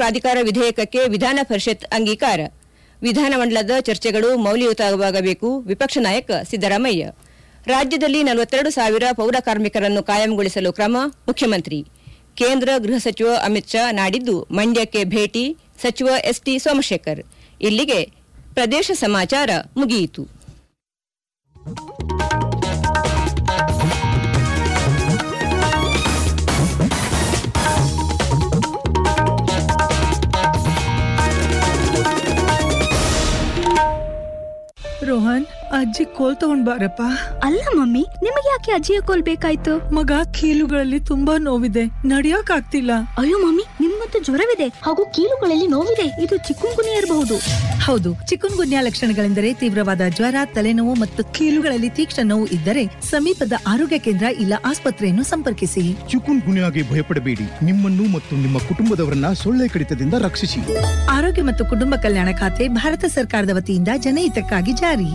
ಪ್ರಾಧಿಕಾರ ವಿಧೇಯಕಕ್ಕೆ ವಿಧಾನ ಪರಿಷತ್ ಅಂಗೀಕಾರ ವಿಧಾನಮಂಡಲದ ಚರ್ಚೆಗಳು ಮೌಲ್ಯಯುತವಾಗಬೇಕು ವಿಪಕ್ಷ ನಾಯಕ ಸಿದ್ದರಾಮಯ್ಯ ರಾಜ್ಯದಲ್ಲಿ ನಲವತ್ತೆರಡು ಸಾವಿರ ಪೌರ ಕಾರ್ಮಿಕರನ್ನು ಕಾಯಂಗೊಳಿಸಲು ಕ್ರಮ ಮುಖ್ಯಮಂತ್ರಿ ಕೇಂದ್ರ ಗೃಹ ಸಚಿವ ಅಮಿತ್ ಶಾ ನಾಡಿದ್ದು ಮಂಡ್ಯಕ್ಕೆ ಭೇಟಿ ಸಚಿವ ಎಸ್ಟಿ ಸೋಮಶೇಖರ್ ಇಲ್ಲಿಗೆ ಪ್ರದೇಶ ಸಮಾಚಾರ ಮುಗಿಯಿತು ರೋಹನ್ ಅಜ್ಜಿ ಕೋಲ್ ತಗೊಂಡ್ ಬಾರಪ್ಪ ಅಲ್ಲ ಮಮ್ಮಿ ನಿಮಗೆ ಯಾಕೆ ಅಜ್ಜಿಯ ಕೋಲ್ ಬೇಕಾಯ್ತು ಮಗ ಕೀಲುಗಳಲ್ಲಿ ತುಂಬಾ ನೋವಿದೆ ನಡಿಯಕ್ ಆಗ್ತಿಲ್ಲ ಅಯ್ಯೋ ಮಮ್ಮಿ ನಿಮ್ಗಂತೂ ಜ್ವರವಿದೆ ಹಾಗೂ ಕೀಲುಗಳಲ್ಲಿ ನೋವಿದೆ ಇದು ಚಿಕ್ಕುಂಗುನಿ ಇರಬಹುದು ಹೌದು ಚಿಕನ್ ಗುನ್ಯಾ ಲಕ್ಷಣಗಳೆಂದರೆ ತೀವ್ರವಾದ ಜ್ವರ ತಲೆನೋವು ಮತ್ತು ಕೀಲುಗಳಲ್ಲಿ ತೀಕ್ಷ್ಣ ನೋವು ಇದ್ದರೆ ಸಮೀಪದ ಆರೋಗ್ಯ ಕೇಂದ್ರ ಇಲ್ಲ ಆಸ್ಪತ್ರೆಯನ್ನು ಸಂಪರ್ಕಿಸಿ ಚಿಕುನ್ ಗುನ್ಯಾಗೆ ಭಯಪಡಬೇಡಿ ನಿಮ್ಮನ್ನು ಮತ್ತು ನಿಮ್ಮ ಕುಟುಂಬದವರನ್ನ ಸೊಳ್ಳೆ ಕಡಿತದಿಂದ ರಕ್ಷಿಸಿ ಆರೋಗ್ಯ ಮತ್ತು ಕುಟುಂಬ ಕಲ್ಯಾಣ ಖಾತೆ ಭಾರತ ಸರ್ಕಾರದ ವತಿಯಿಂದ ಜನಹಿತಕ್ಕಾಗಿ ಜಾರಿ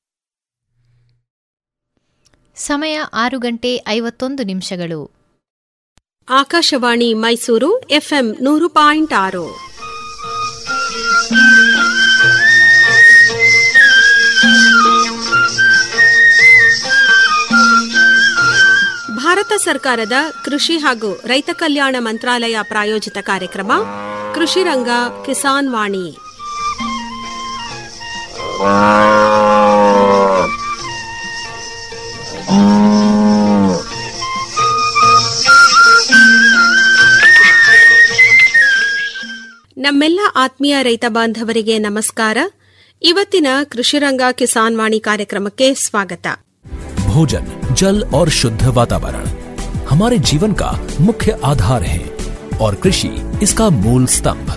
ಸಮಯ ಆರು ಗಂಟೆ ಐವತ್ತೊಂದು ನಿಮಿಷಗಳು ಆಕಾಶವಾಣಿ ಮೈಸೂರು ಎಫ್ಎಂ ನೂರು ಪಾಯಿಂಟ್ ಆರು ಭಾರತ ಸರ್ಕಾರದ ಕೃಷಿ ಹಾಗೂ ರೈತ ಕಲ್ಯಾಣ ಮಂತ್ರಾಲಯ ಪ್ರಾಯೋಜಿತ ಕಾರ್ಯಕ್ರಮ ಕೃಷಿ ರಂಗ ಕಿಸಾನ್ ವಾಣಿ ನಮ್ಮೆಲ್ಲ ಆತ್ಮೀಯ ರೈತ ಬಾಂಧವರಿಗೆ ನಮಸ್ಕಾರ ಇವತ್ತಿನ ಕೃಷಿರಂಗ ಕಿಸಾನ್ ವಾಣಿ ಕಾರ್ಯಕ್ರಮಕ್ಕೆ ಸ್ವಾಗತ भोजन जल और शुद्ध वातावरण हमारे जीवन का मुख्य आधार है और कृषि इसका मूल स्तंभ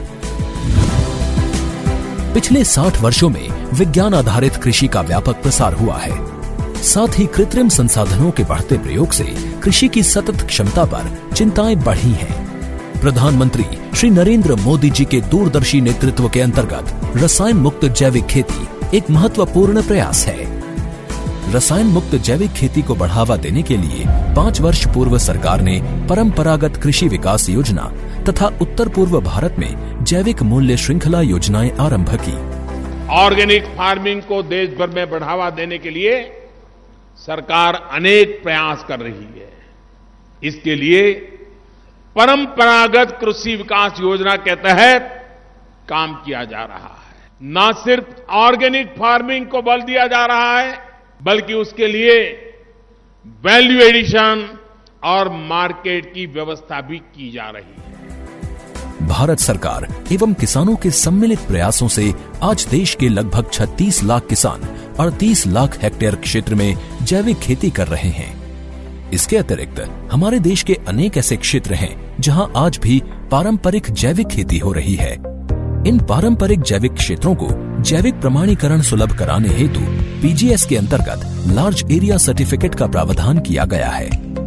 पिछले 60 वर्षों में विज्ञान आधारित कृषि का व्यापक प्रसार हुआ है साथ ही कृत्रिम संसाधनों के बढ़ते प्रयोग से कृषि की सतत क्षमता पर चिंताएं बढ़ी हैं प्रधानमंत्री श्री नरेंद्र मोदी जी के दूरदर्शी नेतृत्व के अंतर्गत रसायन मुक्त जैविक खेती एक महत्वपूर्ण प्रयास है रसायन मुक्त जैविक खेती को बढ़ावा देने के लिए पाँच वर्ष पूर्व सरकार ने परंपरागत कृषि विकास योजना तथा उत्तर पूर्व भारत में जैविक मूल्य श्रृंखला योजनाएं आरंभ की ऑर्गेनिक फार्मिंग को देश भर में बढ़ावा देने के लिए सरकार अनेक प्रयास कर रही है इसके लिए परंपरागत कृषि विकास योजना के तहत काम किया जा रहा है न सिर्फ ऑर्गेनिक फार्मिंग को बल दिया जा रहा है बल्कि उसके लिए वैल्यू एडिशन और मार्केट की व्यवस्था भी की जा रही है भारत सरकार एवं किसानों के सम्मिलित प्रयासों से आज देश के लगभग 36 लाख किसान 38 लाख हेक्टेयर क्षेत्र में जैविक खेती कर रहे हैं इसके अतिरिक्त हमारे देश के अनेक ऐसे क्षेत्र हैं जहां आज भी पारंपरिक जैविक खेती हो रही है इन पारंपरिक जैविक क्षेत्रों को जैविक प्रमाणीकरण सुलभ कराने हेतु पीजीएस के अंतर्गत लार्ज एरिया सर्टिफिकेट का प्रावधान किया गया है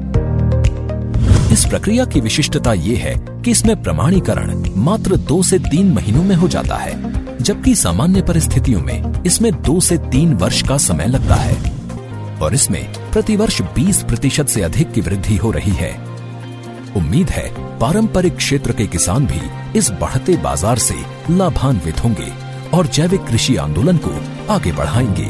इस प्रक्रिया की विशिष्टता ये है कि इसमें प्रमाणीकरण मात्र दो से तीन महीनों में हो जाता है जबकि सामान्य परिस्थितियों में इसमें दो से तीन वर्ष का समय लगता है और इसमें प्रतिवर्ष 20 प्रतिशत से अधिक की वृद्धि हो रही है उम्मीद है पारंपरिक क्षेत्र के किसान भी इस बढ़ते बाजार से लाभान्वित होंगे और जैविक कृषि आंदोलन को आगे बढ़ाएंगे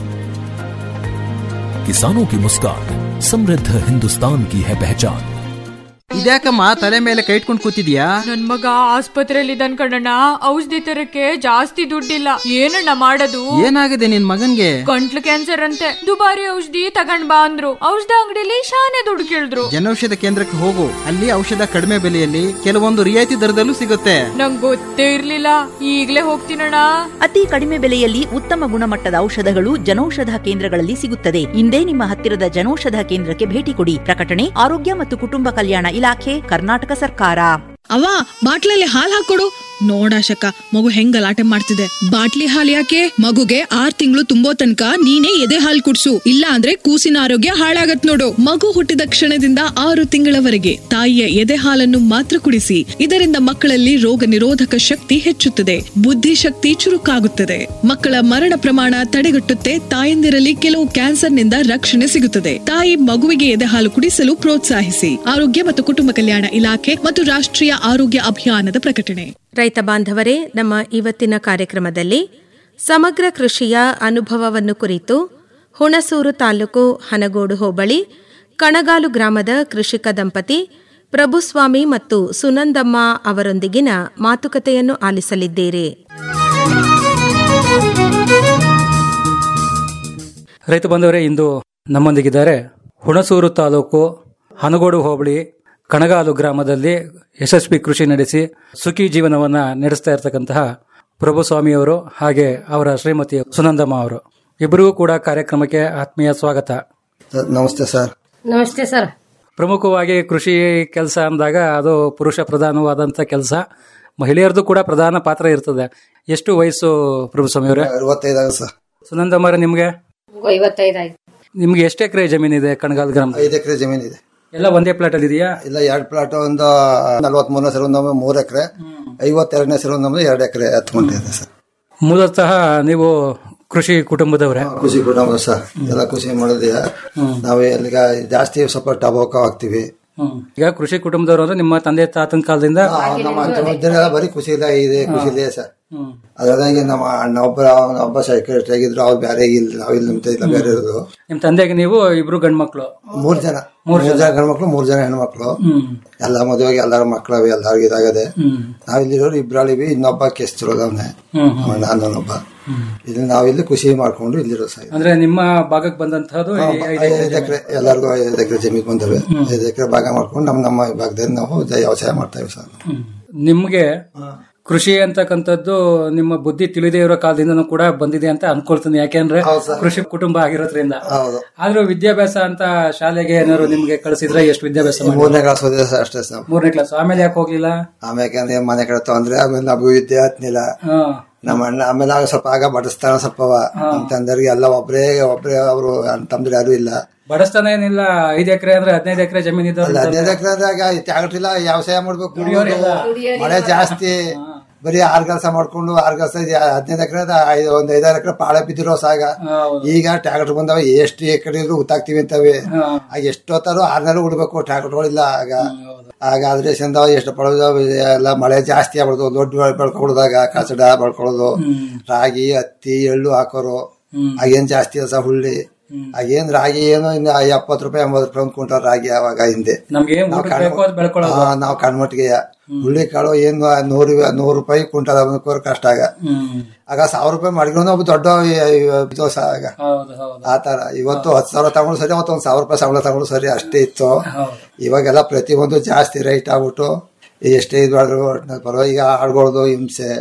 किसानों की मुस्कान समृद्ध हिंदुस्तान की है पहचान ಇದ್ಯಾಕಮ್ಮ ತಲೆ ಮೇಲೆ ಕೈ ಇಟ್ಕೊಂಡು ಕೂತಿದ್ಯಾ ನನ್ ಮಗ ಆಸ್ಪತ್ರೆಯಲ್ಲಿ ಇದ್ದಾನ್ ಕಣಣ್ಣ ಔಷಧಿ ತರಕ್ಕೆ ಜಾಸ್ತಿ ದುಡ್ಡಿಲ್ಲ ಏನಣ್ಣ ಮಾಡೋದು ಏನಾಗಿದೆ ನಿನ್ ಮಗನ್ಗೆ ಗಂಟ್ಲು ಕ್ಯಾನ್ಸರ್ ಅಂತೆ ದುಬಾರಿ ಔಷಧಿ ತಗೊಂಡ್ ಬಾ ಅಂದ್ರು ಔಷಧ ಅಂಗಡಿಲಿ ಶಾನೆ ದುಡ್ಡು ಕೇಳಿದ್ರು ಜನೌಷಧ ಕೇಂದ್ರಕ್ಕೆ ಹೋಗು ಅಲ್ಲಿ ಔಷಧ ಕಡಿಮೆ ಬೆಲೆಯಲ್ಲಿ ಕೆಲವೊಂದು ರಿಯಾಯಿತಿ ದರದಲ್ಲೂ ಸಿಗುತ್ತೆ ನಂಗ್ ಗೊತ್ತೇ ಇರ್ಲಿಲ್ಲ ಈಗ್ಲೇ ಹೋಗ್ತೀನಣ್ಣ ಅತಿ ಕಡಿಮೆ ಬೆಲೆಯಲ್ಲಿ ಉತ್ತಮ ಗುಣಮಟ್ಟದ ಔಷಧಗಳು ಜನೌಷಧ ಕೇಂದ್ರಗಳಲ್ಲಿ ಸಿಗುತ್ತದೆ ಇಂದೇ ನಿಮ್ಮ ಹತ್ತಿರದ ಜನೌಷಧ ಕೇಂದ್ರಕ್ಕೆ ಭೇಟಿ ಕೊಡಿ ಪ್ರಕಟಣೆ ಆರೋಗ್ಯ ಮತ್ತು ಕುಟುಂಬ ಕಲ್ಯಾಣ ಇಲಾಖೆ ಕರ್ನಾಟಕ ಸರ್ಕಾರ ಅವ್ವ ಬಾಟ್ಲಲ್ಲಿ ಹಾಲ್ ಹಾಕೊಡು ನೋಡಾಶಕ ಮಗು ಹೆಂಗ್ ಗಲಾಟೆ ಮಾಡ್ತಿದೆ ಬಾಟ್ಲಿ ಹಾಲ್ ಯಾಕೆ ಮಗುಗೆ ಆರ್ ತಿಂಗಳು ತುಂಬೋ ತನಕ ನೀನೇ ಎದೆ ಹಾಲ್ ಕುಡ್ಸು ಇಲ್ಲ ಅಂದ್ರೆ ಕೂಸಿನ ಆರೋಗ್ಯ ಹಾಳಾಗತ್ ನೋಡು ಮಗು ಹುಟ್ಟಿದ ಕ್ಷಣದಿಂದ ಆರು ತಿಂಗಳವರೆಗೆ ತಾಯಿಯ ಎದೆ ಹಾಲನ್ನು ಮಾತ್ರ ಕುಡಿಸಿ ಇದರಿಂದ ಮಕ್ಕಳಲ್ಲಿ ರೋಗ ನಿರೋಧಕ ಶಕ್ತಿ ಹೆಚ್ಚುತ್ತದೆ ಬುದ್ಧಿಶಕ್ತಿ ಚುರುಕಾಗುತ್ತದೆ ಮಕ್ಕಳ ಮರಣ ಪ್ರಮಾಣ ತಡೆಗಟ್ಟುತ್ತೆ ತಾಯಂದಿರಲ್ಲಿ ಕೆಲವು ಕ್ಯಾನ್ಸರ್ನಿಂದ ರಕ್ಷಣೆ ಸಿಗುತ್ತದೆ ತಾಯಿ ಮಗುವಿಗೆ ಎದೆ ಹಾಲು ಕುಡಿಸಲು ಪ್ರೋತ್ಸಾಹಿಸಿ ಆರೋಗ್ಯ ಮತ್ತು ಕುಟುಂಬ ಕಲ್ಯಾಣ ಇಲಾಖೆ ಮತ್ತು ರಾಷ್ಟ್ರೀಯ ಆರೋಗ್ಯ ಅಭಿಯಾನದ ಪ್ರಕಟಣೆ ರೈತ ಬಾಂಧವರೇ ನಮ್ಮ ಇವತ್ತಿನ ಕಾರ್ಯಕ್ರಮದಲ್ಲಿ ಸಮಗ್ರ ಕೃಷಿಯ ಅನುಭವವನ್ನು ಕುರಿತು ಹುಣಸೂರು ತಾಲೂಕು ಹನಗೋಡು ಹೋಬಳಿ ಕಣಗಾಲು ಗ್ರಾಮದ ಕೃಷಿಕ ದಂಪತಿ ಪ್ರಭುಸ್ವಾಮಿ ಮತ್ತು ಸುನಂದಮ್ಮ ಅವರೊಂದಿಗಿನ ಮಾತುಕತೆಯನ್ನು ಆಲಿಸಲಿದ್ದೀರಿ ರೈತ ಬಂಧುವರೇ ಇಂದು ನಮ್ಮೊಂದಿಗಿದ್ದಾರೆ ಹುಣಸೂರು ತಾಲೂಕು ಹನಗೋಡು ಹೋಬಳಿ ಕಣಗಾಲು ಗ್ರಾಮದಲ್ಲಿ ಯಶಸ್ವಿ ಕೃಷಿ ನಡೆಸಿ ಸುಖಿ ಜೀವನವನ್ನ ನಡೆಸ್ತಾ ಇರತಕ್ಕಂತಹ ಪ್ರಭುಸ್ವಾಮಿಯವರು ಹಾಗೆ ಅವರ ಶ್ರೀಮತಿ ಸುನಂದಮ್ಮ ಅವರು ಇಬ್ಬರಿಗೂ ಕೂಡ ಕಾರ್ಯಕ್ರಮಕ್ಕೆ ಆತ್ಮೀಯ ಸ್ವಾಗತ ನಮಸ್ತೆ ಸರ್ ನಮಸ್ತೆ ಸರ್ ಪ್ರಮುಖವಾಗಿ ಕೃಷಿ ಕೆಲಸ ಅಂದಾಗ ಅದು ಪುರುಷ ಪ್ರಧಾನವಾದಂಥ ಕೆಲಸ ಮಹಿಳೆಯರದು ಕೂಡ ಪ್ರಧಾನ ಪಾತ್ರ ಇರ್ತದೆ ಎಷ್ಟು ವಯಸ್ಸು ಪ್ರಭುಸ್ವಾಮಿ ಅವರೇ ಅರವತ್ತೈದಾಗ ಸರ್ ಸುನಂದಮ್ಮರ ನಿಮ್ಗೆ ಐವತ್ತೈದು ಆಯ್ತು ನಿಮ್ಗೆ ಎಷ್ಟು ಎಕರೆ ಜಮೀನಿದೆ ಕಣಗಾಲ್ ಗ್ರಾಮ ಐದು ಎಕರೆ ಜಮೀನು ಇದೆ ಎಲ್ಲ ಒಂದೇ ಪ್ಲಾಟ್ ಅಲ್ಲಿ ಇದೆಯಾ ಇಲ್ಲ ಎರಡು ಪ್ಲಾಟ್ ಒಂದು ನಲ್ವತ್ತ್ ಮೂರನೇ ಸರ್ ಒಂದೊಮ್ಮೆ ಮೂರು ಎಕರೆ ಐವತ್ತೆರಡನೇ ಸರ್ ಒಂದೊಮ್ಮೆ ಎರಡು ಎಕರೆ ಹತ್ಕೊಂಡಿದೆ ಸರ್ ಮೂಲತಃ ನೀವು ಕೃಷಿ ಕುಟುಂಬದವರೇ ಖುಷಿ ಕುಟುಂಬ ಸರ್ ಎಲ್ಲ ಖುಷಿ ಮಾಡಿದ್ಯಾ ನಾವು ಇಲ್ಲಿಗ ಜಾಸ್ತಿ ಸ್ವಲ್ಪ ಟಬಾಕೋ ಹಾಕ್ತಿವಿ ಈಗ ಕೃಷಿ ಕುಟುಂಬದವರು ಅಂದ್ರೆ ನಿಮ್ಮ ತಂದೆ ತಾತನ ಕಾಲದಿಂದ ಆ, ನಮ್ಮ ಅಜ್ಜನೆಲ್ಲ ಬರೀ ಖುಷಿ ಇಲ್ಲ ಇದೆ ಖುಷಿ ಇದೆ ಸರ್ ಅದ್ರೊಳಗೆ ನಮ್ಮ ಅಣ್ಣ ಒಬ್ಬ ಒಬ್ಬ ಸೈಕಲ್ ಆಗಿದ್ರು ಅವ್ರು ಬೇರೆ ಇಲ್ಲ ನಾವಿಲ್ಲ ನಿಮ್ದು ಇಲ್ಲ ಬೇರೆ ಇರೋದು ನಿಮ್ ತಂದೆಗೆ ನೀವು ಇಬ್ರು ಗಂಡ್ ಮಕ್ಳು ಮೂರ್ ಜನ ಮೂರ್ ಜನ ಗಂಡ್ಮಕ್ಳು ಮೂರ್ ಜನ ಹೆಣ್ಮಕ್ಳು ಎಲ್ಲ ಮದುವೆಗೆ ಎಲ್ಲಾರ ಮಕ್ಳವೆ ಎಲ್ಲಾರ್ಗು ಇದಾಗದೆ ನಾವಿಲ್ಲಿರೋರು ಇಬ್ರಾಳಿವಿ ಇನ್ನೊಬ್ಬ ಕೆಸ್ತಿರೋದವನೆ ನಾನೊಬ್ಬ ಇಲ್ಲಿ ನಾವಿಲ್ಲಿ ಖುಷಿ ಮಾಡ್ಕೊಂಡು ಇಲ್ಲಿರೋ ಸರ್ ಅಂದ್ರೆ ನಿಮ್ಮ ಭಾಗಕ್ಕೆ ಬಂದಂತಹದ್ದು ಈ ಐದು ಎಕರೆ ಐದು ಎಕರೆ ಎಲ್ಲರಿಗೂ ಐದು ಎಕರೆ ಜಮೀನು ಬಂದವೆ ಐದು ಎಕರೆ ಭಾಗ ಮಾಡ್ಕೊಂಡು ನಮ್ಮ ನಮ್ಮ ಭಾಗದಲ್ಲಿ ನಾವು ಜ- ವ್ಯವಸಾಯ ಮಾಡ್ತಾ ಇವಿ ಸರ್ ನಿಮ್ಗೆ ಕೃಷಿ ಅಂತಕ್ಕಂಥದ್ದು ನಿಮ್ಮ ಬುದ್ಧಿ ತಿಳಿದೇ ಇರೋ ಕಾಲದಿಂದನೂ ಕೂಡ ಬಂದಿದೆ ಅಂತ ಅನ್ಕೊಳ್ತೀನಿ ಯಾಕೆಂದ್ರೆ ಕೃಷಿ ಕುಟುಂಬ ಆಗಿರೋದ್ರಿಂದ ಹೌದು ಆದ್ರೂ ವಿದ್ಯಾಭ್ಯಾಸ ಅಂತ ಶಾಲೆಗೆ ಏನಾದ್ರು ನಿಮ್ಗೆ ಕಳಿಸಿದ್ರೆ ಎಷ್ಟು ವಿದ್ಯಾಭ್ಯಾಸ ಮಾಡಿದ್ರಿ? ಮೂರನೇ ಕ್ಲಾಸ್ ಓದಿದೆ ಸರ್ ಅಷ್ಟೇ ಸರ್ ಮೂರನೇ ಕ್ಲಾಸ್ ಆಮೇಲೆ ಯಾಕೆ ಹೋಗ್ಲಿಲ್ಲ ಆಮೇಲೆ ಮನೆ ಕಡೆ ತೊಂದ್ರೆ ಆಮೇಲೆ ನಮಗೂ ವಿದ್ಯೆ ಹತ್ನಿಲ್ಲ ಹಾ. ನಮ್ಮ ಅಣ್ಣ ಆಮೇಲೆ ಆಗ ಸ್ವಲ್ಪ ಆಗ ಬಡಿಸ್ತಾನ ಸ್ವಲ್ಪವ ಅಂತಂದರಿಗೆ ಎಲ್ಲ ಒಬ್ರೇ ಒಬ್ರೇ ಅವರು ತಮ್ದ್ರೆ ಯಾರು ಇಲ್ಲ ಬಡಸ್ತಾನ ಏನಿಲ್ಲ ಐದ್ ಎಕರೆ ಅಂದ್ರೆ ಹದಿನೈದು ಎಕರೆ ಜಮೀನ್ ಅಲ್ಲ ಇದ್ದವ್ರು ಹದಿನೈದು ಎಕರೆ ಆಗ ತ್ಯಾಗಟಿಲ್ಲ ವ್ಯವಸಾಯ ಮಾಡ್ಬೇಕು ಮಳೆ ಜಾಸ್ತಿ ಬರೀ ಆರ್ ಕೆಲಸ ಮಾಡ್ಕೊಂಡು ಆರ್ ಕೆಲಸ ಹದಿನೈದು ಎಕರೆ ಐದು ಒಂದ್ ಐದಾರು ಎಕರೆ ಪಾಳೆ ಬಿದ್ದಿರೋ ಸಾಗ ಈಗ ಟ್ಯಾಕ್ಟರ್ ಬಂದವ ಎಷ್ಟು ಎಕರೆ ಇದ್ರು ಉತ್ತಾಕ್ತಿವಿ ಅಂತವೆ ಆಗ ಎಷ್ಟೊತ್ತಾರು ಆರ್ನಲ್ಲೂ ಉಡ್ಬೇಕು ಟ್ಯಾಕ್ಟರ್ಗಳಿಲ್ಲ ಆಗ ಆಗ ಅದ್ರ ಚಂದ ಎಷ್ಟು ಪಡೆದ ಎಲ್ಲ ಮಳೆ ಜಾಸ್ತಿ ಆಗ್ಬಿಡ್ದು ದೊಡ್ಡ ಬೆಳ್ಕೊಬಿಡ್ದಾಗ ಕಸಡ ಬೆಳ್ಕೊಳ್ಳೋದು ರಾಗಿ ಹತ್ತಿ ಎಳ್ಳು ಹಾಕೋರು ಆಗೇನ್ ಜಾಸ್ತಿ ಅಸ ಹುಳ್ಳಿ ಆಗೇನ್ ರಾಗಿ ಏನು ಇನ್ನು ಎಪ್ಪತ್ತು ರೂಪಾಯಿ ಎಂಬತ್ತು ರೂಪಾಯಿ ಒಂದು ಕ್ವಿಂಟಲ್ ರಾಗಿ ಅವಾಗ ಹಿಂದೆ ನಮ್ಗೆ ಏನ್ ನಾವ್ ಊಟಕ್ಕೆ ಕಣ್- ಬೇಕೋ ಅದ್ ಬೆಳ್ಕೊಳ್ಳೋದು. ಹಾ, ನಾವ್ ಕಣ್ಮಟ್ಟಿಗೆ ಹುಳ್ಳಿ ಕಾಳು ಏನು ನೂರು ನೂರು ರೂಪಾಯಿ ಕ್ವಿಂಟಲ್ ಅದಕ್ಕೋರ್ ಕಷ್ಟ ಆಗ ಆಗ ಸಾವಿರ ರೂಪಾಯಿ ಮಾಡ್ಕೊಂಡು ಒಬ್ಬ ದೊಡ್ಡ ದೋಸ ಆಗ ಹೌದು ಹೌದು ಆ ತರ ಇವತ್ತು ಹತ್ತು ಸಾವಿರ ತಗೊಂಡು ಸರಿ ಅವತ್ತು ಒಂದ್ ಸಾವಿರ ರೂಪಾಯಿ ಸಂಬಳ ತಗೊಂಡು ಸರಿ ಅಷ್ಟೇ ಇತ್ತು ಇವಾಗೆಲ್ಲ ಪ್ರತಿಯೊಂದು ಜಾಸ್ತಿ ರೈಟ್ ಆಗ್ಬಿಟ್ಟು ಎಷ್ಟೇ ಇದು ಮಾಡಿದ್ರು ಒಟ್ನಲ್ಲಿ ಪರವಾಗಿಲ್ಲ ಈಗ ಆಳ್ಗೊಳ್ದು ಹಿಂಸೆ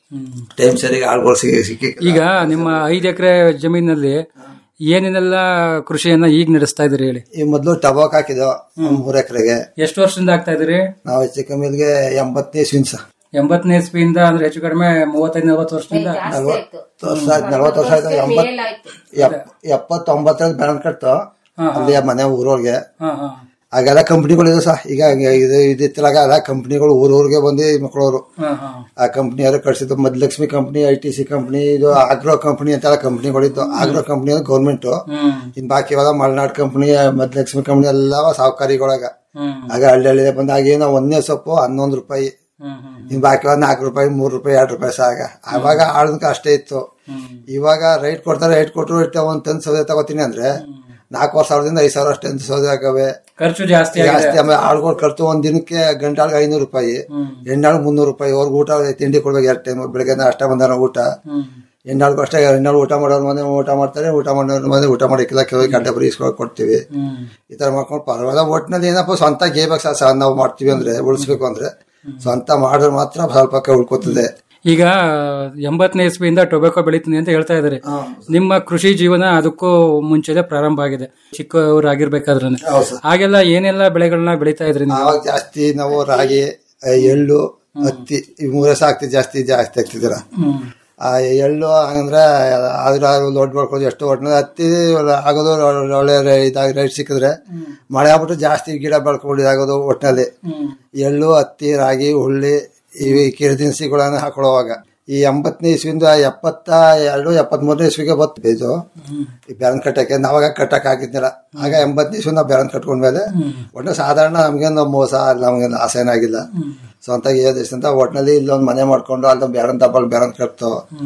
ಟೈಮ್ ಸರಿಗೆ ಆಳ್ಗಳು ಸಿಕ್ಕಿ ಸಿಕ್ಕಿ ಈಗ ನಿಮ್ಮ ಐದ್ ಎಕರೆ ಜಮೀನಲ್ಲಿ ಏನೇನೆಲ್ಲ ಕೃಷಿಯನ್ನ ಈಗ ನಡೆಸ್ತಾ ಇದ್ರಿ ಹೇಳಿ ಈ ಮೊದ್ಲು ಟಬಾಕ್ ಹಾಕಿದೋ ಮೂರ್ ಎಕರೆಗೆ ಎಷ್ಟು ವರ್ಷದಿಂದ ಆಗ್ತಾ ಇದ್ರಿ ನಾವು ಹೆಚ್ಚು ಕಮ್ಮಿಗೆ ಎಂಬತ್ತನೇ ಇಸ್ವಿನ್ಸ ಎಂಬತ್ತನೇ ಇಸ್ವಿಯಿಂದ ಅಂದ್ರೆ ಹೆಚ್ಚು ಕಡಿಮೆ ಮೂವತ್ತೈದು ನಲವತ್ತು ವರ್ಷದಿಂದ ನಲ್ವತ್ತು ವರ್ಷ ಆಯ್ತು ನಲ್ವತ್ತು ವರ್ಷ ಆಯ್ತು ಎಂಬತ್ ಎಪ್ಪತ್ತೊಂಬತ್ತರಲ್ಲಿ ಬ್ಯಾನ್ ಕಟ್ಟು ಅಲ್ಲಿ ಮನೆ ಊರೊಳಗೆ ಹಾ ಹಾ ಆಗೆಲ್ಲ ಕಂಪ್ನಿಗಳಿದೆ ಸಹ ಈಗ ಇದು ಇದಿತ್ತಲಾಗ ಎಲ್ಲ ಕಂಪ್ನಿಗಳು ಊರೂರಿಗೆ ಬಂದು ಮಕ್ಕಳವರು ಹಾ ಹಾ ಆ ಕಂಪ್ನಿಯವರು ಕಳಿಸಿದ್ದು ಮದ್ಲಕ್ಷ್ಮಿ company I T C company ಇದು ಆಗ್ರೋ ಕಂಪ್ನಿ ಅಂತೆಲ್ಲ ಕಂಪ್ನಿಗಳಿತ್ತು ಆಗ್ರೋ ಕಂಪ್ನಿ ಗೌರ್ಮೆಂಟ್ ಹ್ಮ್ ಇನ್ ಬಾಕಿ ಇವಾಗ ಮಲ್ನಾಡ್ ಕಂಪ್ನಿ ಮದ್ಲಕ್ಷ್ಮಿ ಕಂಪ್ನಿ ಎಲ್ಲ ಸಾಹುಕಾರಿಗಳಾಗ ಹ್ಮ್ ಆಗ ಹಳ್ಳಿ ಹಳ್ಳಿ ಬಂದ ಆಗೇನೋ ಒಂದನೇ ಸೊಪ್ಪು ಹನ್ನೊಂದು ರೂಪಾಯಿ ಹ್ಮ್ ಹ್ಮ್ ಇನ್ ಬಾಕಿ ಒಂದ್ ನಾಲ್ಕು ರೂಪಾಯಿ ಮೂರು ರೂಪಾಯಿ ಎರಡು ರೂಪಾಯಿ ಸಾಗ ಆವಾಗ ಆಳದಕ್ಕೆ ಅಷ್ಟೇ ಇತ್ತು ಇವಾಗ ರೈಟ್ ಕೊಡ್ತಾರೆ ರೈಟ್ ಕೊಟ್ಟರು ಇರ್ತೇವೆ ಒಂದ್ ಟನ್ ಸೌದೆ ತಗೋತೀನಿ ಅಂದ್ರೆ ನಾಲ್ಕೂವರೆ ಸಾವಿರದಿಂದ ಐದು ಸಾವಿರ ಅಷ್ಟು ಟನ್ ಸೌದೆ ಆಗವೆ ಖರ್ಚು ಜಾಸ್ತಿ ಜಾಸ್ತಿ ಆಗಿದೆ ಆಮೇಲೆ ಆಳ್ಗಳು ಖರ್ಚು ಒಂದ್ ದಿನಕ್ಕೆ ಗಂಟಾಳ್ಗೆ ಐನೂರು ರೂಪಾಯಿ ಹೆಣ್ಣಾಳು ಮುನ್ನೂರು ರೂಪಾಯಿ ಅವ್ರಿಗೆ ಊಟ ತಿಂಡಿ ಕೊಡ್ಬೇಕು ಎರಡು ಟೈಮ್ ಬೆಳಗ್ಗೆ ಅಷ್ಟ ಬಂದಾರ ಊಟ ಹೆಣ್ಣಾಳ್ಗೂ ಅಷ್ಟೇ ಹೆಣ್ಣಾಳು ಊಟ ಮಾಡೋರ್ ಮನೆ ಊಟ ಮಾಡ್ತಾರೆ ಊಟ ಮಾಡೋರ್ ಮನೆ ಊಟ ಮಾಡಿಕ್ಕಿಲ್ಲ ಕೆಲವು ಗಂಟೆ ಬರೀ ಇಸ್ಕೊಳಕ್ ಕೊಡ್ತೀವಿ ಈ ತರ ಮಾಡ್ಕೊಂಡು ಪರವಾಗಿಲ್ಲ ಒಟ್ಟಿನಲ್ಲಿ ಏನಪ್ಪ ಸ್ವಂತ ಗೇಬೇಕು ಸಹ ನಾವು ಮಾಡ್ತೀವಿ ಅಂದ್ರೆ ಉಳಿಸ್ಬೇಕು ಅಂದ್ರೆ ಸ್ವಂತ ಮಾಡಿದ್ರೆ ಮಾತ್ರ ಸ್ವಲ್ಪ ಉಳ್ಕೋತದೆ ಈಗ ಎಂಬತ್ತನೇ ಇಸ್ವಿಯಿಂದ ಟೊಬ್ಯಾಕೊ ಬೆಳಿತೀನಿ ಅಂತ ಹೇಳ್ತಾ ಇದ್ದಾರೆ ನಿಮ್ಮ ಕೃಷಿ ಜೀವನ ಅದಕ್ಕೂ ಮುಂಚೆನೆ ಪ್ರಾರಂಭ ಆಗಿದೆ ಚಿಕ್ಕವರಾಗಿರ್ಬೇಕಾದ್ರೆ ಆಗೆಲ್ಲ ಏನೆಲ್ಲ ಬೆಳೆಗಳನ್ನ ಬೆಳಿತಾ ಇದ್ರಿ ನೀವು ಆವಾಗ ಜಾಸ್ತಿ ನಾವು ರಾಗಿ ಆ, ಎಳ್ಳು ಹತ್ತಿ ಈ ಮೂರೇ ಸಾಕ್ತಿ ಜಾಸ್ತಿ ಜಾಸ್ತಿ ಆಗ್ತಿದ್ದೀರ ಆ ಎಳ್ಳು ಹಂಗಂದ್ರೆ ಆದ್ರೆ ಲೋಡ್ ಮಾಡ್ಕೊಂಡು ಎಷ್ಟು ಒಟ್ಟಿನ ಹತ್ತಿ ಆಗೋದು ಒಳ್ಳೆ ರೇ- ಇದಾಗಿ ರೈಟ್ ಸಿಕ್ಕಿದ್ರೆ ಮಳೆ ಆಗ್ಬಿಟ್ಟು ಜಾಸ್ತಿ ಗಿಡ ಬೆಳ್ಕೊಂಡು ಆಗೋದು ಒಟ್ಟಿನಲ್ಲಿ ಎಳ್ಳು ಹತ್ತಿ ರಾಗಿ ಹುಳ್ಳಿ ಇವು ಕಿರು ದಿನಸಿಗಳನ್ನ ಹಾಕೊಳ್ಳುವಾಗ ಈ ಎಂಬತ್ತನೇ ಇಸ್ವಿಂದ ಎಪ್ಪತ್ತ ಎರಡು ಎಪ್ಪತ್ತ್ ಮೂರನೇ ಇಸ್ವಿಗೆ ಬತ್ತು ಬೀಜು ಈ ಬೆರನ್ ಕಟ್ಟಕ್ಕೆ ನಾವಾಗ ಕಟ್ಟಕ್ ಆಗಿದ್ದಿಲ್ಲ ಆಗ ಎಂಬತ್ತನೇ ಇಸ್ವಿ ನಾವು ಬೆರನ್ ಕಟ್ಕೊಂಡ್ಮೇಲೆ ಒಟ್ಟು ಸಾಧಾರಣ ನಮ್ಗೇನು ಮೋಸ ನಮ್ಗೇನು ಆಸೆ ಏನಾಗಿಲ್ಲ ಸ್ವಂತ ಅಂತ ಒಟ್ನಲ್ಲಿ ಇಲ್ಲೊಂದು ಮನೆ ಮಾಡ್ಕೊಂಡು ಅಲ್ಲಿ ಬೇರೆ ತಪ್ಪಲ್ ಬೇರೆ ಕಟ್ತು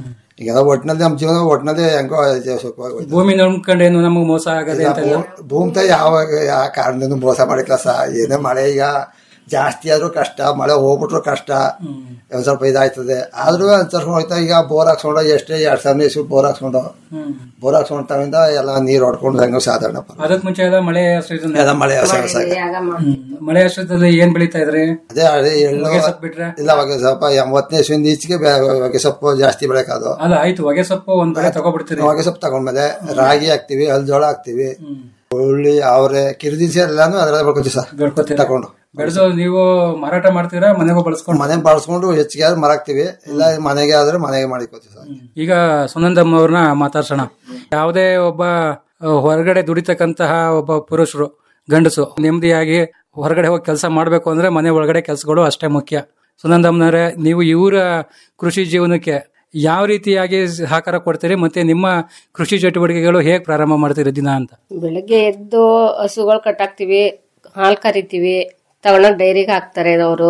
ಈಗ ಒಟ್ನಲ್ಲಿ ನಮ್ಮ ಜೀವನ ಒಟ್ನಲ್ಲಿ ಹೆಂಗೋ ಇದೆ ಸುಖವಾಗಿ ಹೋಯ್ತು. ಭೂಮಿ ನಂಬ್ಕೊಂಡೇನು ನಮಗೆ ಮೋಸ ಆಗದೆ ಇಲ್ಲ, ಅಂತೆಲ್ಲ ಭೂ- ಭೂಮಿ ಯಾವಾಗ ಯಾವ ಕಾರಣದಿಂದ ಮೋಸ ಮಾಡಿಕ್ಲ ಸಹ ಏನೇ ಮಳೆ ಈಗ ಜಾಸ್ತಿ ಆದ್ರೂ ಕಷ್ಟ ಮಳೆ ಹೋಗ್ಬಿಟ್ರು ಕಷ್ಟ ಒಂದ್ ಸ್ವಲ್ಪ ಇದಾಯ್ತದೆ ಆದ್ರೂ ಅನ್ಸರ್ಕೊಂಡು ಹೋಯ್ತಾ ಈಗ ಬೋರ್ ಹಾಕ್ಸ್ಕೊಂಡು ಎಷ್ಟೇ ಎರಡ್ ಸಾವಿರ ಇಸ್ಕೊಂಡು ಬೋರ್ ಹಾಕ್ಸ್ಕೊಂಡು ಬೋರ್ ಹಾಕ್ಸ್ಕೊಂಡು ತವಿಂದ ಎಲ್ಲ ನೀರ್ ಹೊಡ್ಕೊಂಡು ಹೆಂಗೋ ಸಾಧಾರಣ ಅದಕ್ ಮುಂಚೆ ಎಲ್ಲ ಮಳೆ ಆಶ್ರಯದಿಂದ ಎಲ್ಲ ಮಳೆ ಆಶ್ರಯ ಸಾಕು. ಹ್ಮ್. ಮಳೆ ಆಶ್ರಯದಲ್ಲಿ ಏನ್ ಬೆಳೀತಾ ಇದ್ರಿ ಅದೇ ಅದೇ ಎಳ್ಳು ಹೊಗೆ ಸೊಪ್ಪು ಬಿಟ್ರೆ ಇಲ್ಲ ಹೊಗೆ ಸ್ವಲ್ಪ ಎಂಬತ್ತನೇ ಇಸ್ವಿಂದ ಈಚೆಗೆ ಬೆ- ಹೊಗೆ ಸೊಪ್ಪು ಜಾಸ್ತಿ ಬೆಳಕಾದು ಅಲ್ಲ ಆಯ್ತು ಹೊಗೆ ಸೊಪ್ಪು ಒಂದ್ ಬೆಳೆ ತಗೊಬಿಡ್ತೀರಿ ಹೊಗೆ ಸೊಪ್ಪು ತಗೊಂಡ್ಮೇಲೆ ರಾಗಿ ಹಾಕ್ತಿವಿ ಹಲ್ ಜೋಳ ಹಾಕ್ತಿವಿ ಹುಳ್ಳಿ ಅವರೆ ಕಿರಿದಿಸಿ ಎಲ್ಲಾನು ಅದ್ರಲ್ಲಿ ಬೆಳ್ಕೊತೀವಿ ಸರ್ ಬೆಳ್ಕೊತೀರಿ. ತಗೊಂಡು ಬೆಳೆದು ನೀವು ಮಾರಾಟ ಮಾಡ್ತೀರಾ ಮನೆಗೂ ಬಳಸ್ಕೊಂಡು ಮನೆ ಬಳಸ್ಕೊಂಡು ಹೆಚ್ಚಿಗೆ ಆದ್ರೆ ಮರಾಕ್ತಿವಿ ಇಲ್ಲ ಮನೆಗೆ ಆದ್ರೆ ಮನೆಗೆ ಮಾಡಿಕೋತೀವಿ ಸರ್ ಈಗ ಸುನಂದಮ್ಮ ಅವ್ರನ್ನ ಮಾತಾಡ್ಸೋಣ ಯಾವುದೇ ಒಬ್ಬ ಆ, ಹೊರಗಡೆ ದುಡಿತಕ್ಕಂತಹ ಒಬ್ಬ ಪುರುಷರು ಗಂಡಸು ನೆಮ್ಮದಿಯಾಗಿ ಹೊರಗಡೆ ಹೋಗಿ ಕೆಲಸ ಮಾಡಬೇಕು ಅಂದ್ರೆ ಮನೆ ಒಳಗಡೆ ಕೆಲಸಗಳು ಅಷ್ಟೇ ಮುಖ್ಯ ಸುನಂದಮ್ಮನವರೇ ನೀವು ಇವರ ಕೃಷಿ ಜೀವನಕ್ಕೆ ಯಾವ ರೀತಿಯಾಗಿ ಸಹಕಾರ ಕೊಡ್ತೀರಿ ಮತ್ತೆ ನಿಮ್ಮ ಕೃಷಿ ಚಟುವಟಿಕೆಗಳು ಹೇಗೆ ಪ್ರಾರಂಭ ಮಾಡ್ತೀರಿ ದಿನ ಅಂತ ಬೆಳಗ್ಗೆ ಎದ್ದು ಹಸುಗಳು ಕಟ್ಟಾಕ್ತಿವಿ ಹಾಲು ಕರಿತೀವಿ ತಗೊಂಡೋಗಿ ಡೈರಿಗೆ ಹಾಕ್ತಾರೆ ಅವರು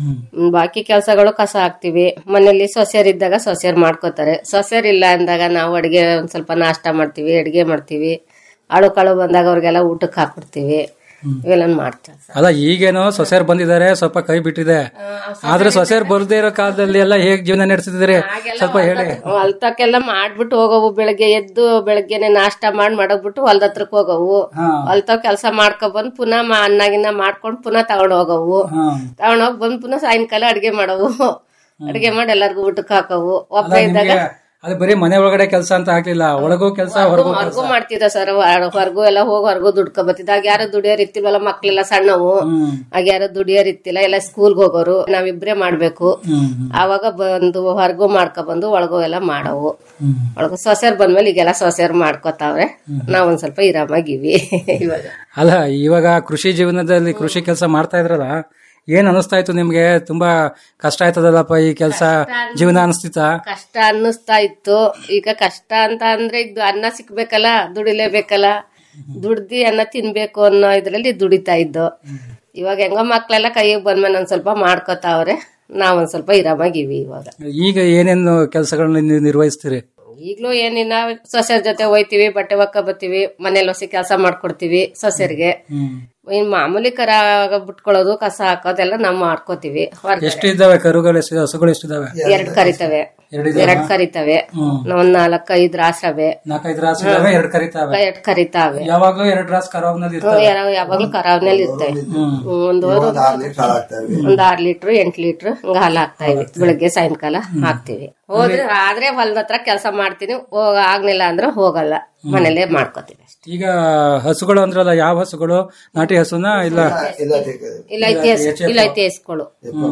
ಬಾಕಿ ಕೆಲಸಗಳು ಕಸ ಹಾಕ್ತಿವಿ ಮನೇಲಿ ಸೊಸೆಯರಿದ್ದಾಗ ಸೊಸೆಯರ್ ಮಾಡ್ಕೋತಾರೆ ಸೊಸೆಯರಿಲ್ಲ ಅಂದಾಗ ನಾವು ಅಡಿಗೆ ಒಂದ್ ಸ್ವಲ್ಪ ನಾಷ್ಟ ಮಾಡ್ತೀವಿ ಅಡಿಗೆ ಮಾಡ್ತೀವಿ ಆಳು ಕಾಳು ಬಂದಾಗ ಅವ್ರಿಗೆಲ್ಲ ಊಟಕ್ಕೆ ಹಾಕ್ಬಿಡ್ತೀವಿ ಇವೆಲ್ಲ ಮಾಡ್ತಾರೆ ಅಲ್ಲ ಈಗೇನೋ ಸೊಸೆಯರ್ ಬಂದಿದ್ದಾರೆ ಸ್ವಲ್ಪ ಕೈ ಬಿಟ್ಟಿದೆ ಆದ್ರೆ ಸೊಸೆಯರ್ ಬರ್ದೇ ಇರೋ ಕಾಲದಲ್ಲಿ ಎಲ್ಲ ಹೇಗ್ ಜೀವನ ನಡೆಸ್ತಿದ್ದೀರಿ ಸ್ವಲ್ಪ ಹೇಳಿ ಹೊಲ್ತಕ್ಕೆಲ್ಲ ಮಾಡ್ಬಿಟ್ಟು ಹೋಗವು ಬೆಳಗ್ಗೆ ಎದ್ದು ಬೆಳಗ್ಗೆನೆ ನಾಷ್ಟ ಮಾಡಿ ಮಾಡಕ್ಬಿಟ್ಟು ಹೊಲ್ದ ಹತ್ರಕ್ ಹೋಗವು ಹೊಲ್ತಾವ್ ಕೆಲಸ ಮಾಡ್ಕೊ ಬಂದ್ ಪುನಃ ಮಾ- ಅನ್ನ ಗಿನ್ನ ಮಾಡ್ಕೊಂಡ್ ಪುನಃ ತಗೊಂಡ್ ಹೋಗವು ತಗೊಂಡ್ ಹೋಗಿ ಬಂದ್ ಪುನಃ ಸಾಯಂಕಾಲ ಅಡ್ಗೆ ಮಾಡವು ಅಡ್ಗೆ ಮಾಡಿ ಎಲ್ಲಾರ್ಗು ಊಟಕ್ಕೆ ಹಾಕವು ಒಬ್ಬ ಅಲ್ಲ, ಇದ್ದಾಗ ನಿಮ್ಗೆ ಅದು ಬರೀ ಮನೆ ಒಳಗಡೆ ಕೆಲಸ ಅಂತ ಆಗ್ಲಿಲ್ಲ ಒಳಗೂ ಕೆಲಸ ಹೊರಗೂ ಕೆಲಸ ಹೊರ್ಗು ಮಾಡ್ತಿದ್ದ ಸರ್ ಹೊರಗು ಎಲ್ಲ ಹೋಗಿ ಹೊರಗು ದುಡ್ಕೊ ಬತ್ತಿದ್ದ ಆಗ ಯಾರು ದುಡಿಯೋರ್ ಇತ್ತಿಲ್ವಲ್ಲ ಮಕ್ಳೆಲ್ಲ ಸಣ್ಣವು ಆಗ ಯಾರು ದುಡಿಯೋರ್ ಇತ್ತಿಲ್ಲ ಎಲ್ಲ ಸ್ಕೂಲ್ಗೆ ಹೋಗೋರು ನಾವಿಬ್ರೇ ಮಾಡ್ಬೇಕು ಆವಾಗ ಬಂದು ಹೊರಗು ಮಾಡ್ಕೊ ಬಂದು ಒಳಗು ಎಲ್ಲ ಮಾಡವು ಒಳಗು ಸೊಸೆಯರ್ ಬಂದ್ಮೇಲೆ ಈಗೆಲ್ಲ ಸೊಸೆಯರ್ ಮಾಡ್ಕೊತಾವ್ರೆ ನಾವ್ ಒಂದ್ ಸ್ವಲ್ಪ ಇರಾಮಾಗಿವಿ ಇವಾಗ ಅಲ್ಲ ಇವಾಗ ಕೃಷಿ ಜೀವನದಲ್ಲಿ ಕೃಷಿ ಕೆಲಸ ಮಾಡ್ತಾ ಇದ್ರಲ್ಲ ಏನ್ ಅನಿಸ್ತಾ ಇತ್ತು ನಿಮ್ಗೆ ತುಂಬಾ ಕಷ್ಟ ಆಯ್ತದಲ್ಲಪ್ಪ ಈ ಕೆಲಸ ಜೀವನ ಅನಿಸ್ತಿತ್ತ ಕಷ್ಟ ಅನ್ನಿಸ್ತಾ ಇತ್ತು ಈಗ ಕಷ್ಟ ಅಂತ ಅಂದ್ರೆ ಇದು ಅನ್ನ ಸಿಕ್ಬೇಕಲ್ಲ ದುಡಿಲೇಬೇಕಲ್ಲ ದುಡ್ದಿ ಅನ್ನ ತಿನ್ಬೇಕು ಅನ್ನೋ ಇದ್ರಲ್ಲಿ ದುಡಿತಾ ಇದ್ದು ಇವಾಗ ಹೆಂಗೋ ಮಕ್ಳೆಲ್ಲ ಕೈಗೆ ಬಂದ್ಮೇಲೆ ಒಂದ್ ಸ್ವಲ್ಪ ಮಾಡ್ಕೊತಾವ್ರೆ ನಾವ್ ಒಂದ್ ಸ್ವಲ್ಪ ಇರಾಮಾಗಿವಿ ಇವಾಗ ಈಗ ಏನೇನು ಕೆಲಸಗಳನ್ನ ನೀವು ನಿರ್ವಹಿಸ್ತೀರಿ ಈಗ್ಲೂ ಏನಿಲ್ಲ ಸೊಸೆಯರ್ ಜೊತೆ ಹೋಯ್ತಿವಿ ಬಟ್ಟೆ ಒಕ್ಕ ಬತ್ತೀವಿ ಮನೇಲಿ ಹೊಸಿ ಕೆಲಸ ಮಾಡ್ಕೊಡ್ತೀವಿ ಸೊಸೆಯರ್ಗೆ ಇನ್ ಮಾಮೂಲಿ ಕರ ಬಿಟ್ಕೊಳ್ಳೋದು ಕಸ ಹಾಕೋದೆಲ್ಲ ನಾವ್ ಮಾಡ್ಕೋತೀವಿ ಹೊರ್ಗಡೆ ಎಷ್ಟು ಇದ್ದಾವೆ ಕರುಗಳು ಎಷ್ಟು ಹಸುಗಳು ಎಷ್ಟಿದಾವೆ ಎರಡ್ ಕರಿತವೆ ಎರಡಿದಾವ? ಎರಡ್ ಕರಿತವೆ ಹ್ಮ್. ಒಂದ್ ನಾಲ್ಕ ಐದ್ ರಾಸವೆ ನಾಲ್ಕೈದು ರಾಸು ಇದಾವೆ ಎರಡು ಕರಿತಾವೆ ಎರಡ್ ಕರಿತಾವೆ ಯಾವಾಗ್ಲೂ ಎರಡು ರಾಸ್ ಕರಾವ್ನಲ್ಲಿ ಇರ್ತವೆ ಯಾರ- ಯಾವಾಗ್ಲೂ ಕರಾವ್ನಲ್ಲಿ ಇರ್ತವೆ ಹ್ಮ್, ಒಂದು ಒಂದ್ ಆರ್ ಲೀಟರ್ ಹಾಲು ಹಾಕ್ತಾವೆ ಒಂದ್ ಆರ್ ಲೀಟರ್ ಎಂಟ್ ಲೀಟರ್ ಹಂಗ ಹಾಲು ಹಾಕ್ತಾ ಇವಿ ಬೆಳಗ್ಗೆ ಸಾಯಂಕಾಲ ಹಾಕ್ತಿವಿ ಹೋದ್ರೆ ಆದ್ರೆ ಹೊಲದ ಹತ್ರ ಕೆಲಸ ಮಾಡ್ತೀನಿ ಹೋಗ ಆಗ್ಲಿಲ್ಲ ಅಂದ್ರೆ ಹೋಗಲ್ಲ ಮನೇಲೆ ಮಾಡ್ಕೋತೀವಿ ಅಷ್ಟೇ ಈಗ ಹಸುಗಳು ಅಂದ್ರಲ್ಲ ಯಾವ ಹಸುಗಳು ನಾಟಿ ಹಸುನ ಇಲ್ಲ ಇಲ್ಲ ಇಲ್ಲ ಐತಿ ಎಸ್- ಇಲ್ಲ ಐತಿ ಎಸ್ಕೊಳು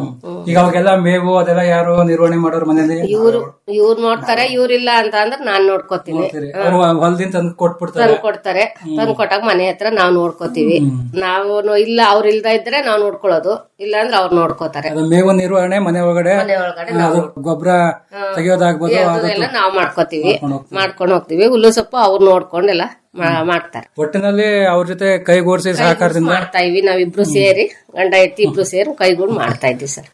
ಈಗ ಅವಾಗೆಲ್ಲ ಮೇವು ಅದೆಲ್ಲ ಯಾರು ನಿರ್ವಹಣೆ ಮಾಡೋರು ಮನೇಲಿ ಇವ್ರು ಇವ್ರು ನೋಡ್ತಾರೆ ಇವ್ರಿಲ್ಲ ಅಂತ ಅಂದ್ರೆ ನಾನ್ ನೋಡ್ಕೋತೀನಿ ಅವ್ರು ಹೊಲದಿಂದ ತಂದು ಕೊಟ್ಬಿಡ್ತಾರೆ ತಂದ್ ಕೊಡ್ತಾರೆ ತಂದ್ ಕೊಟ್ಟಾಗ ಮನೆ ಹತ್ರ ನಾವ್ ನೋಡ್ಕೋತೀವಿ ನಾವು ಇಲ್ಲ ಅವ್ರ ಇಲ್ದ ಇದ್ರೆ ನಾವ್ ನೋಡ್ಕೊಳ್ಳೋದು ಇಲ್ಲ ಅಂದ್ರೆ ಅವ್ರು ನೋಡ್ಕೋತಾರೆ ಅದು ಮೇವು ನಿರ್ವಹಣೆ ಮನೆ ಒಳಗಡೆ ಮನೆ ಒಳಗಡೆ ಅದು ಗೊಬ್ಬರ ತೆಗೆಯೋದಾಗ್ಬೋದು ಅದೆಲ್ಲ ನಾವ್ ಮಾಡ್ಕೋತೀವಿ ಮಾಡ್ಕೊಂಡು ಹೋಗ್ತೀವಿ ಹುಲ್ಲು ಸೊಪ್ಪು ಅವ್ರು ನೋಡ್ಕೊಂಡೆಲ್ಲ ಮಾ- ಮಾಡ್ತಾರೆ ಒಟ್ಟಿನಲ್ಲಿ ಅವ್ರ ಜೊತೆ ಕೈಗೂಡಿಸಿ ಸಹಕಾರದಿಂದ ಮಾಡ್ತಾ ಇವಿ ನಾವಿಬ್ರು ಸೇರಿ ಗಂಡ ಹೆಂಡತಿ ಇಬ್ರು ಸೇರಿ ಕೈಗೂಡ್ ಮಾಡ್ತಾ ಇದ್ವಿ ಸರ್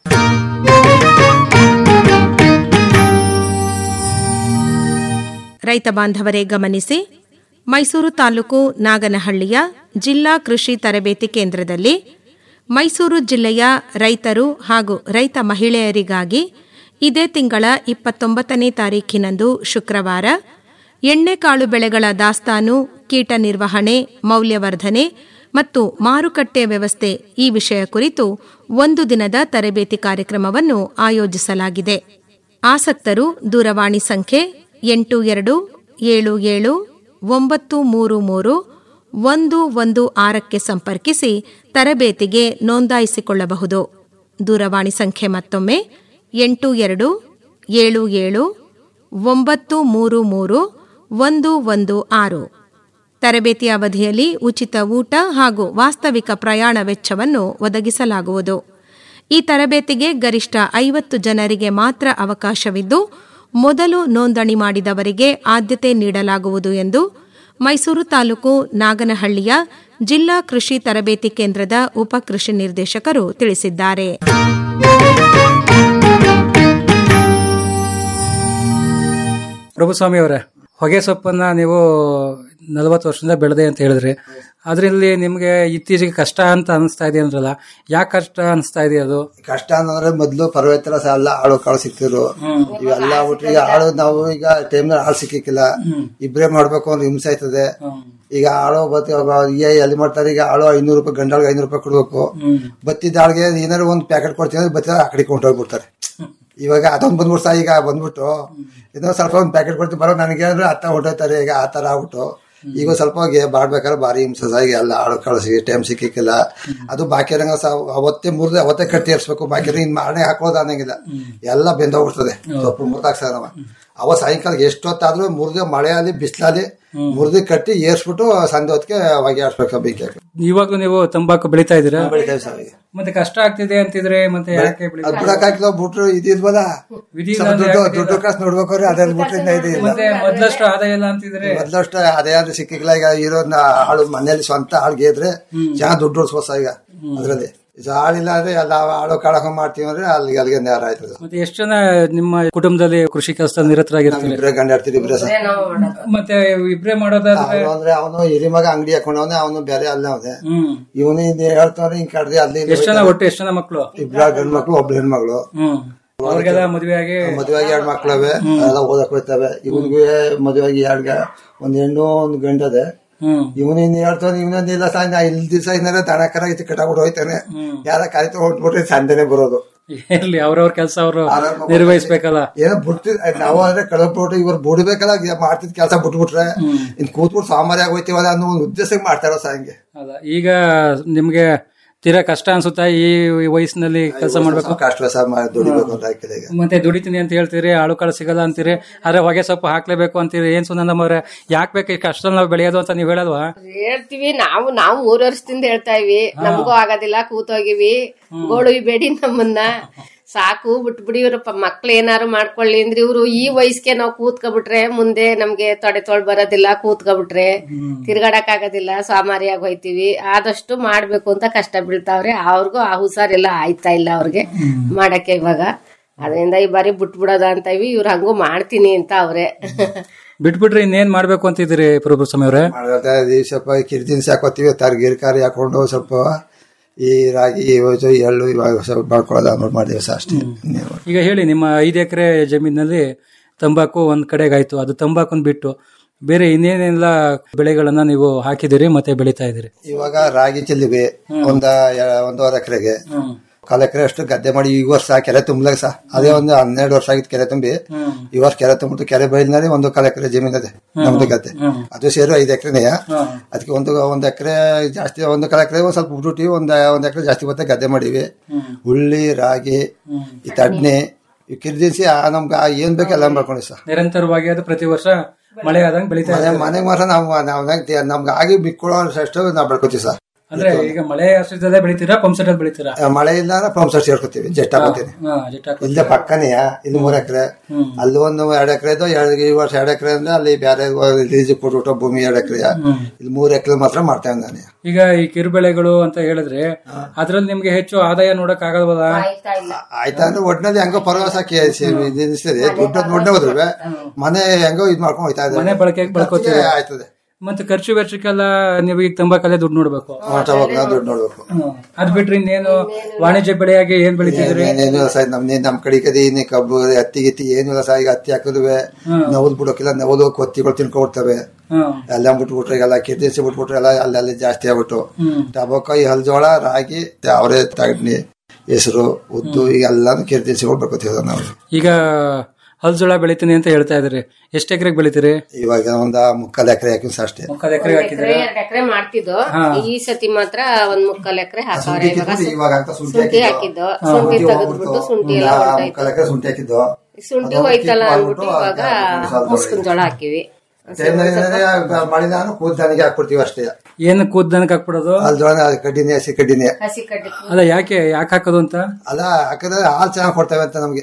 ರೈತ ಬಾಂಧವರೇ ಗಮನಿಸಿ ಮೈಸೂರು ತಾಲೂಕು ನಾಗನಹಳ್ಳಿಯ ಜಿಲ್ಲಾ ಕೃಷಿ ತರಬೇತಿ ಕೇಂದ್ರದಲ್ಲಿ ಮೈಸೂರು ಜಿಲ್ಲೆಯ ರೈತರು ಹಾಗೂ ರೈತ ಮಹಿಳೆಯರಿಗಾಗಿ ಇದೇ ತಿಂಗಳ ಇಪ್ಪತ್ತೊಂಬತ್ತನೇ ತಾರೀಖಿನಂದು ಶುಕ್ರವಾರ ಎಣ್ಣೆಕಾಳು ಬೆಳೆಗಳ ದಾಸ್ತಾನು ಕೀಟ ನಿರ್ವಹಣೆ ಮೌಲ್ಯವರ್ಧನೆ ಮತ್ತು ಮಾರುಕಟ್ಟೆ ವ್ಯವಸ್ಥೆ ಈ ವಿಷಯ ಕುರಿತು ಒಂದು ದಿನದ ತರಬೇತಿ ಕಾರ್ಯಕ್ರಮವನ್ನು ಆಯೋಜಿಸಲಾಗಿದೆ ಆಸಕ್ತರು ದೂರವಾಣಿ ಸಂಖ್ಯೆ ಎಂಟು ಎರಡು ಏಳು ಏಳು ಒಂಬತ್ತು ಮೂರು ಮೂರು ಒಂದು ಒಂದು ಆರಕ್ಕೆ ಸಂಪರ್ಕಿಸಿ ತರಬೇತಿಗೆ ನೋಂದಾಯಿಸಿಕೊಳ್ಳಬಹುದು ದೂರವಾಣಿ ಸಂಖ್ಯೆ ಮತ್ತೊಮ್ಮೆ ಎಂಟು ಎರಡು ಏಳು ಏಳು ಒಂಬತ್ತು ಮೂರು ಮೂರು ಒಂದು ಒಂದು ಆರು ತರಬೇತಿ ಅವಧಿಯಲ್ಲಿ ಉಚಿತ ಊಟ ಹಾಗೂ ವಾಸ್ತವಿಕ ಪ್ರಯಾಣ ವೆಚ್ಚವನ್ನು ಒದಗಿಸಲಾಗುವುದು ಈ ತರಬೇತಿಗೆ ಗರಿಷ್ಠ ಐವತ್ತು ಜನರಿಗೆ ಮಾತ್ರ ಅವಕಾಶವಿದ್ದು ಮೊದಲು ನೋಂದಣಿ ಮಾಡಿದವರಿಗೆ ಆದ್ಯತೆ ನೀಡಲಾಗುವುದು ಎಂದು ಮೈಸೂರು ತಾಲೂಕು ನಾಗನಹಳ್ಳಿಯ ಜಿಲ್ಲಾ ಕೃಷಿ ತರಬೇತಿ ಕೇಂದ್ರದ ಉಪ ಕೃಷಿ ನಿರ್ದೇಶಕರು ತಿಳಿಸಿದ್ದಾರೆ ಪ್ರಭುಸ್ವಾಮಿ ಅವರೇ ಹೊಗೆ ಸೊಪ್ಪನ್ನ ನೀವು ನಲವತ್ತು ವರ್ಷದಿಂದ ಬೆಳೆದೆ ಅಂತ ಹೇಳಿದ್ರಿ ಅದರಲ್ಲಿ ನಿಮ್ಗೆ ಇತ್ತೀಚೆಗೆ ಕಷ್ಟ ಅಂತ ಅನಿಸ್ತಾ ಇದೆ ಅಂದ್ರಲ್ಲ ಯಾಕೆ ಕಷ್ಟ ಅನಿಸ್ತಾ ಇದೆ ಅದು ಕಷ್ಟ ಅಂದ್ರೆ ಮೊದ್ಲು ಪರ್ವತರ ಎಲ್ಲ ಆಳು ಕಾಳು ಸಿಕ್ತಿರು ಇವೆಲ್ಲ ಬಿಟ್ರೆ ಈಗ ಆಳು ನಾವು ಈಗ ಟೈಮ್ ಆಳು ಸಿಕ್ಕಿಕ್ಕಿಲ್ಲ ಇಬ್ರೇ ಮಾಡ್ಬೇಕು ಅಂದ್ರೆ ಹಿಂಸೆ ಆಯ್ತದೆ ಈಗ ಆಳು ಬತ್ತಿ ಈಗ ಎಲ್ಲಿ ಮಾಡ್ತಾರೆ ಈಗ ಆಳು ಐನೂರು ರೂಪಾಯಿ ಗಂಡಾಳಿಗೆ ಐನೂರು ರೂಪಾಯಿ ಕೊಡ್ಬೇಕು ಬತ್ತಿದ ಆಳ್ಗೆ ಏನಾದ್ರು ಒಂದು ಪ್ಯಾಕೆಟ್ ಕೊಡ್ತೀನಿ ಅಂದ್ರೆ ಬತ್ತಿದ ಆ ಕಡೆ ಕೊಂಡೋಗ್ಬಿಡ್ತಾರೆ ಇವಾಗ ಅದೊಂದು ಬಂದ್ಬಿಟ್ಟು ಸಹ ಈಗ ಬಂದ್ಬಿಟ್ಟು ಇನ್ನೊಂದು ಸ್ವಲ್ಪ ಒಂದು ಪ್ಯಾಕೆಟ್ ಕೊಡ್ತೀನಿ ಬರೋ ನನಗೆ ಅಂದ್ರೆ ಅತ್ತ ಹೊಟ್ಟೋಯ್ತಾರೆ ಈಗ ಆ ತರ ಆಗ್ಬಿಟ್ಟು ಈಗ ಸ್ವಲ್ಪ ಗೆ- ಮಾಡ್ಬೇಕಾದ್ರೆ ಭಾರಿ ಹಿಂಸೆ ಸಹ ಈಗ ಎಲ್ಲ ಆಳು ಕಳಿಸಿ ಟೈಮ್ ಸಿಕ್ಕಿಕ್ಕಿಲ್ಲ ಅದು ಬಾಕಿ ರಂಗ ಸಹ ಅವತ್ತೇ ಮುರಿದು ಅವತ್ತೇ ಕಟ್ಟಿ ಏರ್ಸ್ಬೇಕು ಬಾಕಿ ಇನ್ ಮಾಡೇ ಹಾಕೋದು ಅನ್ನಂಗಿಲ್ಲ ಎಲ್ಲ ಬೆಂದೋಗ್ಬಿಡ್ತದೆ ಸ್ವಲ್ಪ ಮುರ್ದಾಕ್ ಸಹ ನಾವು ಅವ ಸಾಯಂಕಾಲ ಎಷ್ಟೊತ್ತಾದ್ರೂ ಮುರಿದು ಮಳೆಯಲ್ಲಿ ಬಿಸಿಲಲ್ಲಿ ಮುರಿದು ಕಟ್ಟಿ ಏರ್ಸ್ಬಿಟ್ಟು ಸಂಜೆ ಹೊತ್ತಿಗೆ ಹೊಗೆ ಆಡ್ಸ್ಬೇಕು ಬೇಕಿ ಇವಾಗ್ಲೂ ನೀವು ತಂಬಾಕು ಬೆಳಿತಾ ಇದ್ದೀರಾ ಬೆಳಿತೇವೆ ಸರ್ ಈಗ ಮತ್ತೆ ಕಷ್ಟ ಆಗ್ತಿದೆ ಅಂತಿದ್ರೆ ಮತ್ತೆ ಯಾಕೆ ಬೆಳಿ- ಅದ್ ಬಿಡಕ್ ಹಾಕಿದ ಬಿಟ್ರು ಇದಿಲ್ವಲ್ಲ ವಿಧಿ ಇಲ್ಲ ಸ್ವಲ್ಪ ಅಂದ್ರೆ ದುಡ್ಡು ಯಾಕೆ ದುಡ್ಡು ಕಾಸು ನೋಡ್ಬೇಕಾದ್ರೆ ಅದ್ರಲ್ಲಿ ಬಿಟ್ರೆ ಇನ್ನ ಇದು ಇಲ್ಲ ಮತ್ತೆ ಮೊದ್ಲಷ್ಟು ಆದಾಯ ಇಲ್ಲ ಅಂತಿದ್ರೆ ಮೊದ್ಲಷ್ಟು ಅದೇ ಆದ್ರೆ ಸಿಕ್ಕಿಲ್ಲ ಈಗ ಇರೋದ್ನ ಆಳು ಮನೇಲಿ ಸ್ವಂತ ಆಳ್ಗೆ ಇದ್ರೆ ಚೆನ್ನಾಗಿ ದುಡ್ಡು ಉಳಿಸ್ಬೋಸ ಈಗ ಅದ್ರಲ್ಲಿ ಇದು ಆಳಿಲ್ಲ ಅಂದ್ರೆ ಎಲ್ಲ ಆಳು ಕಾಳಕ ಮಾಡ್ತೀವಿ ಅಂದ್ರೆ ಅಲ್ಲಿಗೆ ಅಲ್ಲಿಗೆ ನೇರ ಆಯ್ತದೆ ಮತ್ತೆ ಎಷ್ಟು ಜನ ನಿಮ್ಮ ಕುಟುಂಬದಲ್ಲಿ ಕೃಷಿ ಕೆಲಸದಲ್ಲಿ ನಿರತರಾಗಿರ್ತಾರೆ ಇಬ್ರೇ ಗಂಡ ಆಡ್ತೀರಿ ಇಬ್ರೇ ಸರ್ ಮತ್ತೆ ಇಬ್ರೇ ಮಾಡೋದಾದ್ರೆ ಅವ್ನು ಅಂದ್ರೆ ಅವನು ಹಿರಿ ಮಗ ಅಂಗಡಿ ಹಾಕೊಂಡವನೆ ಅವನು ಬೇರೆ ಅಲ್ಲೇ ಅವನೆ ಹ್ಮ್ ಇವನು ಹಿಂದೆ ಹೇಳ್ತಾವ್ರೆ ಹಿಂಗ್ ಕಡ್ದಿ ಅಲ್ಲಿ ಇಲ್ಲಿ ಎಷ್ಟು ಜನ ಒಟ್ಟು ಎಷ್ಟು ಜನ ಮಕ್ಕಳು ಇಬ್ರ ಗಂಡ್ ಮಕ್ಳು ಒಬ್ಳು ಹೆಣ್ಮಗಳು ಹ್ಮ್ ಅವ್ರಿಗೆಲ್ಲ ಮದುವೆ ಆಗಿ ಮದುವೆಯಾಗಿ ಎರಡ್ ಮಕ್ಳವೆ ಎಲ್ಲ ಓದಕ್ ಹೋಯ್ತವೆ ಇವನ್ಗೂ ಮದುವೆಯಾಗಿ ಎರಡ್ ಗ- ಒಂದ್ ಹೆಣ್ಣು ಒಂದ್ ಗಂಡದೆ ಹ್ಮ್ ಇವನು ಇನ್ನು ಹೇಳ್ತಾನೆ ಇವನೊಂದು ಇಲ್ಲ ಸಹ ನಾ ಇಲ್ಲಿ ದಿವಸ ಇನ್ನರ ದನ ಕರ ಇತ್ತು ಕಟ್ಟಾಗ್ಬಿಟ್ಟು ಹೋಯ್ತಾನೆ ಯಾರ ಕಾಯ್ತು ಹೊಟ್ಬಿಟ್ರೆ ಸಂಜೆನೆ ಬರೋದು ಇರ್ಲಿ ಅವ್ರವ್ರ ಕೆಲಸ ಅವರು ನಿರ್ವಹಿಸ್ಬೇಕಲ್ಲ ಏನೋ ಬಿಡ್ತಿ ನಾವು ಅಂದ್ರೆ ಕಳ್ಬಿಟ್ಟು ಇವ್ರು ಬಿಡ್ಬೇಕಲ್ಲ ಇದ್ ಮಾಡ್ತಿದ್ ಕೆಲಸ ಬಿಟ್ಬಿಟ್ರೆ ಇನ್ ಕೂತ್ಬಿಟ್ಟು ಸಾಮಾರಿ ಆಗೋಯ್ತೀವಲ್ಲ ಅನ್ನೋ ಒಂದು ಉದ್ದೇಶಕ್ಕೆ ಮಾಡ್ತಾರೋ ಸಹ ಹಂಗೆ ಅಲ್ಲ ಈಗ ನಿಮ್ಗೆ ತೀರಾ ಕಷ್ಟ ಅನ್ಸುತ್ತಾ ಈ ವಯಸ್ಸಿನಲ್ಲಿ ಕೆಲಸ ಮಾಡ್ಬೇಕು ಕಷ್ಟ ಸಹ ಮಾಡಿ ದುಡಿಬೇಕು ಅಂತ ಹಾಕಿದೆ ಈಗ ಮತ್ತೆ ದುಡಿತೀನಿ ಅಂತ ಹೇಳ್ತೀರಿ ಆಳು ಕಾಳು ಸಿಗಲ್ಲ ಅಂತೀರಿ ಆದ್ರೆ ಹೊಗೆ ಸೊಪ್ಪು ಹಾಕ್ಲೇಬೇಕು ಅಂತೀರಿ ಏನ್ ಸುನಂದಮ್ಮವ್ರೆ ಯಾಕೆ ಬೇಕು ಈ ಕಷ್ಟ ನಾವು ಬೆಳೆಯೋದು ಅಂತ ನೀವ್ ಹೇಳಲ್ವಾ ಹೇಳ್ತೀವಿ ನಾವು ನಾವು ಮೂರ್ ವರ್ಷದಿಂದ ಹೇಳ್ತಾ ಇವಿ ನಮಗೂ ಆಗೋದಿಲ್ಲ ಕೂತೋಗಿವಿ ಗೋಳು ಬೇಡಿ ನಮ್ಮನ್ನ ಸಾಕು ಬಿಟ್ಬಿಡಿ ಇವ್ರಪ್ಪ ಮಕ್ಳು ಏನಾರು ಮಾಡ್ಕೊಳ್ಳಿ ಅಂದ್ರೆ ಇವ್ರು ಈ ವಯಸ್ಸಿಗೆ ನಾವು ಕೂತ್ಕೊಬಿಟ್ರೆ ಮುಂದೆ ನಮ್ಗೆ ತೊಡೆ ತೊಳ್ ಬರೋದಿಲ್ಲ ಕೂತ್ಕೊಬಿಟ್ರೆ ತಿರ್ಗಾಡಕ್ ಆಗೋದಿಲ್ಲ ಸೋಮಾರಿಯಾಗಿ ಹೋಯ್ತಿವಿ ಆದಷ್ಟು ಮಾಡ್ಬೇಕು ಅಂತ ಕಷ್ಟ ಬೀಳ್ತಾವ್ರೆ ಅವ್ರಿಗೂ ಆ ಹುಷಾರಿಲ್ಲ ಆಯ್ತಾ ಇಲ್ಲ ಅವ್ರಿಗೆ ಮಾಡಕ್ಕೆ ಇವಾಗ ಅದರಿಂದ ಈ ಬಾರಿ ಬಿಟ್ಬಿಡೋದ ಅಂತ ಇವಿ ಇವ್ರು ಹಂಗೂ ಮಾಡ್ತೀನಿ ಅಂತ ಅವ್ರೆ ಬಿಟ್ಬಿಟ್ರೆ ಇನ್ನೇನ್ ಮಾಡ್ಬೇಕು ಅಂತಿದ್ದೀರಿ ಪ್ರಭು ಸ್ವಾಮಿ ಅವ್ರೆ ಮಾಡ್ಕೊಳ್ತಾ ಇದೀವಿ ಸ್ವಲ್ಪ ಕಿರ್ದಿನ ಹಾಕೋತೀವಿ ತರ್ಗಿರ್ ಕಾರಿ ಹಾಕೊಂಡು ಸ್ವಲ್ಪ ಈ ರಾಗಿ ಇವತ್ತು ಎಳ್ಳು ಇವಾಗ ಸ್ವಲ್ಪ ಮಾಡ್ಕೊಳ್ಳೋದು ನೋಡಿ ಮಾಡಿದೀವಿ ಸರ್ ಅಷ್ಟೇ ಇನ್ನೇನು. ಈಗ ಹೇಳಿ ನಿಮ್ಮ ಐದು ಎಕರೆ ಜಮೀನಲ್ಲಿ ತಂಬಾಕು ಒಂದ್ ಕಡೆಗಾಯ್ತು ಅದು ತಂಬಾಕುನ್ ಬಿಟ್ಟು ಬೇರೆ ಇನ್ನೇನೆಲ್ಲ ಬೆಳೆಗಳನ್ನ ನೀವು ಹಾಕಿದಿರಿ ಮತ್ತೆ ಬೆಳಿತಾ ಇದ್ದೀರಿ ಇವಾಗ ರಾಗಿ ಚೆಲ್ಲಿವಿ ಒಂದ ಎ- ಒಂದೂವರೆ ಎಕರೆಗೆ ಕಾಲ ಎಕರೆ ಅಷ್ಟು ಗದ್ದೆ ಮಾಡಿ ಈ ವರ್ಷ ಕೆರೆ ತುಂಬಲಾಗ ಸಹ ಅದೇ ಒಂದು ಹನ್ನೆರಡು ವರ್ಷ ಆಗಿತ್ತು ಕೆರೆ ತುಂಬಿ ಈ ವರ್ಷ ಕೆರೆ ತುಂಬಿಟ್ಟು ಕೆರೆ ಬೈಲಿನಲ್ಲಿ ಒಂದು ಕಾಲ ಎಕರೆ ಜಮೀನ್ ಇದೆ ನಮ್ದು ಗದ್ದೆ ಅದು ಸೇರು ಐದು ಎಕರೆನೇ ಅದಕ್ಕೆ ಒಂದು ಒಂದ್ ಎಕರೆ ಜಾಸ್ತಿ ಒಂದು ಕಾಲ ಎಕರೆ ಒಂದ್ ಸ್ವಲ್ಪ ಬಿಟ್ಬಿಟ್ಟು ಒಂದ್ ಒಂದ್ ಎಕರೆ ಜಾಸ್ತಿ ಬತ್ತೆ ಗದ್ದೆ ಮಾಡಿವಿ ಉಳ್ಳಿ ರಾಗಿ ಈ ತಡ್ನಿ ಈ ಕಿರ್ದಿಸಿ ಆ ನಮ್ಗೆ ಆ ಏನ್ ಬೇಕು ಎಲ್ಲ ಮಾಡ್ಕೊಂಡಿ ಸರ್ ನಿರಂತರವಾಗಿ ಅದು ಪ್ರತಿ ವರ್ಷ ಮಳೆ ಆದಂಗೆ ಬೆಳಿತಾ ಮನೆ ಇದೆ ಮನೆಗೆ ಮಾತ್ರ ನಾವು ನಾವು ನಮ್ಗೆ ಆಗಿ ಬಿಕ್ಕೊಳ್ಳೋ ಅಷ್ಟು ನಾವು ಬೆಳ್ಕೊತೀವಿ ಸರ್ ಅಂದ್ರೆ ಈಗ ಮಳೆ ಆಶ್ರಿತದಲ್ಲೇ ಬೆಳಿತೀರಾ ಪಂಪ್ ಸೆಟ್ ಬೆಳಿತೀರಾ ಆ, ಮಳೆ ಇಲ್ಲ ಅಂದ್ರೆ ಪಂಪ್ ಸೆಟ್ ಸೇರ್ಕೊತೀವಿ ಜೆಟ್ ಹಾಕೋತೀವಿ ಹಾ, ಜೆಟ್ ಹಾಕಿ. ಇಲ್ಲೇ ಪಕ್ಕನೇ ಇಲ್ಲಿ ಮೂರ್ ಎಕರೆ ಅಲ್ಲಿ ಒಂದು ಎರಡ್ ಎಕರೆ ಇದು ಎರಡು ಈ ವರ್ಷ ಎರಡ್ ಎಕರೆ ಅಂದ್ರೆ ಅಲ್ಲಿ ಬೇರೆ ಲೀಸ್ ಕೊಟ್ಬಿಟ್ಟು ಭೂಮಿ ಎರಡ್ ಎಕರೆ ಇಲ್ಲಿ ಮೂರ್ ಎಕರೆ ಮಾತ್ರ ಮಾಡ್ತೇವೆ ನಾನು ಈಗ ಈ ಕಿರುಬೆಳೆಗಳು ಅಂತ ಹೇಳಿದ್ರೆ ಅದ್ರಲ್ಲಿ ನಿಮ್ಗೆ ಹೆಚ್ಚು ಆದಾಯ ನೋಡಕ್ ಆಗಲ್ವಲ್ಲ ಆಯ್ತಾ ಅಂದ್ರೆ ಒಟ್ನಲ್ಲಿ ಹೆಂಗೋ ಪರವಾಸ ನಿಲ್ಲಿಸ್ತದೆ ದುಡ್ಡು ನೋಡ್ನೆ ಹೋದ್ರೆ ಮನೆ ಹೆಂಗೋ ಇದ್ ಮಾಡ್ಕೊಂಡು ಹೋಯ್ತಾ ಇದೆ ಮನೆ ಬಳಕೆಗೆ ಬಳಕೋತೀವಿ ಆಯ್ತದೆ ಮತ್ತೆ ಖರ್ಚು ವೆಚ್ಚಕ್ಕೆಲ್ಲ ನೀವು ಈಗ ತಂಬಾಕಲ್ಲೇ ದುಡ್ಡು ನೋಡ್ಬೇಕು ಆಟೋವಾಗ ನಾವು ದುಡ್ಡು ನೋಡ್ಬೇಕು ಹ್ಮ್. ಅದ್ ಬಿಟ್ರೆ ಇನ್ನೇನು ವಾಣಿಜ್ಯ ಬೆಳೆಯಾಗಿ ಏನ್ ಬೆಳಿತಿದ್ರಿ ಏನೇನು ಸಹ ನಮ್ ನಮ್ ಕಡೆ ಕಡೆ ಏನೇ ಕಬ್ಬು ಹತ್ತಿ ಗಿತ್ತಿ ಏನಿಲ್ಲ ಸಹ ಈಗ ಹತ್ತಿ ಹಾಕಿದ್ವಿ ನವಲ್ ಬಿಡೋಕಿಲ್ಲ ನವಲು ಕೊತ್ತಿಗಳು ತಿನ್ಕೊಡ್ತವೆ ಹ್ಮ್. ಎಲ್ಲ ಬಿಟ್ಬಿಟ್ರೆ ಎಲ್ಲ ಕೆದಿಸಿ ಬಿಟ್ಬಿಟ್ರೆ ಎಲ್ಲ ಅಲ್ಲೆಲ್ಲ ಜಾಸ್ತಿ ಆಗ್ಬಿಟ್ಟು ಹ್ಮ್. ಟಬಾಕ ಈ ಹಲ್ಜೋಳ ರಾಗಿ ಅವರೇ ತಗಡ್ನಿ ಹೆಸರು ಉದ್ದು ಈಗ ಎಲ್ಲಾನು ಕೆದಿಸಿಗಳು ಬರ್ಕೋತೀವಿ ನಾವು ಈಗ ಹಲ್ಜೋಳ ಬೆಳಿತೀನಿ ಅಂತ ಹೇಳ್ತಾ ಇದ್ರಿ ಎಷ್ಟ್ ಎಕರೆಗೆ ಬೆಳಿತೀರಿ ಇವಾಗ ಒಂದ ಮುಕ್ಕಾಲ್ ಎಕರೆ ಹಾಕಿ ಸಹ ಅಷ್ಟೇ ಮುಕ್ಕಾಲ್ ಎಕರೆಗೆ ಹಾಕಿದ್ರೆ ಎರಡ್ ಎಕರೆ ಮಾಡ್ತಿದ್ದು ಹಾ. ಈ ಸತಿ ಮಾತ್ರ ಒಂದ್ ಮುಕ್ಕಾಲ್ ಎಕರೆ ಹಾಕವ್ರೆ ಇವಾಗ ಶುಂಠಿ ಇವಾಗ ಹಾಕ್ತಾ ಶುಂಠಿ ಶುಂಠಿ ಹಾಕಿದ್ದು. ಹಾಕಿದ್ದು ಶುಂಠಿ ತೆಗೆದ್ಬಿಟ್ಟು ಶುಂಠಿ ಎಲ್ಲ ಒಂದ ಹೊರಟಾಯ್ತು ಮುಕ್ಕಾಲ್ ಎಕರೆ ಶುಂಠಿ ಹಾಕಿದ್ದು ಶುಂಠಿ ಅದು ಹೋಯ್ತಲ್ಲ ಕಿತ್ತು ಅಂದ್ಬಿಟ್ಟು ಮಾಡ್ಬಿಟ್ಟು ಇವಾಗ ಅದನ್ನ ಸ್ವಲ್ಪ ಮುಸ್ಕಿನ ಜೋಳ ಹಾಕಿವಿ ಮಾಡಿದಾನು ಕೂದ್ದಾನಿಗೆ ಹಾಕ್ಬಿಡ್ತೀವಿ ಅಷ್ಟೇ ಏನ್ ಕೂದ್ದನಕ್ ಹಾಕ್ಬಿಡೋದು ಅಲ್ಲಿ ಜೋಳ ಕಡ್ಡಿನೇ ಹಸಿ ಕಡ್ಡಿನೇ ಹಸಿ ಕಡ್ಡಿ ಅಲ್ಲ ಯಾಕೆ ಯಾಕೆ ಹಾಕೋದು ಅಂತ ಅಲ್ಲ ಹಾಕಿದ್ರೆ ಹಾಲು ಚೆನ್ನಾಗಿ ಕೊಡ್ತೇವೆ ಅಂತ ನಮ್ಗೆ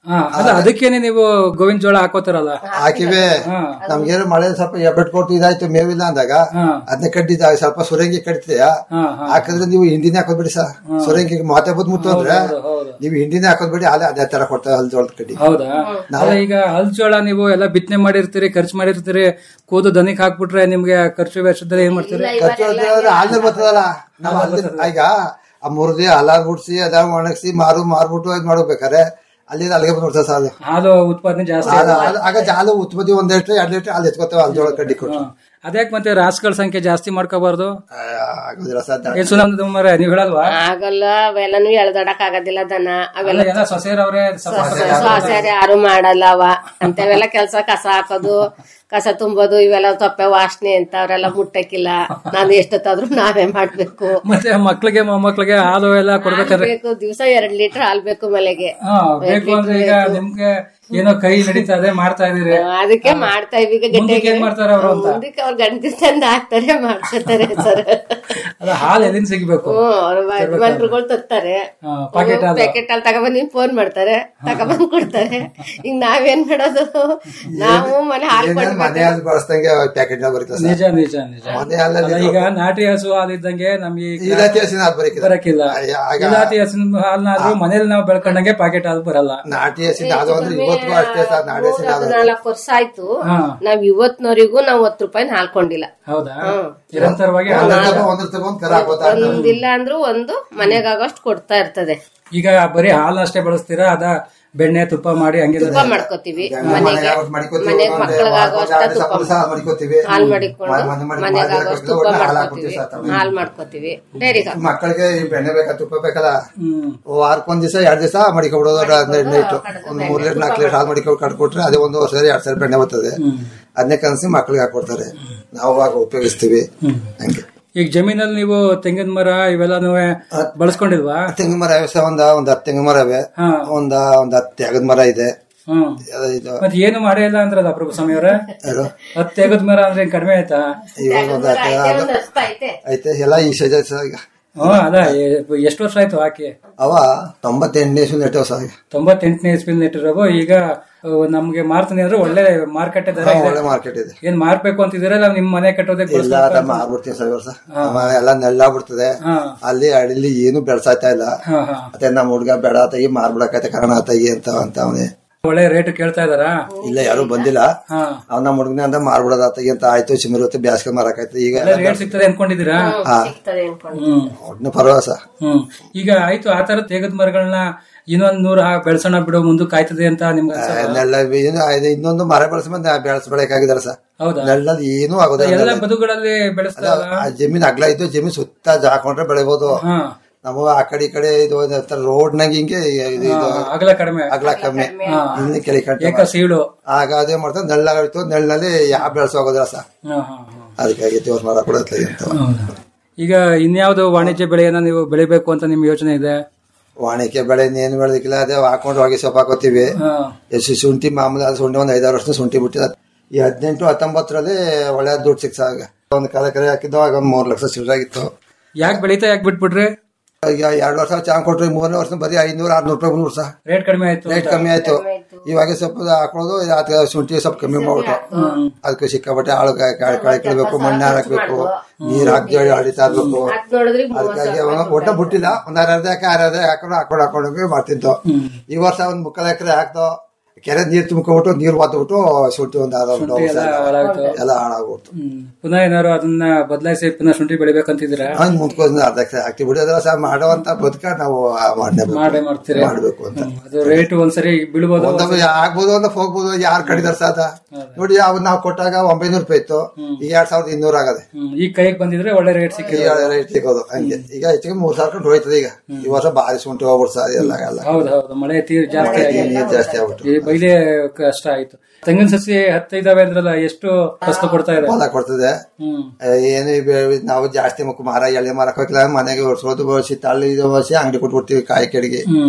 ಹಾ, ಅಲ್ಲ ಅದಕ್ಕೇನೆ ನೀವು ಗೋವಿನ ಜೋಳ ಹಾಕೋತಾರಲ್ಲ ಹಾಕಿವೆ ನಮ್ಗೇನು ಮಳೆ ಸ್ವಲ್ಪ ಎಬ್ಬೆಟ್ ಕೊಟ್ಟು ಇದಾಯ್ತು ಮೇವಿಲ್ಲ ಅಂದಾಗ ಅದನ್ನ ಕಡ್ಡಿದ ಸ್ವಲ್ಪ ಸುರಂಗಿ ಕಡಿತೀಯ ಹಾಕಿದ್ರೆ ನೀವು ಹಿಂದಿನೇ ಹಾಕೋದ್ಬಿಡಿ ಸರ್ ಸುರಂಗಿ ಮಾತೆ ಬದ್ ಮುತ್ತು ಅಂದ್ರೆ ನೀವು ಹಿಂದಿನೇ ಹಾಕೋದ್ಬಿಡಿ ಅಲ್ಲೇ ಅದೇ ತರ ಕೊಡ್ತಾರೆ ಅಲ್ಲಿ ಜೋಳದ ಕಡ್ಡಿ ಹೌದಾ ಅಲ್ಲ ಈಗ ಹಲ್ ಜೋಳ ನೀವು ಎಲ್ಲ ಬಿತ್ತನೆ ಮಾಡಿರ್ತೀರಿ ಖರ್ಚು ಮಾಡಿರ್ತೀರಿ ಕೂದು ದನಿಕ್ ಹಾಕ್ಬಿಟ್ರೆ ನಿಮ್ಗೆ ಖರ್ಚು ವೆಚ್ಚದಲ್ಲಿ ಏನ್ ಮಾಡ್ತೀರಿ ಖರ್ಚು ಅಂದ್ರೆ ಹಾಲ್ನೇ ಬರ್ತದಲ್ಲ ನಾವು ಅಲ್ಲಿ ಈಗ ಆ ಮುರಿದಿ ಹಲಾರ್ ಬಿಡ್ಸಿ ಅದ ಒಣಗಿಸಿ ಮಾರು ಮಾರ್ಬಿಟ್ಟು ಇದ್ ಮಾಡ್ಬೇಕಾರೆ ಅಲ್ಲಿಂದ ಅಲ್ಲಿಗೆ ಬಂದ್ಬಿಡ್ತದೆ ಸರ್ ಅದು ಹಾಲು ಉತ್ಪಾದನೆ ಜಾಸ್ತಿ ಆಗ- ಆಗ- ಆಗ ಜಾಲು ಉತ್ಪತ್ತಿ ಒಂದ್ ಲೀಟ್ರ್ ಎರಡ್ ಲೀಟ್ರ್ ಅಲ್ಲಿ ಎತ್ಕೋತೇವೆ ಅಲ್ಲಿ ಜೋಳ ಕಡ್ಡಿ ಕೊಟ್ಟು ಅದ್ಯಾಕ್ ಮತ್ತೆ ರಾಸುಗಳ ಸಂಖ್ಯೆ ಜಾಸ್ತಿ ಮಾಡ್ಕೋಬಾರ್ದು ಆಗೋದಿಲ್ಲ ಸರ್ ಏನ್ ಸುನಂದ ಮರ ನೀವ್ ಹೇಳಲ್ವಾ ಆಗಲ್ಲ ಅವೆಲ್ಲನೂ ಎಳ್ದಾಡಕ್ ಆಗೋದಿಲ್ಲ ದನ ಅವೆಲ್ಲ ಎಲ್ಲ ಸೊಸೆಯರವ್ರೆ ಸೊಸೆಯರ್ ಯಾರು ಮಾಡಲ್ಲ ಅವ ಅಂತವೆಲ್ಲ ಕೆಲ್ಸ ಕಸ ಹಾಕೋದು ಕಸ ತುಂಬೋದು ಇವೆಲ್ಲ ತೊಪ್ಪೆ ವಾಸನೆ ಅಂತ ಅವರೆಲ್ಲ ಮುಟ್ಟಕ್ಕಿಲ್ಲ ನಾನು ಎಷ್ಟೊತ್ತಾದ್ರೂ ನಾವೇ ಮಾಡ್ಬೇಕು ಮತ್ತೆ ಮಕ್ಳಿಗೆ ಮೊಮ್ಮಕ್ಳಿಗೆ ಹಾಲು ಎಲ್ಲ ಕೊಡ್ಬೇಕಾದ್ರೆ ಬೇಕು ದಿವಸ ಎರಡ್ ಲೀಟರ್ ಹಾಲ್ ಬೇಕು ಮಲೆಗೆ ಹಾ ಬೇಕು ಅಂದ್ರೆ ಈಗ ನಿಮ್ಗೆ ಏನೋ ಕೈ ನಡೀತಾ ಇದೆ ಮಾಡ್ತಾ ಇದೀರಿ ಅದಕ್ಕೆ ಮಾಡ್ತಾ ಇವಿ ಈಗ ಮುಂದಕ್ಕೆ ಏನ್ ಮಾಡ್ತಾರೆ ಅವ್ರು ಅಂತ ಮುಂದಕ್ಕೆ ಅವ್ರ ಗಂಟೆ ತಂದು ಹಾಕ್ತಾರೆ ಮಾಡ್ಕೊತಾರೆ ಸರ್ ಅದ ಹಾಲು ಎಲ್ಲಿಂದ ಸಿಗ್ಬೇಕು ಹ್ಮ್ ಅವ್ರ ಯಜಮಾನ್ರುಗಳು ತರ್ತಾರೆ ಹಾ, packet ಹಾಲು. ಪ್ಯಾಕೆಟ್ ಅಲ್ಲಿ ತಗೊಬಂದ್ ನಿಮ್ ಫೋನ್ ಮಾಡ್ತಾರೆ ತಗೊಬಂದ್ ಕೊಡ್ತಾರೆ ಈಗ ನಾವೇನ್ ಮಾಡೋದು ನಾವು ಮನೆ ಹಾಲು ಏನೇನ್ ಮನೆ ಹಾಲು ಬಳಸ್ದಂಗೆ ಪ್ಯಾಕೆಟ್ ಬರೀತದೆ ನಿಜ ನಿಜ ನಿಜ ಮನೆ ಹಾಲಲ್ಲಿ ಅಲ್ಲ, ಈಗ ನಾಟಿ ಹಸು ಹಾಲಿದ್ದಂಗೆ ನಮ್ಗೆ ಈಗ ಇಲಾತಿ ಹಸಿನ ಹಾಲು ಬರೀಕಿಲ್ಲ ಬರಕಿಲ್ಲ ಆಗ ಇಲಾತಿ ಹಸಿನ ಹಾಲ್ನಾದ್ರೂ ಮನೇಲಿ ನಾವು ಬೆಳ್ಕೊಂಡಂಗೆ ಪ್ಯಾಕೆಟ್ ಹಾಲು ಬರಲ್ಲ ನಾಟಿ ಹಸಿನ ಹಾಲು ಅಂದ್ರೆ ಇವತ್ತಿಗೂ ಅಷ್ಟೇ ಸರ್ ನಾಟಿ ಹಸಿನ ಹಾಲು ನಾಲ್ಕು ವರ್ಷ ಆಯ್ತು ಹಾ. ನಾವ್ ಇವತ್ನವರಿಗೂ ನಾವ್ ಹತ್ತು ರೂಪಾಯಿ ಹಾಲ್ಕೊಂಡಿಲ್ಲ ಹೌದಾ ನಿರಂತರವಾಗಿ ಒಂದ್ರ ಹಾಲು- ತಗೋ, ಒಂದ್ರ ತಗೋ ಒಂದ್ ಕರ ಹಾಕೋತಾ ಇರ್ತಾರೆ. ಒಂದಿಲ್ಲ ಅಂದ್ರೂ ಒಂದು ಮನೆಗಾಗೋಷ್ಟು ಕೊಡ್ತಾ ಇರ್ತದೆ ಈಗ ಬರೀ ಹಾಲು ಅಷ್ಟೇ ಬಳಸ್ತೀರಾ ಅದ ಬೆಣ್ಣೆ ತುಪ್ಪ ಮಾಡಿ ಹಂಗೆ ತುಪ್ಪ ಮಾಡ್ಕೋತೀವಿ ಮನೆಗೆ ಮನೆಗೆ ಆಗೋಷ್ಟು ಮಡಿಕೋತೀವಿ, ಮನೆಗೆ ಒಂದೇ ಮಕ್ಕಳಿಗಾಗೋಷ್ಟ ಎರಡು ತುಪ್ಪ ಸಪ್ಪಳು ಸಹ ಮಡಿಕೋತೀವಿ. ಹಾಲ್ ಮಾಡಿಕೊಂಡು ಮನೆ- ಮನೆ- ಮನೆ- ಮನೆಗಾಗೋಷ್ಟು ಮನೆ ತುಪ್ಪ ಹಾಲು ಮಾಡ್ಕೋತೀವಿ ಹಾಕ್ಬಿಡ್ತೀವಿ ಸರ್ ತಮ್ಮ. ಹಾಲ್ ಮಾಡ್ಕೋತೀವಿ ಡೈರಿಗೆ ಮಕ್ಕಳಿಗೆ ಈ ಬೆಣ್ಣೆ ಬೇಕಾ ತುಪ್ಪ ಬೇಕಲ್ಲ ವಾರಕ್ಕೊಂದ್ ದಿವಸ ಎರಡ್ ದಿವಸ ಮಡಿಕೊಬಿಡೋದು ಹದಿನೈದು ಲೀಟರ್ ಒಂದ್ ಮೂರ್ ಲೀಟರ್ ನಾಲ್ಕು ಲೀಟರ್ ಹಾಲು ಮಡಿಕೊಂಡು ಕಟ್ಕೊಟ್ರೆ ಅದೇ ಒಂದು ವರ್ಷ ಎರಡ್ ಸಾವಿರ ಬೆಣ್ಣೆ ಬರ್ತದೆ ಅದನ್ನೇ ಕನಸಿ ಮಕ್ಕಳಿಗೆ ಹಾಕೊಡ್ತಾರೆ ನಾವು ಆಗ ಉಪಯೋಗಿಸ್ತೀವಿ ಹಂಗೆ ಈಗ ಜಮೀನಲ್ಲಿ ನೀವು ತೆಂಗಿನ ಮರ ಇವೆಲ್ಲಾನು ಬಳಸ್ಕೊಂಡಿಲ್ವಾ ತೆಂಗಿನ ಮರ ಇವೆ ಸರ್ ಒಂದ ಒಂದ್ ಹತ್ತು ತೆಂಗಿನ ಮರ ಇವೆ ಒಂದ ಒಂದ್ ಹತ್ತು ತೆಗದ ಮರ ಇದೆ ಹ್ಮ್ ಇದು ಮತ್ತೆ ಏನು ಮಾಡೇ ಇಲ್ಲ ಅಂದ್ರಲ್ಲ ಪ್ರಭು ಸ್ವಾಮಿಯವ್ರೆ ಯಾರು? ಹತ್ತು ತೆಗದ್ ಮರ ಅಂದ್ರೆ ಏನ್ ಕಡಿಮೆ ಆಯ್ತಾ ಇವಾಗ ಒಂದ್ ಹತ್ತು ಐತೆ ಎಲ್ಲ ಈ ಸೈಜ್ ಐತೆ ಸರ್ ಈಗ ಹ್ಮ್ ಅದ ಎಷ್ಟು ವರ್ಷ ಆಯ್ತು ಹಾಕಿ ಅವ ತೊಂಬತ್ತೆಂಟನೇ ಇಸ್ವಿ ನೆಟ್ಟವು ಸರ್ ಈಗ ತೊಂಬತ್ತೆಂಟನೇ ಇಸ್ಪಿಲ್ ನೆಟ್ಟಿರೋವು ಈಗ ಅಹ್, ನಮ್ಗೆ ಮಾರ್ತೀನಿ ಅಂದ್ರೆ ಒಳ್ಳೆ ಮಾರ್ಕೆಟ್ ದರ ಹಾ, ಇದೆ ಒಳ್ಳೆ ಮಾರ್ಕೆಟ್ ಇದೆ ಏನ್ ಮಾರ್ಬೇಕು ಅಂತಿದ್ದೀರಾ ಇಲ್ಲ ನಿಮ್ ಮನೆ ಕಟ್ಟೋದೇ ಇಲ್ಲ ಅದ ಮಾರ್ಬಿಡ್ತೀವಿ ಸರ್ ಈ ವರ್ಷ ಅವ ಎಲ್ಲ ನೆಲ್ಲಾಗ್ಬಿಡ್ತದೆ ಅಲ್ಲಿ ಅಡಿಲಿ ಏನು ಬೆಳ್ಸಾಯ್ತಾ ಇಲ್ಲ ಹಾ, ಹಾ. ಮತ್ತೆ ನಮ್ಮ ಹುಡ್ಗ ಬೇಡ ತೆಗಿ ಮಾರ್ಬಿಡಕೈತೆ ಕಾರಣ ತೆಗಿ ಅಂತ ಅಂತ ಅವನೇ ಒಳ್ಳೆ ರೇಟ್ ಕೇಳ್ತಾ ಇದಾರಾ ಇಲ್ಲ ಯಾರು ಬಂದಿಲ್ಲ ಹಾ. ಅವ್ನ ನಮ್ಮ ಹುಡುಗನ ಅಂತ ಮಾರ್ಬಿಡೋದ ತೆಗಿ ಅಂತ ಆಯ್ತು ಚಿಮಿರುತ್ತೆ ಬ್ಯಾಸ್ಗೆ ಮಾರಕೈತೆ ಈಗ ಒಳ್ಳೆ ರೇಟ್ ಸಿಗ್ತದೆ ಅನ್ಕೊಂಡಿದ್ದೀರಾ ಹಾ ಹ್ಮ್ ಒಟ್ನ ಪರವಾಸ ಹ್ಮ್ ಈಗ ಆಯ್ತು ಆ ತರ ತೆಗದ್ ಮರಗಳನ್ನ ಇನ್ನೊಂದ್ ನೂರ್ ಹಾ- ಬೆಳ್ಸೋಣ ಬಿಡು ಮುಂದಕ್ಕೆ ಆಯ್ತದೆ ಅಂತ ನಿಮ್ಗೆ ಅನ್ಸಲ್ವಾ? ನೆಲ್ಲ ಏನು ಇದು ಇನ್ನೊಂದು ಮರ ಬೆಳೆಸ್ಬಂದು ಬೆಳೆಸ್ಬೇಕಾಗಿದಾರೆ ಸರ್ ಹೌದಾ ನೆಲ್ಲಲ್ಲಿ ಏನೂ ಆಗೋದಿಲ್ಲ ಎಲ್ಲ ಬದುಗಳಲ್ಲಿ ಬೆಳೆಸ್ತಾರ ಆ ಜಮೀನ್ ಅಗ್ಲ ಇದ್ದು ಜಮೀನ್ ಸುತ್ತ ಹಾಕೊಂಡ್ರೆ ಬೆಳಿಬೋದು ಹಾ ನಾವು ಆ ಕಡೆ ಈ ಕಡೆ ಇದು ರೋಡ್ ನಾಗ ಹಿಂಗೆ ಇದು ಇದು ಅಗಲ ಕಡಿಮೆ ಅಗ್ಲ ಕಮ್ಮಿ ಹಾ. ಇನ್ನು ಕೆಳಗೆ ಕಟ್ಟ ಏಕ ಸೀಳು ಆಗ ಅದೇ ಮಾಡ್ತಾರೆ ನೆಳ್ಳಾಗಿತ್ತು ನೆಳ್ಳಲ್ಲಿ ಯಾವ ಬೆಳೆಸೋಗೋದಿಲ್ಲ ಸರ್ ಹಾ, ಹಾ, ಹಾ. ಅದಕ್ಕಾಗಿ ದೇವ್ರ ಮರ ಕೊಡತ್ಲೆ ಅಂತ ಹೌದಾ. ಈಗ ಇನ್ಯಾವ್ದು ವಾಣಿಜ್ಯ ಬೆಳೆಯನ್ನ ನೀವು ಬೆಳಿಬೇಕು ಅಂತ ನಿಮ್ ಯೋಚನೆ ಇದೆ ವಾಣಿಕೆ ಬೆಳೆ ಏನು ಬೆಳೆದಿಕ್ಕಿಲ್ಲ ಅದೇ ಹಾಕೊಂಡು ಹೋಗಿ ಸೊಪ್ಪು ಹಾಕೋತೀವಿ ಹಾ. ಎಷ್ಟು ಶುಂಠಿ ಮಾಮೂಲಿ ಅದು ಶುಂಠಿ ಒಂದು ಐದಾರು ವರ್ಷ ಶುಂಠಿ ಬಿಟ್ಟಿಲ್ಲ ಈ ಹದಿನೆಂಟು ಹತ್ತೊಂಬತ್ತರಲ್ಲಿ ಒಳ್ಳೆ ದುಡ್ಡು ಸಿಕ್ಸ ಆಗ ಒಂದು ಕಲೆ ಕರೆ ಹಾಕಿದ್ದು ಆಗ ಒಂದು ಮೂರು ಲಕ್ಷ ಚಿಲ್ಲರಾಗಿತ್ತು ಯಾಕೆ ಬೆಳೀತಾ ಯಾಕೆ ಬಿಟ್ಬಿಟ್ರಿ ಈಗ ಎರಡು ವರ್ಷ ಚಾಂಗ್ ಕೊಟ್ರಿ ಮೂರನೇ ವರ್ಷ ಬರೀ ಐನೂರು ಆರ್ನೂರು ರೂಪಾಯಿ ಬಂದ್ಬಿಟ್ಟು ಸರ್ ರೇಟ್ ಕಡಿಮೆ ಆಯ್ತು ರೇಟ್ ಕಮ್ಮಿ ಆಯ್ತು ಇವಾಗ ಸ್ವಲ್ಪ ಹಾಕೊಳ್ಳೋದು ಅದ ಶುಂಠಿ ಸ್ವಲ್ಪ ಕಮ್ಮಿ ಮಾಡ್ಬಿಟ್ಟು ಅದಕ್ಕೆ ಸಿಕ್ಕಾಪಟ್ಟೆ ಆಳು ಕಳೆ ಕಳಿಬೇಕು ಮಣ್ಣು ಹಾಕ್ಬೇಕು ನೀರ್ ಹಾಕಿ ಅಡಿತಾ ಇರ್ಬೇಕು ಅದ್ ನೋಡಿದ್ರೆ ಅದಕ್ಕಾಗಿ ಒಟ್ಟ ಬಿಟ್ಟಿಲ್ಲ ಒಂದ್ ಅರ್ಧ ಎಕರೆ ಅರ್ಧ ಎಕರೆ ಹಾಕೊಂಡು ಹಾಕೊಂಡು ಹಾಕೊಂಡು ಮಾಡ್ತಿದ್ದೋ ಈ ವರ್ಷ ಒಂದ್ ಮುಕ್ಕಾಲು ಎಕರೆ ಹಾಕ್ದೋ ಕೆರೆ ನೀರ್ ತುಂಬ್ಕೊಂಡ್ಬಿಟ್ಟು ನೀರ್ ವಾದ್ಬಿಟ್ಟು ಶುಂಠಿ ಒಂದ್ ಅರ್ಧ ಒಂದು ಶುಂಠಿ ಎಲ್ಲ ಹಾಳಾಯ್ತು. ಎಲ್ಲ ಹಾಳಾಗ್ಬಿಡ್ತು ಹ್ಮ್. ಪುನಃ ಏನಾದ್ರು ಅದನ್ನ ಬದಲಾಯಿಸಿ ಪುನಃ ಶುಂಠಿ ಬೆಳಿಬೇಕಂತಿದ್ದೀರಾ ಹಂಗ್ ಮುಂದ್ಕೋದ್ ಅರ್ಧ ಎಕರೆ ಹಾಕ್ತಿವಿ ಬಿಡೋದ್ರ ಸಹ ಮಾಡೋವಂತ ಬದುಕ ನಾವು ಮಾಡಲೇಬೇಕು ಮಾಡೇ ಮಾಡ್ತೀರಿ ಮಾಡ್ಬೇಕು ಅಂತ ಹ್ಮ್. ಅದು ರೇಟ್ ಒಂದ್ಸರಿ ಬೀಳ್ಬೋದು ಒಂದೊಮ್ಮೆ ಆಗ್ಬೋದು ಅಂತ ಹೋಗ್ಬೋದು ಯಾರು ಕಡಿದಾರ ಸಾಧ ನೋಡಿ ಅವ್ ನಾವು ಕೊಟ್ಟಾಗ ಒಂಬೈನೂರು ರೂಪಾಯಿ ಇತ್ತು ಈಗ ಎರಡ್ ಸಾವಿರದ ಇನ್ನೂರ ಆಗದೆ ಹ್ಮ್. ಈಗ ಕೈಗೆ ಬಂದಿದ್ರೆ ಒಳ್ಳೆ ರೇಟ್ ಸಿಕ್ಕಿದೆ ಈಗ ರೇಟ್ ಸಿಗೋದು ಹಂಗೆ ಈಗ ಹೆಚ್ಚಿಗೆ ಮೂರ್ ಸಾವಿರ ಕಂಡು ಹೋಯ್ತದೆ ಈಗ ಈ ವರ್ಷ ಭಾರಿ ಶುಂಠಿ ಹೋಗ್ಬಿಡ್ತು ಸರ್ ಎಲ್ಲ ಎಲ್ಲ ಹೌದು ಹೌದು ಮಳೆ ತೀರ್ ಜಾಸ್ತಿ ಆಗಿ ನೀರ್ ಜಾಸ್ತಿ ಆಗ್ಬಿಟ್ಟು ಈ ಬೈಲೆ ಕಷ್ಟ ಆಯ್ತು ತೆಂಗಿನ ಸಸಿ ಹತ್ತೈದಾವೆ ಅಂದ್ರಲ್ಲ ಎಷ್ಟು ಕಷ್ಟ ಕೊಡ್ತಾ ಇದೆ ಫಲ ಕೊಡ್ತದೆ ಹ್ಮ್ ಏ, ಏನು ಈ ಬೆ- ನಾವು ಜಾಸ್ತಿ ಮುಖ ಮಾರ ಎಳೆ ಮಾರಕ್ ಹೋಗಿಲ್ಲ ಮನೆಗೆ ಒರ್ಸೋದು ಬಳಸಿ ತಳ್ಳಿ ಇದು ಬಳಸಿ ಅಂಗಡಿ ಕೊಟ್ಬಿಡ್ತೀವಿ ಕಾಯಿ ಕೆಡಿಗೆ ಹ್ಮ್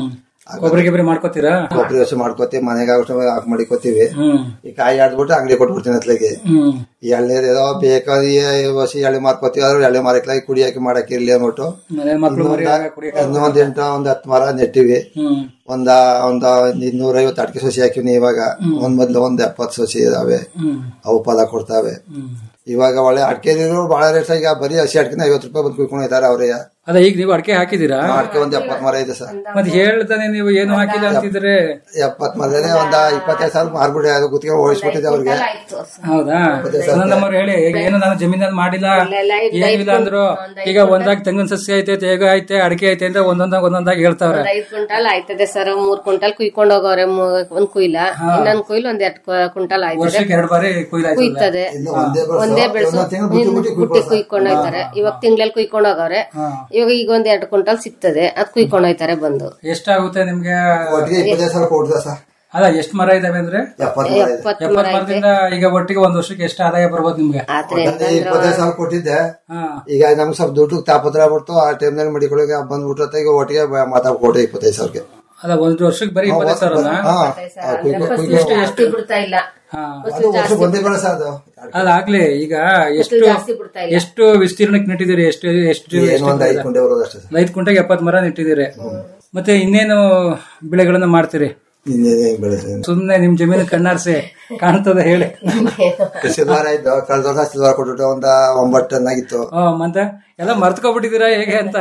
ಕೊಬ್ಬರಿ ಗಿಬ್ಬರಿ ಮಾಡ್ಕೋತೀರಾ ಕೊಬ್ಬರಿ ವರ್ಷ ಮಾಡ್ಕೋತೀವಿ ಮನೆಗೆ ಔಷಧ ಹಾಕಿ ಮಾಡಿಕೋತೀವಿ ಹ್ಮ್ ಈ ಕಾಯಿ ಆಡ್ಬಿಟ್ಟು ಅಂಗಡಿ ಕೊಟ್ಬಿಡ್ತೀನಿ ಅತ್ಲಾಗೆ ಹ್ಮ್ ಎಳ್ನೀರ್ ಏನೋ ಬೇಕಾದ ವರ್ಷ ಎಳ್ಳೆ ಮಾರ್ಕೋತೀವಿ ಆದ್ರೆ ಎಳ್ಳೆ ಮಾರಕ್ಲಾಗಿ ಕುಡಿಯಾಕಿ ಮಾಡಕ್ ಇರ್ಲಿ ಅಂದ್ಬಿಟ್ಟು ಮನೆ ಮಕ್ಳು ಮರಿ ಇನ್ನೊಂದ- ಕುಡಿಯಕ್ಕೆ ಇನ್ನೊಂದ್ ಎಂಟು ಒಂದ್ ಹತ್ತು ಮರ ನೆಟ್ಟಿವಿ ಹ್ಮ್ ಒಂದ ಒಂದ ಇನ್ನೂರೈವತ್ತು ಅಡಿಕೆ ಸಸಿ ಹಾಕಿವಿ ಇವಾಗ ಒಂದ್ ಮೊದ್ಲು ಒಂದ್ ಎಪ್ಪತ್ತು ಸಸಿ ಇದಾವೆ ಹ್ಮ್ ಅವು ಫಲ ಕೊಡ್ತಾವೆ ಹ್ಮ್ ಇವಾಗ ಒಳ್ಳೆ ಅಡಿಕೆ ಬಹಳ ರೇಟ್ ಈಗ ಬರೀ ಹಸಿ ಅಡಿಕೆನ ಐವತ್ತು ರೂಪಾಯಿ ಬಂದು ಕುಯ್ಕೊಂಡು ಹೋಯ್ತಾರೆ ಅವ್ರೆ ಅದ ಈಗ ನೀವು ಅಡಿಕೆ ಹಾಕಿದೀರಾ ಅಡಿಕೆ ಒಂದ್ ಎಪ್ಪತ್ ಮರ ಇದೆ ಸರ್ ಮತ್ತೆ ಹೇಳ್ತಾನೆ ನೀವು ಏನು ಹಾಕಿಲ್ಲ ಅಂತಿದ್ರೆ ಎಪ್ಪತ್ ಮರದಲ್ಲಿ ಒಂದ ಇಪ್ಪತ್ತೈದು ಸಾವಿರ ಮಾರ್ಬಿಡಿ ಅದು ಗುತ್ತಿಗೆ ಓಡಿಸ್ಬಿಟ್ಟಿದೆ ಅವ್ರಿಗೆ ಹೌದಾ ನಮ್ಮವ್ರು ಹೇಳಿ ಈಗ ಏನು ನಾನು ಜಮೀನಲ್ಲಿ ಮಾಡಿಲ್ಲ ಏನಿಲ್ಲ ಅಂದ್ರು ಈಗ ಒಂದಾಗಿ ತೆಂಗಿನ ಸಸ್ಯ ಐತೆ ತೇಗ ಐತೆ ಅಡಿಕೆ ಐತೆ ಅಂತ ಒಂದೊಂದಾಗ ಒಂದೊಂದಾಗಿ ಹೇಳ್ತಾವ್ರೆ ಒಂದ್ ಐದ್ ಕ್ವಿಂಟಲ್ ಆಯ್ತದೆ ಸರ್ ಮೂರ್ ಕ್ವಿಂಟಲ್ ಕುಯ್ಕೊಂಡ್ ಹೋಗವ್ರೆ ಮೂ- ಒಂದ್ ಕುಯ್ಲ ಇನ್ನೊಂದ್ ಕುಯ್ಲ್ ಒಂದ್ ಎರಡ್ ಕ್ವಿಂಟಲ್ ಆಯ್ತದೆ ವರ್ಷಕ್ಕೆ ಎರಡು ಬಾರಿ ಕೊಯ್ಲಾಯ್ತದೆ ಕುಯ್ತದೆ ಒಂದೇ ಬೆಳ್ಸು, ಒಂದೇ ಬೆಳೆಸು ಒಂದೊಂದ್ ತಿಂಗ್ಳು ಬುಟ್ಟಿ ಬುಟ್ಟಿ ಬುಟ್ಟಿ ಕುಯ್ಕೊಳ್ತಾರೆ. ಕುಯ್ಕೊಂಡ್ ಹೋಯ್ತಾರೆ ಇವಾಗ ತಿಂಗಳಲ್ಲಿ ಕುಯ್ಕೊಂಡ್ ಹೋಗವ್ರೆ ಇವಾಗ ಈಗ ಒಂದ್ ಎರಡ್ ಕ್ವಿಂಟಲ್ ಸಿಗ್ತದೆ ಅದ್ ಕುಯ್ಕೊಂಡ್ ಹೋಯ್ತಾರೆ ಬಂದು ಎಷ್ಟಾಗುತ್ತೆ ನಿಮ್ಗೆ ಒಟ್ಟಿಗೆ ಇಪ್ಪತ್ತೈದು ಸಾವಿರ ಕೊಡ್ತದೆ ಸರ್ ಅಲ್ಲ ಎಷ್ಟು ಮರ ಇದಾವೆ ಅಂದ್ರೆ ಎಪ್ಪತ್ ಮರ ಇದೆ ಎಪ್ಪತ್ ಎಪ್ಪತ್ ಮರ ಐತೆ ಮರದಿಂದ ಈಗ ಒಟ್ಟಿಗೆ ಒಂದ್ ವರ್ಷಕ್ಕೆ ಎಷ್ಟು ಆದಾಯ ಬರ್ಬೋದು ನಿಮ್ಗೆ ಆದ್ರೆ ಒಟ್ಟಿಗೆ ಇಪ್ಪತ್ತೈದು ಸಾವಿರ ಕೊಟ್ಟಿದ್ದೆ ಹಾ ಈಗ ನಮ್ಗೆ ಸ್ವಲ್ಪ ದುಡ್ಡು ತಾಪತ್ರ ಆಗ್ಬಿಡ್ತು ಆ ಟೈಮ್ನಲ್ಲಿ ಮಡಿಕೊಳಗೆ ಬಂದ್ಬಿಟ್ರೆ ಈಗ ಒಟ್ಟಿಗೆ ಮಾತಾಡ್ಕೊಟ್ಟೆ ಇಪ್ಪತ್ತೈದು ಸಾವಿರಕ್ಕೆ ಅಲ್ಲ ಒಂದ್ ವರ್ಷಕ್ಕೆ ಬರೀ ಇಪ್ಪತ್ತೈದು ಸಾವಿರನ ಹಾ ಆ ಕುಯ್ಕೊ- ಕುಯ್ಕೊ- ಎಷ್ಟು ಜಾಸ್ತಿ ಬಿಡ್ತಾ ಇಲ್ಲ ಹಾ ಅದು ವರ್ಷ ಒಂದೇ ಬೆಳೆ ಸರ್ ಅದು ಅಲ್ಲ ಆಗ್ಲಿ ಈಗ ಎಷ್ಟು ಜಾಸ್ತಿ ಬಿಡ್ತಾ ಇಲ್ಲ ಎಷ್ಟು ವಿಸ್ತೀರ್ಣಕ್ಕೆ ನೆಟ್ಟಿದ್ದೀರಿ ಎಷ್ಟು ಎಷ್ಟು ಏನು ಎಷ್ಟು ಒಂದ್ ಐದು ಕುಂಟೆ ಬರೋದು ಅಷ್ಟೇ ಸರ್ ಐದು ಕುಂಟೆಗೆ ಎಪ್ಪತ್ ಮರ ನೆಟ್ಟಿದ್ದೀರಿ ಮತ್ತೆ ಇನ್ನೇನು ಬೆಳೆಗಳನ್ನ ಮಾಡ್ತೀರಿ ಇನ್ನೇನು ಹೆಂಗ್ ಬೆಳೆ ಸುಮ್ನೆ ನಿಮ್ ಜಮೀನು ಕಣ್ಣಾರ್ಸಿ ಕಾಣ್ತದೆ ಹೇಳಿ ಸಿಲ್ವಾರ ಇದ್ದು ಕಳೆದ ವರ್ಷ ಸಿಲ್ವಾರ ಕೊಟ್ಬಿಟ್ಟು ಒಂದ ಒಂಬತ್ತು ಟನ್ ಆಗಿತ್ತು ಆ, ಮತ್ತೆ ಎಲ್ಲ ಮರ್ತ್ಕೊಬಿಟ್ಟಿದ್ದೀರಾ ಹೇಗೆ ಅಂತ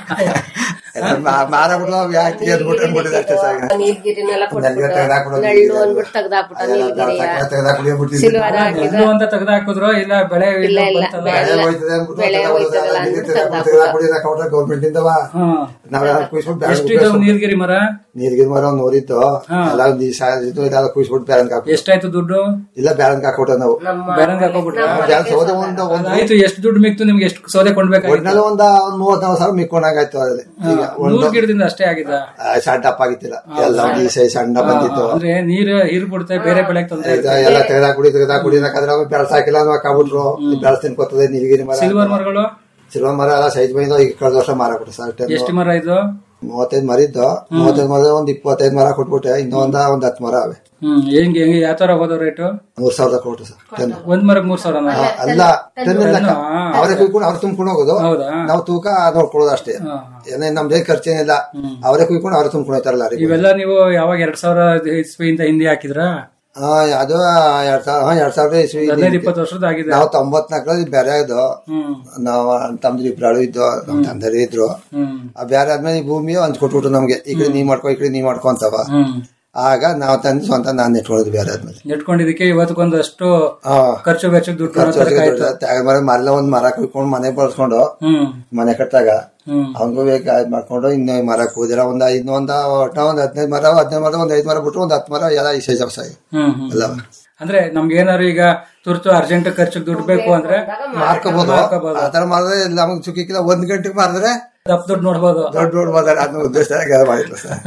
ಎಲ್ಲ ಮಾ- ಮಾರಾಬಿಟ್ಟು ಯಾಕೆ ಅಂದ್ಬಿಟ್ಟು ಅಂದ್ಬಿಟ್ಟಿದೆ ಅಷ್ಟೇ ಸರ್ ಈಗ. ನೀಲ್ಗಿರಿನೆಲ್ಲ ನೆಲ್ಗೆ ಕೊಟ್ಬಿಟ್ಟು ತೆಗ್ದಾಕ್ಬಿಡೋದು ನಳ್ಳು ಅಂದ್ಬಿಟ್ಟು ತೆಗ್ದಾಕ್ಬಿಟ್ಟ ನೀಲ್ಗಿರಿಯ ತೆಗೆದಾಕ್ಬಿಟ್ಟು ಸಿಲ್ವರ ಹಾಕಿದ ಇದು ಅಂತ ತೆಗ್ದಾಕಿದ್ರು ಇಲ್ಲ ಬೆಳೆ ಇದು ಇಲ್ಲ ಇಲ್ಲ ಬಂತಲ್ಲ. ಬೆಳೆ ಬೆಳೆ ಹೋಯ್ತದೆ ಅಂದ್ಬಿಟ್ಟು ಬೆಳೆ ಹೋಯ್ತದಲ್ಲ ಅಂದ್ಬಿಟ್ಟು ತೆಗ್ದಾಕ್ಬಿಟ್ಟ ತೆಗೆದಾಕ್ಬಿಟ್ಟು ಗೌರ್ಮೆಂಟ್ ಇಂದವ ಹಾ. ನಾವೆಲ್ಲ ಕುಯ್ಸ್ಬಿಟ್ಟು ಎಷ್ಟು ಇದಾವ್ ನೀಲಗಿರಿ ಮರ ನೀರ್ಗಿನ ಮರ ಒಂದ್ ನೂರಿತ್ತು ಎಲ್ಲ ಒಂದ್ ಈ ಸಾ- ಇದು ಇದೆಲ್ಲ ಕುಯ್ಸ್ಬಿಟ್ಟು ಬ್ಯಾರನ್ಗೆ ಹಾಕ್ಬಿಟ್ಟು ಎಷ್ಟಾಯ್ತು ದುಡ್ಡು ಇಲ್ಲ ಬ್ಯಾರನ್ಗೆ ಹಾಕ್ಬಿಟ್ಟು ನಾವು ಬೇರೆ ಹಾಕೋಬಿಟ್ರ ಬ್ಯಾರನ್ ಸೌದೆ ಒಂದು ಒಂದು ಆಯ್ತು ಎಷ್ಟು ದುಡ್ಡು ಮಿಕ್ತು ನಿಮ್ಗೆ ಎಷ್ಟು ಸೌದೆ ಕೊಂಡ್ಬೇಕಾಗಿತ್ತು ಒಟ್ನಲ್ಲಿ ಒಂದ ಒಂದ್ ಮೂವತ್ನಾಲ್ಕು ಸಾವಿರ ಮಿಕ್ಕೊಂಡಾಗಾಯ್ತು ಅದ್ರಲ್ಲಿ ಈಗ ಒಂದು ನೂರು ಗಿಡದಿಂದ ಅಷ್ಟೇ ಆಗಿದ ಆ, ಸಣ್ಣ ದಪ್ಪ ಆಗಿತ್ತಿಲ್ಲ ಎಲ್ಲ ಒಂದು ಈ ಸೈಜ್ ಸಣ್ಣ ಬಂದಿತ್ತು ಅಂದ್ರೆ ನೀರು ಹೀರ್ ಬಿಡುತ್ತೆ ಬೇರೆ ಬೆಳೆಗೆ ತೊಂದ್ರೆ ಇದು ಎಲ್ಲ ತೆಗೆದಾಕ್ಬಿಡಿ ತೆಗೆದಾಕ್ಬಿಡಿ ಯಾಕಂದ್ರೆ ಅವ ಬೆಳ್ಸ ಹಾಕಿಲ್ಲ ಅನ್ನೋ ಹಾಕ್ಬಿಟ್ರು ಬೆಳ್ಸ ತಿನ್ಕೋತದೆ ನೀಲಗಿರಿ ಮರ ಸಿಲ್ವರ್ ಮರಗಳು ಸಿಲ್ವರ್ ಮರ ಎಲ್ಲ ಸೈಜ್ ಬಂದಿದ್ದು ಈಗ ಕಳೆದ ವರ್ಷ ಮಾರಾಕ್ಬಿಟ್ಟು ಸರ್ ಟೈಮ್ ಎಷ್ಟು ಮರ ಇದು ಮೂವತ್ತೈದು ಮರ ಇದ್ದು ಮೂವತ್ತೈದು ಮರ ಒಂದ್ ಇಪ್ಪತ್ತೈದು ಮರ ಕೊಟ್ಬಿಟ್ಟೆ ಇನ್ನೊಂದ ಒಂದ್ ಹತ್ತು ಮರ ಅವೆ ಹ್ಮ್ ಹೆಂಗೆ ಹೆಂಗೆ ಯಾವ ತರ ಹೋದ ರೇಟು ಮೂರ್ ಸಾವಿರದ ಕೊಟ್ಟು ಸರ್ ಟನ್ ಒಂದ್ ಮರಕ್ ಮೂರ್ ಸಾವಿರ ಆ, ಅಲ್ಲ ಟನ್ ಲೆಕ್ಕ ಅವರೇ ಕುಯ್ಕೊಂಡು ಅವ್ರು ತುಂಬ್ಕೊಂಡು ಹೋಗೋದು ಹೌದಾ ನಾವು ತೂಕ ನೋಡ್ಕೊಳ್ಳೋದು ಅಷ್ಟೇ ಹಾ. ಏನೇ ನಮ್ದೇ ಖರ್ಚೇನಿಲ್ಲ ಅವರೇ ಕುಯ್ಕೊಂಡು ಅವ್ರೇ ತುಂಬ್ಕೊಂಡು ಹೋಗ್ತಾರಲ್ಲ ಲಾರಿ ಇವೆಲ್ಲ ನೀವು ಯಾವಾಗ ಎರಡ್ ಸಾವಿರ ಇಸ್ವಿಯಿಂದ ಹಿಂದೆ ಹಾಕಿದ್ರಾ ಹಾ ಅದು ಎರಡ್ ಸಾವಿರ ಹಾ ಎರಡ್ ಸಾವಿರದ ಇಸ್ವಿ ಹದಿನೈದು ಇಪ್ಪತ್ತು ವರ್ಷದ ಆಗಿದೆ ನಾವು ತೊಂಬತ್ನಾಲ್ಕರಲ್ಲಿ ಬೇರೆ ಇದು ಹ್ಮ್ ನಾವು ತಮ್ದು ಇಬ್ರಾಳು ಇದ್ದು ನಮ್ ತಂದರಿ ಇದ್ರು ಹ್ಮ್ ಆ ಬೇರೆ ಆದ್ಮೇಲೆ ಈ ಭೂಮಿ ಹಂಚ್ಕೊಟ್ಬಿಟ್ರು ನಮ್ಗೆ ಈ ಕಡೆ ನೀ ಮಾಡ್ಕೊ ಈ ಕಡೆ ನೀ ಮಾಡ್ಕೊ ಅಂತವ ಹ್ಮ್ ಆಗ ನಾವು ತಂದು ಸ್ವಂತ ನಾನ್ ನೆಟ್ಕೊಳ್ಳೋದು ಬೇರೆ ಆದ್ಮೇಲೆ ನೆಟ್ಕೊಂಡಿದ್ದಕ್ಕೆ ಇವತ್ತಕ್ಕೊಂದಷ್ಟು ಹಾ ಖರ್ಚು ವೆಚ್ಚಕ್ಕೆ ದುಡ್ಡು ಖರ್ಚು ಕೊಡೋ ತನಕ ಆಯ್ತು ತ್ಯಾಗ ಮರ ಮರಲ್ಲ ಒಂದ್ ಮರ ಕುಯ್ಕೊಂಡು ಮನೆ ಬಳಸ್ಕೊಂಡು ಹ್ಮ್ ಮನೆ ಕಟ್ಟಾಗ ಹ್ಮ್ ಅವನಿಗೂ ಬೇಕು ಅದ್ ಮಾಡ್ಕೊಂಡು ಇನ್ನು ಮರ ಕೂದಿರ ಒಂದ್ ಐದ್ ಒಂದ ಒಟ್ಟ ಒಂದ್ ಹದಿನೈದು ಮರ ಹದಿನೈದು ಮರ ಒಂದ್ ಐದ್ ಮರ ಬಿಟ್ಟು ಒಂದ್ ಹತ್ತು ಮರ ಎಲ್ಲ ಈ ಸೈಜ್ ಅವಸ ಹ್ಮ್ ಹ್ಮ್ ಎಲ್ಲ ಅಂದ್ರೆ ನಮ್ಗೆ ಏನಾದ್ರು ಈಗ ತುರ್ತು ಅರ್ಜೆಂಟ್ ಖರ್ಚಿಗೆ ದುಡ್ಡು ಬೇಕು ಅಂದ್ರೆ ಮಾರ್ಕೋಬಹುದು ಮಾರ್ಕೋಬಹುದು. ಆತರ ಮಾಡಿದ್ರೆ ನಮಗೆ ಚುಕ್ಕಿಕ್ಕಿಲ್ಲ ಒಂದ್ ಗಂಟೆಗೆ ಮಾರಿದ್ರೆ ದಪ್ಪ ದುಡ್ಡು ನೋಡ್ಬೋದು ದೊಡ್ಡ ದೊಡ್ಡ ಮಾತಾಡ ಅದನ್ನ ಉದ್ದೇಶ ಮಾಡಿಲ್ಲ ಸರ್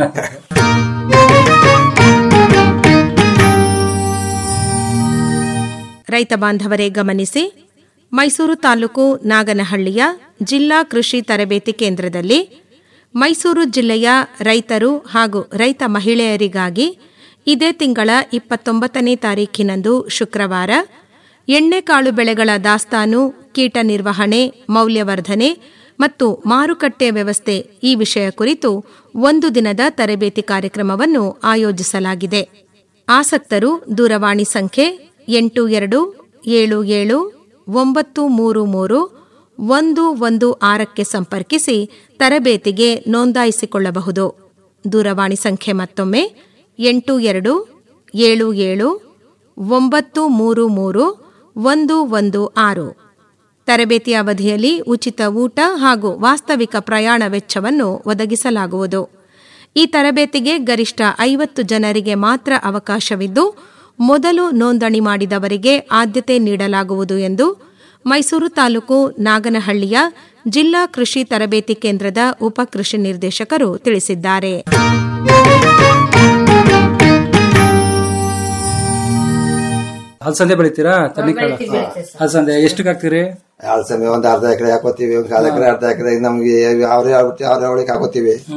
ರೈತ ಬಾಂಧವರೇ ಗಮನಿಸಿ ಮೈಸೂರು ತಾಲೂಕು ನಾಗನಹಳ್ಳಿಯ ಜಿಲ್ಲಾ ಕೃಷಿ ತರಬೇತಿ ಕೇಂದ್ರದಲ್ಲಿ ಮೈಸೂರು ಜಿಲ್ಲೆಯ ರೈತರು ಹಾಗೂ ರೈತ ಮಹಿಳೆಯರಿಗಾಗಿ ಇದೇ ತಿಂಗಳ ಇಪ್ಪತ್ತೊಂಬತ್ತನೇ ತಾರೀಖಿನಂದು ಶುಕ್ರವಾರ ಎಣ್ಣೆಕಾಳು ಬೆಳೆಗಳ ದಾಸ್ತಾನು ಕೀಟ ನಿರ್ವಹಣೆ ಮೌಲ್ಯವರ್ಧನೆ ಮತ್ತು ಮಾರುಕಟ್ಟೆ ವ್ಯವಸ್ಥೆ ಈ ವಿಷಯ ಕುರಿತು ಒಂದು ದಿನದ ತರಬೇತಿ ಕಾರ್ಯಕ್ರಮವನ್ನು ಆಯೋಜಿಸಲಾಗಿದೆ ಆಸಕ್ತರು ದೂರವಾಣಿ ಸಂಖ್ಯೆ ಎಂಟು ಎರಡು ಏಳು ಏಳು ಒಂಬತ್ತು ಮೂರು ಮೂರು ಒಂದು ಒಂದು ಆರಕ್ಕೆ ಸಂಪರ್ಕಿಸಿ ತರಬೇತಿಗೆ ನೋಂದಾಯಿಸಿಕೊಳ್ಳಬಹುದು ದೂರವಾಣಿ ಸಂಖ್ಯೆ ಮತ್ತೊಮ್ಮೆ ಎಂಟು ಎರಡು ಏಳು ಏಳು ಒಂಬತ್ತು ಮೂರು ಮೂರು ಒಂದು ಒಂದು ಆರು ತರಬೇತಿ ಅವಧಿಯಲ್ಲಿ ಉಚಿತ ಊಟ ಹಾಗೂ ವಾಸ್ತವಿಕ ಪ್ರಯಾಣ ವೆಚ್ಚವನ್ನು ಒದಗಿಸಲಾಗುವುದು ಈ ತರಬೇತಿಗೆ ಗರಿಷ್ಠ ಐವತ್ತು ಜನರಿಗೆ ಮಾತ್ರ ಅವಕಾಶವಿದ್ದು ಮೊದಲು ನೋಂದಣಿ ಮಾಡಿದವರಿಗೆ ಆದ್ಯತೆ ನೀಡಲಾಗುವುದು ಎಂದು ಮೈಸೂರು ತಾಲೂಕು ನಾಗನಹಳ್ಳಿಯ ಜಿಲ್ಲಾ ಕೃಷಿ ತರಬೇತಿ ಕೇಂದ್ರದ ಉಪ ಕೃಷಿ ನಿರ್ದೇಶಕರು ತಿಳಿಸಿದ್ದಾರೆ ಅಲಸಂದೆ ಬೆಳಿತೀರಾ ತಣ್ಣಿಕಾಳು ಬೆಳಿತೀವಿ, ಬೆಳಿತೀವಿ ಸರ್. ಅಲಸಂದೆ ಎಷ್ಟಕ್ಕೆ ಹಾಕ್ತೀರಿ ಸಮಯ ಒಂದ್ ಅರ್ಧ ಎಕರೆ ಹಾಕೋತೀವಿ ಒಂದ್ ಕಾಲ ಎಕರೆ ಅರ್ಧ ಎಕರೆ ನಮ್ಗೆ ಅವ್ರೇ ಆಗ್ಬಿಟ್ಟು ಅವ್ರೇ ಒಳಗೆ ಹಾಕೋತೀವಿ ಹ್ಮ್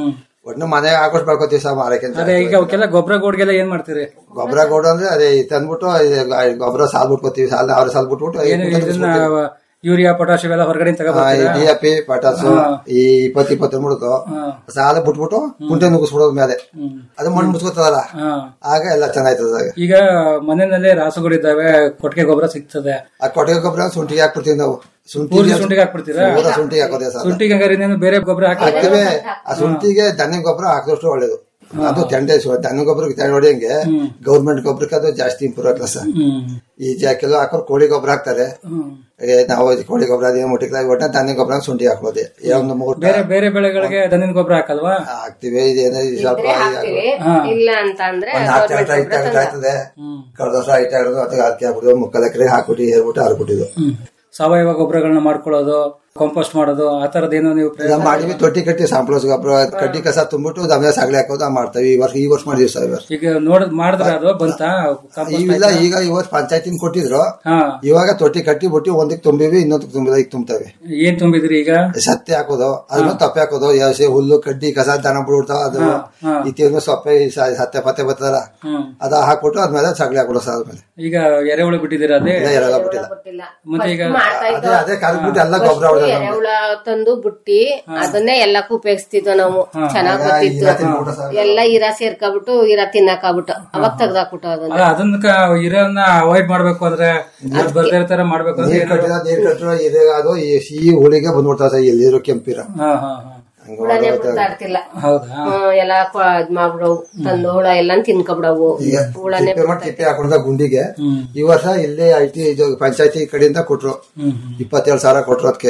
ಒಟ್ಟು ಮನೆಗೆ ಹಾಕೋಷ್ಟು ಬೆಳ್ಕೊತೀವಿ ಸರ್ ಮಾರಕ್ಕೆ ಅಂತ ಅದೇ ಈಗ ಅವಕ್ಕೆಲ್ಲ ಗೊಬ್ಬರ ಗೋಡ್ಗೆಲ್ಲ ಏನ್ ಮಾಡ್ತೀರಿ ಗೊಬ್ಬರ ಗೋಡು ಅಂದ್ರೆ ಅದೇ ತಂದ್ಬಿಟ್ಟು ಗೊಬ್ಬರ ಸಾಲ್ ಬಿಟ್ಕೋತೀವಿ ಸಾಲ್ ಅವ್ರ ಸಾಲ್ ಬಿಟ್ಬಿಟ್ಟು ಏನು ಇದನ್ನ ಯೂರಿಯಾ ಪೊಟಾಶ್ ಇವೆಲ್ಲ ಹೊರಗಡೆ ತಗೋಬರ್ತೀರಾ ಡಿ ಎ ಪಿ ಪಟಾಸು ಈ ಇಪ್ಪತ್ತು ಇಪ್ಪತ್ತು ಮುಡುಕು ಸಾಲ ಬಿಟ್ಬಿಟ್ಟು ಕುಂಟೆ ನುಗ್ಗಿಸ್ಬಿಡೋದು ಮೇಲೆ ಅದು ಮಣ್ಣು ಮುಚ್ಕೋತದಲ್ಲ ಹಾ. ಆಗ ಎಲ್ಲ ಚೆನ್ನಾಯ್ತದ ಆಗ ಈಗ ಮನೆಯಲ್ಲೇ ರಾಸುಗಳಿದ್ದಾವೆ ಕೊಟ್ಟಿಗೆ ಗೊಬ್ಬರ ಸಿಗ್ತದೆ ಆ ಕೊಟ್ಟಿಗೆ ಗೊಬ್ಬರ ಶುಂಠಿಗೆ ಹಾಕ್ಬಿಡ್ತೀವಿ ನಾವು ಪೂರ್ತಿ ಶುಂಠಿಗೆ ಹಾಕ್ಬಿಡ್ತೀರಾ ಪೂರ ಶುಂಠಿಗೆ ಹಾಕೋದೇ ಸರ್ ಶುಂಠಿಗೆ ಹಂಗಾರೆ ಇನ್ನೇನು ಬೇರೆ ಗೊಬ್ಬರ ಹಾಕಿ ಹಾಕ್ತಿವಿ ಆ ಶುಂಠಿಗೆ ದನ ಗೊಬ್ಬರ ಹಾಕಿದಷ್ಟು ಒಳ್ಳೇದು ಅದು ತೆಂಡೆ ಶು- ದನ ಗೊಬ್ಬರಕ್ಕೆ ತೆಂಡೆ ಹೊಡೆಯಂಗೆ ಗೌರ್ಮೆಂಟ್ ಗೊಬ್ಬರಕ್ಕೆ ಅದು ಜಾಸ್ತಿ ಇಂಪ್ರೂವ್ ಆಗ್ತದೆ ಸರ್ ಈ ಜ- ಕೆಲವು ಹಾಕೋರು ಕೋಳಿ ಗೊಬ್ಬರ ಹಾಕ್ತಾರೆ ಏ, ನಾವು ಕೋಳಿ ಗೊಬ್ಬರ ಅದೇನು ಮುಟ್ಟಿಲ್ಲ ಒಟ್ಟ ದನ ಗೊಬ್ಬರ ಶುಂಠಿ ಹಾಕೋದೆ ಒಂದು ಮೂರ್ ಬೇರೆ ಬೇರೆ ಬೆಳೆಗಳಿಗೆ ದನಿನ ಗೊಬ್ಬರ ಹಾಕಲ್ವಾ ಹಾಕ್ತಿವಿ ಇದೇನೋ ಈ ಸ್ವಲ್ಪ ಹಾಕ್ತಿವಿ ಹಾ. ಇಲ್ಲ ಅಂತ ಅಂದ್ರೆ ಒಂದ್ ನಾಲ್ಕು ಟೈಟ್ ಐಟ್ ಟೈಟ್ ಆಯ್ತದೆ ಕಳೆದ ವರ್ಷ ಐಟ್ ಆಗೋದು ಅದಕ್ಕೆ ಅದಕ್ಕೆ ಹಾಕ್ಬಿಟ್ಟು ಮುಕ್ಕಾಲು ಎಕರೆ ಹಾಕ್ಬಿಟ್ಟು ಏರ್ಬಿಟ್ಟು ಹರ್ಬಿಟ್ಟಿದ್ದು ಸಾವಯವ ಗೊಬ್ಬರಗಳನ್ನ ಮಾಡ್ಕೊಳ್ಳೋದು ಕಾಂಪೋಸ್ಟ್ ಮಾಡೋದು ಆ ತರದೇನೋ ನೀವು ಪ್ರಯತ್ನ ಇದನ್ನ ಮಾಡಿವಿ ತೊಟ್ಟಿ ಕಟ್ಟಿ ಸಾಂಪ್ಳಸ್ ಗೊಬ್ಬರ ಕಡ್ಡಿ ಕಸ ತುಂಬಿಟ್ಟು ದಮ್ಯ ಸಾಗಲಿ ಹಾಕೋದು ಮಾಡ್ತೀವಿ ಈ ವರ್ಷ ಈ ವರ್ಷ ಮಾಡಿದ್ವಿ ಸರ್ ಈ ವರ್ಷ ಈಗ ನೋಡ್ ಮಾಡಿದ್ರೆ ಅದು ಬಂತ ಇವಿಲ್ಲ ಈಗ ಈ ವರ್ಷ ಪಂಚಾಯತಿನ ಕೊಟ್ಟಿದ್ರು ಹಾ ಇವಾಗ ತೊಟ್ಟಿ ಕಟ್ಟಿ ಬಿಟ್ಟು ಒಂದಕ್ಕೆ ತುಂಬಿವಿ ಇನ್ನೊಂದಕ್ಕೆ ತುಂಬಿದ ಈಗ ತುಂಬ್ತವೆ ಏನ್ ತುಂಬಿದ್ರಿ ಈಗ ಸತ್ತೆ ಹಾಕೋದು ಅದನ್ನ ತಪ್ಪೆ ಹಾಕೋದು ಯಾವಸೆ ಹುಲ್ಲು ಕಡ್ಡಿ ಕಸ ದನ ಬಿಡ್ತಾವ ಅದು ಹಾ. ಇತ್ತೀನ ಸೊಪ್ಪೆ ಈ ಸ- ಸತ್ತೆ ಪತ್ತೆ ಬರ್ತದಲ್ಲ ಹ್ಮ್ ಅದ ಹಾಕ್ಬಿಟ್ಟು ಅದ್ಮೇಲೆ ಸಗಳಿ ಹಾಕೊಡು ಸರ್ ಅದ್ಮೇಲೆ ಈಗ ಎರೆಹುಳು ಬಿಟ್ಟಿದ್ದೀರಾ ಅದೇ ಇಲ್ಲ, ಎರೆಹುಳ ಬಿಟ್ಟಿಲ್ಲ ಮತ್ತೆ ಈಗ ಮಾಡ್ತಾ ಇದ್ದೋ. ಅದೇ ಅದೇ ಕರ್ಬಿಟ್ಟು ಎಲ್ಲ ಗೊಬ್ಬರ ಹೊಡೆದ ಎರೆಹುಳ ತಂದು ಬುಟ್ಟಿ ಅದನ್ನೇ ಎಲ್ಲಕ್ಕೂ ಉಪಯೋಗಿಸ್ತಿದ್ವು ನಾವು ಚೆನ್ನಾಗ್ ಈಗ ಗೊತ್ತಿತ್ತು ಹೀರಾ ತಿನ್ಬಿಟ್ಟು ಸರ್. ಎಲ್ಲ ಹೀರಾ ಸೇರ್ಕೊಬಿಟ್ಟು ಹೀರಾ ತಿನ್ನಕಾಗ್ಬಿಟ್ಟು ಅವಾಗ ತೆಗ್ದಾಕ್ಬಿಟ್ಟು ಅದನ್ನ ಅಲ್ಲ ಅದನ್ನ ಕ- ಇರೋನ್ನ ಅವಾಯ್ಡ್ ಮಾಡ್ಬೇಕು ಅಂದ್ರೆ ಅದ್ ಬರ್ದೇ ಇರೋ ತರ ಮಾಡ್ಬೇಕು ಅಂದ್ರೆ ನೀರ್ ಕಟ್ಟಿದ ನೀರ್ ಕಟ್ಟಿರೋ ಇದೆ ಅದು ಈ ಸಿಹಿ ಹುಳಿಗೆ ಬಂದ್ಬಿಡ್ತಾವ ಸರ್ ಎಲ್ಲಿರೋ ಕೆಂಪಿರ ಹಾ ಹಾ ಹಾ ಹಂಗ ಹುಳನೇ ಬಿಡ್ತಾಡ್ತಿಲ್ಲ ಹೌದಾ ಹ್ಮ್, ಎಲ್ಲ ಕೊ- ಇದ್ ಮಾಡ್ಬಿಡವು ತಂದು ಹುಳ ಎಲ್ಲ ತಿನ್ಕೊಬಿಡವು ಈಗ ಹುಳನೇ ತಿಪ್ಪೆ ಮಾಡಿ ತಿಪ್ಪೆ ಹಾಕೊಂಡ ಗುಂಡಿಗೆ ಈ ವರ್ಷ ಇಲ್ಲಿ ಐ ಟಿ ಪಂಚಾಯತಿ ಕಡೆಯಿಂದ ಕೊಟ್ರು ಇಪ್ಪತ್ತೇಳು ಸಾವಿರ ಕೊಟ್ರು ಅದಕ್ಕೆ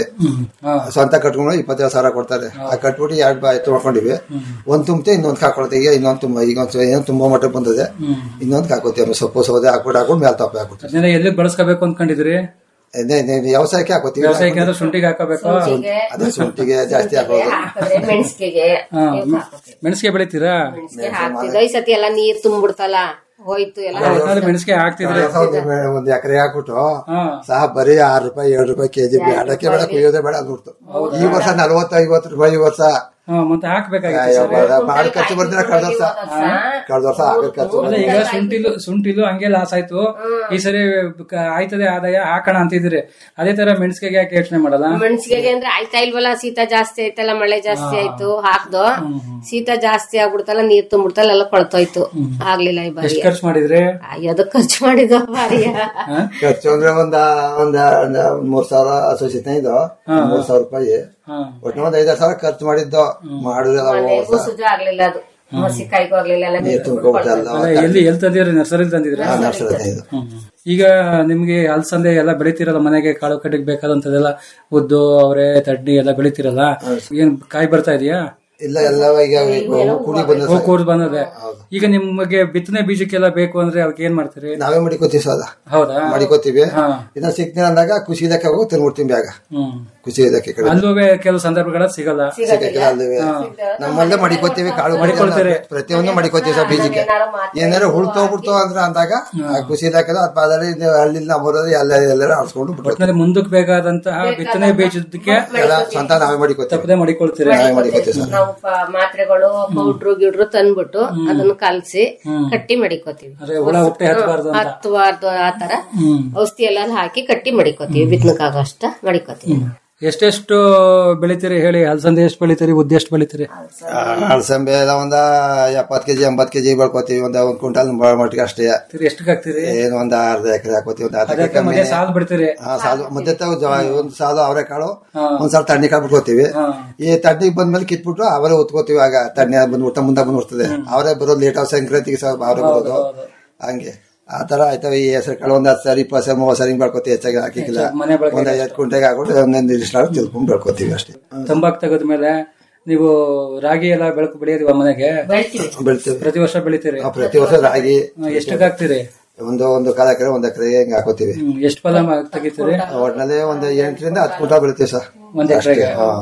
ಸ್ವಂತ ಕಟ್ಕೊಂಡು ಇಪ್ಪತ್ತೇಳು ಸಾವಿರ ಕೊಡ್ತಾರೆ ಆ ಕಟ್ಬಿಟ್ಟು ಎರಡ್ ಬಾಯ್ ತೊಳ್ಕೊಂಡಿವಿ ಒಂದ್ ತುಂಬತೆ ಇನ್ನೊಂದ್ ಹಾಕೊಳ್ತೀವಿ ಈಗ ಇನ್ನೊಂದ್ ತುಂಬ ಈಗ ಒಂದ್ ಏನೋ ತುಂಬಾ ಮಟ್ಟ ಬಂದದೆ ಇನ್ನೊಂದ್ ಹಾಕೋತೀವಿ ಆಮೇಲೆ ಸೊಪ್ಪು ಸೌದೆ ಹಾಕ್ಬಿಟ್ಟು ಹಾಕೊಂಡು ಮೇಲೆ ತಪ್ಪೆ ಹಾಕ್ಬಿಡ್ತೀವಿ ಅದನ್ನೆಲ್ಲ ಎಲ್ಲಿ ಬಳಸ್ಕೋಬೇಕು ಅನ್ಕೊಂಡಿದ್ರಿ ಅದೇ- ಅದೇ ವ್ಯವಸಾಯಕ್ಕೆ ಹಾಕೋತೀವಿ ವ್ಯವಸಾಯಕ್ಕೆ ಅಂದ್ರೆ ಶುಂಠಿಗೆ ಹಾಕಬೇಕು ಅದೇ ಶುಂಠಿಗೆ ಜಾಸ್ತಿ ಹಾಕೋದು ಹಾಕಿದ್ರೆ ಮೆಣಸಿಗೆ ಹಾ ಮೆಣಸಿಗೆ ಬೆಳಿತೀರಾ ಹಾಕ್ತಿದ್ವು ಈ ಸತಿ ಎಲ್ಲ ನೀರ್ ತುಂಬಿಡ್ತಲ್ಲ ಹೋಯ್ತು ಎಲ್ಲ ಏನಾದ್ರು ಮೆಣಸಿಗೆ ಹಾಕ್ತಿದ್ರೆ ಒಂದ್- ಒಂದ್ ಎಕರೆ ಹಾಕ್ಬಿಟ್ಟು ಹಾ ಸಹ ಬರೀ ಆರು ರೂಪಾಯಿ ಏಳು ರೂಪಾಯಿ ಕೆಜಿ ಬೇಡಕ್ಕೆ ಬೇಡ ಕುಯ್ಯೋದೇ ಬೇಡ ಅಂದ್ಬಿಡ್ತು ಈ ವರ್ಷ ನಲ್ವತ್ತು ಐವತ್ತು ರೂಪಾಯಿ ಈ ವರ್ಷ ಹಾ ಮತ್ತೆ ಹಾಕ್ಬೇಕಾಗಿತ್ತು ಅಯ್ಯೋ, ಸರಿ. ಬೇಡ, ಬಾಳ್ ಖರ್ಚು ಬರ್ತೀರ ಕಳೆದ ವರ್ಷ ಕಳೆದ ವರ್ಷ ಹಾಕಿದ ಖರ್ಚು ಅಲ್ಲ ಈಗ ಶುಂಠಿಲು ಶುಂಠಿಲು ಹಂಗೆ ಲಾಸ್ ಆಯ್ತು ಈ ಸರಿ ಕ- ಆಯ್ತದೆ ಆದಾಯ ಹಾಕೋಣ ಅಂತಿದ್ರಿ ಅದೇ ತರ ಮೆಣಸಿಗೆ ಯಾಕೆ ಯೋಚನೆ ಮಾಡಲ್ಲ ಮೆಣಸಿಗೆ ಅಂದ್ರೆ ಆಯ್ತಾ ಇಲ್ವಲ್ಲ ಶೀತ ಜಾಸ್ತಿ ಆಯ್ತಲ್ಲ ಮಳೆ ಜಾಸ್ತಿ ಆಯ್ತು ಹಾಕ್ದು ಶೀತ ಜಾಸ್ತಿ ಆಗ್ಬಿಡ್ತಲ್ಲ ನೀರ್ ತುಂಬಿಡ್ತಲ್ಲ ಎಲ್ಲ ಕೊಳ್ತೋಯ್ತು ಆಗ್ಲಿಲ್ಲ ಈ ಬಾರಿ ಎಷ್ಟು ಖರ್ಚು ಮಾಡಿದ್ರಿ ಅದಕ್ಕೆ ಖರ್ಚು ಮಾಡಿದ್ವು ಬಾರಿ ಖರ್ಚು ಅಂದ್ರೆ ಒಂದ ಒಂದ ಒಂದ ಮೂರ್ ಸಾವಿರ ಅಸೋಸಿಯೇಟ್ ಇದು ಮೂರ್ ಸಾವಿರ ರೂಪಾಯಿ ಹಾ ಒಟ್ಟು ಒಂದ್ ಐದಾರು ಸಾವಿರ ಖರ್ಚು ಮಾಡಿದ್ದು ಮಾಡಿದ್ರೆಲ್ಲ ಮನೆಗೂ ಸುಜು ಆಗ್ಲಿಲ್ಲ ಅದು ಮಸಿಕಾಯ್ಗೂ ಆಗ್ಲಿಲ್ಲ ಎಲ್ಲ ನೀರ್ ನೀರ್ ತುಂಬ್ಕೊಬಿಟ್ಟಲ್ಲ ಅಲ್ಲ ಎಲ್ಲಿ ಎಲ್ಲಿ ತಂದಿದ್ರಿ ನರ್ಸರಿ ತಂದಿದ್ರ ನರ್ಸರಿ ಇದು ಈಗ ನಿಮ್ಗೆ ಅಲ್ಸಂದೆ ಎಲ್ಲ ಬೆಳಿತಿರಲ್ಲ ಮನೆಗೆ ಕಾಳು ಕಡ್ಡಿಗೆ ಬೇಕಾದಂತದೆಲ್ಲ ಉದ್ದು ಅವರೆ ತಡ್ಡಿ ಎಲ್ಲ ಬೆಳಿತಿರಲ್ಲ ಏನ್ ಕಾಯಿ ಬರ್ತಾ ಇದೆಯಾ ಇಲ್ಲ ಎಲ್ಲ ಈಗ ಕೂಡಿ ಬಂದ ಹೂ ಕೂರ್ದು ಬಂದದೆ ಈಗ ನಿಮಗೆ ಬಿತ್ತನೆ ಬೀಜಕ್ಕೆಲ್ಲ ಬೇಕು ಅಂದ್ರೆ ಅವಕ್ಕೆ ಏನ್ ಮಾಡ್ತೀರಿ ನಾವೇ ಮಡಿಕೋತೀವಿ ಸದ ಹೌದಾ ಮಡಿಕೋತೀವಿ ಹಾ. ಇನ್ನ ಸಿಕ್ತೀನಿ ಅಂದಾಗ ಖುಷಿ ಇಲಾಖೆ ಹೋಗಿ ತಿನ್ಬಿಡ್ತೀವಿ ಬ್ಯಾಗ ಹ್ಮ್ ಖುಷಿ ಇಲಾಖೆ ಕಡೆ ಅಲ್ಲೂ ಕೆಲವು ಸಂದರ್ಭಗಳ ಸಿಗಲ್ಲ ಸಿಕ್ಕಿಲ್ಲ ಅಲ್ಲಿವೆ. ನಮ್ಮಲ್ಲೇ ಮಡಿಕೋತೀವಿ ಕಾಳು ಮಡಿಕೊಳ್ತೀರಿ. ಪ್ರತಿಯೊಂದು ಮಡಿಕೋತೀವಿ ಸರ್ ಬೀಜಕ್ಕೆ ಏನಾರು ಹುಳ್ತೋಗ್ಬಿಡ್ತು ಅಂದ್ರೆ ಅಂದಾಗ ಆ ಖುಷಿ ಇಲಾಖೆ ಅದ್ ಪಾದಲ್ಲಿ ಹಳ್ಳಿ ಬರೋದು ಎಲ್ಲ ಎಲ್ಲರೂ ಆಡ್ಸ್ಕೊಂಡು ಬಿಟ್ಟು ಒಟ್ಟಿನಲ್ಲಿ ಮುಂದಕ್ಕೆ ಬೇಕಾದಂತಹ ಬಿತ್ತನೆ ಬೀಜದಕ್ಕೆ ಎಲ್ಲ ಸ್ವಂತ ನಾವೇ ಮಡಿಕೋತೀವಿ ತಪ್ಪದೆ ಮಡಿಕೊಳ್ತೀರಿ ನಾವೇ ಮಡಿಕೋತೀವಿ ಸರ್ ನಾವು ಪ- ಮಾತ್ರೆಗಳು ಪೌಡ್ರು ಗಿಡ್ರು ತಂದ್ಬಿಟ್ಟು ಅದನ್ನ ಕಲ್ಸಿ ಕಟ್ಟಿ ಮಡಿಕೋತೀವಿ ಅಂದ್ರೆ ಹುಳ ಹುಟ್ಟೆ ಹತ್ತಬಾರ್ದು ಅಂತ ಹತ್ತುವಾರ್ದು ಆತರ ಔಷಧಿ ಎಲ್ಲ ಹಾಕಿ ಕಟ್ಟಿ ಮಡಿಕೋತೀವಿ ಬಿತ್ತನಕ್ಕಾಗಷ್ಟ ಮಡಿಕೋತೀವಿ ಎಷ್ಟೆಷ್ಟು ಬೆಳಿತೀರಿ ಹೇಳಿ ಅಲ್ಸಂದೆ ಎಷ್ಟು ಬೆಳಿತೀರಿ ಉದ್ದ ಎಷ್ಟು ಬೆಳಿತೀರಿ ಅಲಸಂಬೆ ಎಲ್ಲ ಒಂದ ಎಪ್ಪತ್ ಕೆಜಿ ಎಂಬತ್ ಕೆಜಿ ಬೆಳ್ಕೊತೀವಿ ಒಂದ್ ಒಂದ್ ಕ್ವಿಂಟಲ್ ಮಟ್ಟಿಗೆ ಅಷ್ಟೇ ಎಷ್ಟಕ್ಕೆ ಹಾಕ್ತೀರಿ ಏನು ಒಂದ್ ಅರ್ಧ ಎಕರೆ ಹಾಕೋತೀವಿ ಒಂದ್ ಅರ್ಧ ಎಕರೆ ಅದಕ್ಕೆ ಕಮ್ಮಿ ಮನೆ ಸಾಲು ಬಿಡ್ತೀರಿ ಹಾ ಸಾಲು ಮಧ್ಯೆ ತಾವು ಜ- ಒಂದ್ ಸಾಲು ಅವರೆಕಾಳು ಒಂದ್ ಸಾಲು ತಣ್ಣಿ ಕಾಳು ಬಿಟ್ಕೋತೀವಿ ಈ ತಣ್ಣಿಗೆ ಬಂದ್ಮೇಲೆ ಕಿತ್ಬಿಟ್ಟು ಅವರೇ ಉತ್ಕೋತೀವಿ ಆಗ ತಣ್ಣಿ ಬಂದ್ಬಿಟ್ಟು ಮುಂದೆ ಬಂದ್ಬಿಡ್ತದೆ ಅವರೇ ಬರೋದು ಲೇಟ್ ಆಫ್ ಸಂಕ್ರಾಂತಿಗೆ ಸಹ ಅವರೇ ಬರೋದು ಹಂಗೆ ಆ ತರ ಆಯ್ತವೆ ಈ ಹೆಸರು ಕಾಳು ಒಂದ್ ಹತ್ತು ಸಾರಿ ಇಪ್ಪತ್ತು ಸಾರಿ ಮೂವತ್ತು ಸಾರಿ ಹಿಂಗ್ ಬೆಳ್ಕೊತೀವಿ ಹೆಚ್ಚಾಗಿ ಹಾಕಿಕ್ಕಿಲ್ಲ ಮನೆ ಬಳಕೆಗೆ ಒಂದ್ ಐವತ್ತು ಕುಂಟೆಗೆ ಹಾಕೊಂಡು ಒಂದೊಂದು ಇಷ್ಟು ತಿಳ್ಕೊಂಡು ಬೆಳ್ಕೊತೀವಿ ಅಷ್ಟೇ ತಂಬಾಕು ತೆಗೆದ್ಮೇಲೆ ನೀವು ರಾಗಿ ಎಲ್ಲ ಬೆಳಕು ಬೆಳೆಯೋದಿವ ಮನೆಗೆ ಬೆಳಿತೀವಿ ಪ್ರತಿ ವರ್ಷ ಬೆಳಿತೀರಿ ಆ, ಪ್ರತಿ ವರ್ಷ ರಾಗಿ ಎಷ್ಟಕ್ಕೆ ಹಾಕ್ತೀರಿ ಒಂದು ಒಂದು ಕಾಲ ಎಕರೆ ಒಂದ್ ಎಕರೆ ಹಿಂಗ್ ಹಾಕೋತೀವಿ ಹ್ಮ್, ಎಷ್ಟು ಫಲ ಮ- ತೆಗಿತೀರಿ ಒಟ್ನಲ್ಲಿ ಒಂದ್ ಎಂಟರಿಂದ ಹತ್ತು ಕುಂಟಲ್ ಬೆಳಿತೀವಿ ಸರ್ ಒಂದ್ ಎಕರೆಗೆ ಹಾ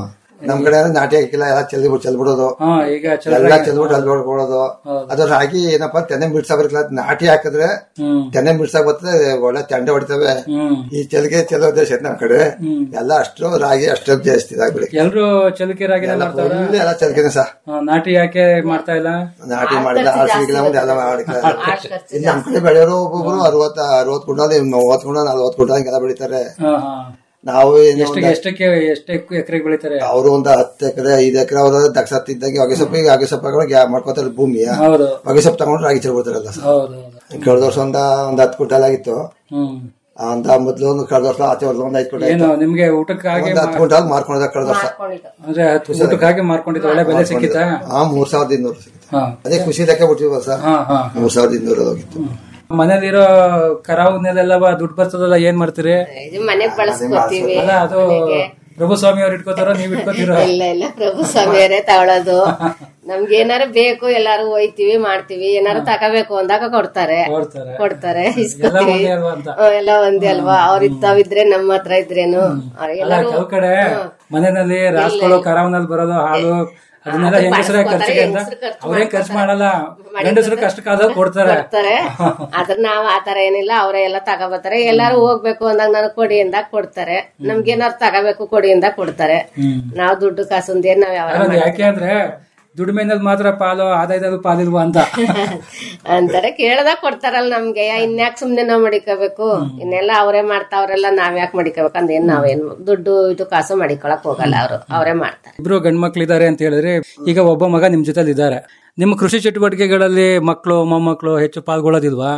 ನಮ್ ಕಡೆ ಎಲ್ಲ ನಾಟಿ ಹಾಕಿಲ್ಲ ಎಲ್ಲ ಚೆಲ್ಬಿಟ್ಟು ಚೆಲ್ಬಿಡೋದು ಹಾ ಈಗ ಎಲ್ಲ ಚೆನ್ನಾಗಿ ಚೆಲ್ಬಿಟ್ಟು ಅಲ್ಲಿ ಹೊಡ್ಕೊಳ್ಳೋದು ಅದು ರಾಗಿ ಏನಪ್ಪಾ ತೆನೆ ಬಿಡ್ಸಾ ಬರಲ್ಲ ನಾಟಿ ಹಾಕಿದ್ರೆ ಹ್ಮ್ ತೆನೆ ಬಿಡ್ಸಾಕ್ ಬರ್ತದೆ ಒಳ್ಳೆ ತೆಂಡೆ ಹೊಡಿತವೆ ಹ್ಮ್ ಈ ಚೆಲ್ಗೆ ಚೆಲ್ಲೋ ದೇಶ ನಮ್ ಕಡೆ ಎಲ್ಲ ಅಷ್ಟು ರಾಗಿ ಅಷ್ಟು ಜಾಸ್ತಿ ಇದಾಗ್ಬಿಡಿ ಎಲ್ರು ಚಲುಕಿ ರಾಗಿನ ಮಾಡ್ತಾವ್ರ ಫುಲ್ ಎಲ್ಲ ಚೆಲ್ಕೆನೆ ಸಹ ಹಾ, ನಾಟಿ ಯಾಕೆ ಮಾಡ್ತಾ ಇಲ್ಲ ನಾಟಿ ಮಾಡಿಲ್ಲ ಆರ್ಸಿಗಿಲ್ಲ ಮುಂದೆ ಎಲ್ಲ ಮಾಡಿಲ್ಲ ಇಲ್ಲಿ ನಮ್ ಕಡೆ ಬೆಳೆಯೋರು ಒಬ್ಬೊಬ್ರು ಅರವತ್ತ ಅರವತ್ ಕುಂಟಲ್ ಮೂವತ್ ಕುಂಟಲ್ ನಲ್ವತ್ ಕುಂಟಲ್ ಹಿಂಗೆಲ್ಲ ಬೆಳಿತಾರೆ ಹಾ, ಹಾ. ನಾವು ಏನು ಎಷ್ಟಕ್ಕೆ ಎಷ್ಟಕ್ಕೆ ಎಷ್ಟು ಎಕರೆಗೆ ಬೆಳಿತಾರೆ ಅವರು ಒಂದು ಹತ್ತು ಎಕರೆ ಐದು ಎಕರೆ ಅವ್ರ ದಕ್ಷ ಇದ್ದಂಗೆ ಹೊಗೆ ಸೊಪ್ಪು ಈಗ ಹೊಗೆ ಸೊಪ್ಪು ಮಾಡ್ಕೋತಾರೆ ಭೂಮಿಯ ಹೌದು ಹೊಗೆ ಸೊಪ್ಪು ತಗೊಂಡು ರಾಗಿ ಚೆಲ್ಬಿಡ್ತಾರಲ್ಲ ಸರ್ ಹೌದು ಹೌದು ಕಳೆದ ವರ್ಷ ಒಂದ ಒಂದ್ ಹತ್ತು ಕುಂಟಲ್ ಆಗಿತ್ತು ಹ್ಮ್ ಅಂತ ಮೊದ್ಲು ಒಂದು ಕಳೆದ ವರ್ಷ ಆಚೆ ವರ್ಷ ಒಂದ್ ಐದು ಕುಂಟಲ್ ಏನು ಆಯ್ತು ನಿಮ್ಗೆ ಊಟಕ್ಕಾಗಿ ಒಂದ್ ಹತ್ತು ಕುಂಟಲ್ ಮಾರ್ಕೊಂಡಿದ್ದ ಕಳೆದ ವರ್ಷ ಅಂದ್ರೆ ಹತ್ತು ಊಟಕ್ಕಾಗಿ ಮಾರ್ಕೊಂಡಿದ್ದು ಒಳ್ಳೆ ಬೆಲೆ ಸಿಕ್ಕಿತಾ ಹಾ ಮೂರ್ ಸಾವಿರದ ಇನ್ನೂರು ಸಿಕ್ಕಿತ್ತು ಹಾ ಅದೇ ಖುಷಿ ಲೆಕ್ಕ ಬಿಟ್ಟಿದ್ವ ಸರ್ ಹಾ ಹಾ ಮೂರ್ ಸಾವಿರದ ಇನ್ನೂರು ಹೋಗಿತ್ತು ಮನೇಲಿರೋ ಕರಾವನ್ನೆಲ್ಲ ದುಡ್ಡು ಬರ್ತದಲ್ಲ ಏನ್ ಮಾಡ್ತೀರಿ ಇದು ಮನೆಗ್ ಬಳಸ್ಕೊತೀವಿ ಅಲ್ಲ ಅದು ಪ್ರಭು ಸ್ವಾಮಿ ಅವ್ರು ಇಟ್ಕೋತಾರೋ ನೀವ್ ಇಟ್ಕೋತೀರೋ ಇಲ್ಲ ಇಲ್ಲ ಪ್ರಭು ಸ್ವಾಮಿಯರೇ ತಗೊಳ್ಳೋದು ನಮ್ಗೆ ಏನಾರು ಬೇಕು ಎಲ್ಲಾರು ಒಯ್ತೀವಿ ಮಾಡ್ತೀವಿ ಏನಾರು ತಗೋಬೇಕು ಅಂದಾಗ ಕೊಡ್ತಾರೆ ಕೊಡ್ತಾರೆ ಕೊಡ್ತಾರೆ ಎಲ್ಲ ಇಸ್ಕೊತೀವಿ ಒಂದೇ ಅಲ್ವಾ ಅಂತ ಹ್ಮ್, ಎಲ್ಲ ಒಂದೇ ಅಲ್ವಾ ಅವ್ರ ಇದ್ದಾವಿದ್ರೆ ನಮ್ಮ ಹತ್ರ ಇದ್ರೇನು ಅವ್ರ್ ಅಲ್ಲ ಎಲ್ಲಾರು ಕೆಲವು ಕಡೆ ಮನೆಯಲ್ಲಿ ರಾಸ್ಗಳು ಕರಾವನಲ್ಲಿ ಬರೋದು ಹಾಲು ಅದನ್ನೆಲ್ಲ ಅದು ಹೆಂಗಸರೇ ಬಳಸ್ಕೊತಾರೆ, ಖರ್ಚಿಗೆ ಅಂತ ಹೆಂಗಸ್ರು ಖರ್ಚು ಅವ್ರೇನ್ ಖರ್ಚು ಮಾಡಲ್ಲ ಗಂಡಸರು ಕಷ್ಟಕ್ಕಾದಾಗ ಕೊಡ್ತಾರೆ ಕೊಡ್ತಾರೆ ಅದ್ರ ನಾವ್ ಆತರ ಏನಿಲ್ಲ ಅವರೇ ಎಲ್ಲ ತಗೋಬರ್ತಾರೆ ಎಲ್ಲಾರು ಹೋಗ್ಬೇಕು ಅಂದಾಗ ನನಗ್ ಕೊಡಿ ಅಂದಾಗ ಕೊಡ್ತಾರೆ ನಮ್ಗೆ ಏನಾರು ತಗೋಬೇಕು ಕೊಡಿ ಅಂದಾಗ ಕೊಡ್ತಾರೆ ನಾವ್ ದುಡ್ಡು ಕಾಸಂದೇನ್ ನಾವ್ ಯಾವ ಅಲ್ಲ, ಯಾಕೆ ಅಂದ್ರೆ ದುಡಿಮೆನಲ್ಲಿ ಮಾತ್ರ ಪಾಲು ಆದಾಯದಲ್ಲಿ ಪಾಲಿಲ್ವಾ ಅಂತ ಅಂತಾರೆ ಕೇಳ್ದಾಗ ಕೊಡ್ತಾರಲ್ಲ ನಮ್ಗೆ ಇನ್ಯಾಕ್ ಸುಮ್ನೆ ನಾವ್ ಮಡಿಕೋಬೇಕು ಇನ್ನೆಲ್ಲ ಅವರೇ ಮಾಡ್ತಾವ್ರೆಲ್ಲ ನಾವ್ ಯಾಕೆ ಮಡಿಕೋಬೇಕು ಅಂದೇನ್ ನಾವೇನ್ ದುಡ್ಡು ಇದು ಕಾಸು ಮಡಿಕೊಳಕ್ ಹೋಗಲ್ಲ ಅವ್ರು ಅವರೇ ಮಾಡ್ತಾರೆ ಇಬ್ರು ಗಂಡ್ ಮಕ್ಳಿದ್ದಾರೆ ಅಂತ ಹೇಳಿದ್ರೆ ಈಗ ಒಬ್ಬ ಮಗ ನಿಮ್ ಜೊತೆಲಿ ಇದ್ದಾರೆ ನಿಮ್ಮ ಕೃಷಿ ಚಟುವಟಿಕೆಗಳಲ್ಲಿ ಮಕ್ಕಳು ಮೊಮ್ಮಕ್ಕಳು ಹೆಚ್ಚು ಪಾಲ್ಗೊಳ್ಳೋದಿಲ್ವಾ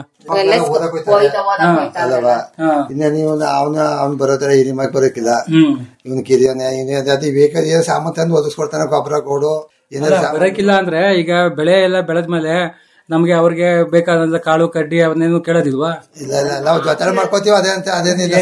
ಅಲ್ಲವಾ ಇನ್ನ ನೀವು ಅವನ ಅವ್ನ್ ಬರೋತರ ಹಿರಿ ಮಗ ಬರೋಕಿಲ್ಲ ಹ್ಮ್ ಇವನ್ ಕಿರಿಯನೆ ಇವನೇ ಅದೇ ಬೇಕಾದ್ರೆ ಏನೋ ಸಾಮಾನ್ ತಂದು ಒದಗಿಸ್ಕೊಡ್ತಾನೆ ಗೊಬ್ಬರ ಕೊಡು ಏನಾದ್ರು ಅಲ್ಲ, ಬರಕಿಲ್ಲ ಅಂದ್ರೆ ಈಗ ಬೆಳೆ ಎಲ್ಲ ಬೆಳೆದ್ಮೇಲೆ ನಮ್ಗೆ ಅವ್ರಿಗೆ ಬೇಕಾದಂತ ಕಾಳು ಕಡ್ಡಿ ಅವನ್ನೇನು ಕೇಳೋದಿಲ್ವಾ ಇಲ್ಲ ಇಲ್ಲ ನಾವು ಜೊತೆ ಮಾಡ್ಕೋತೀವಿ ಅದೇ ಅಂತ ಅದೇನಿಲ್ಲ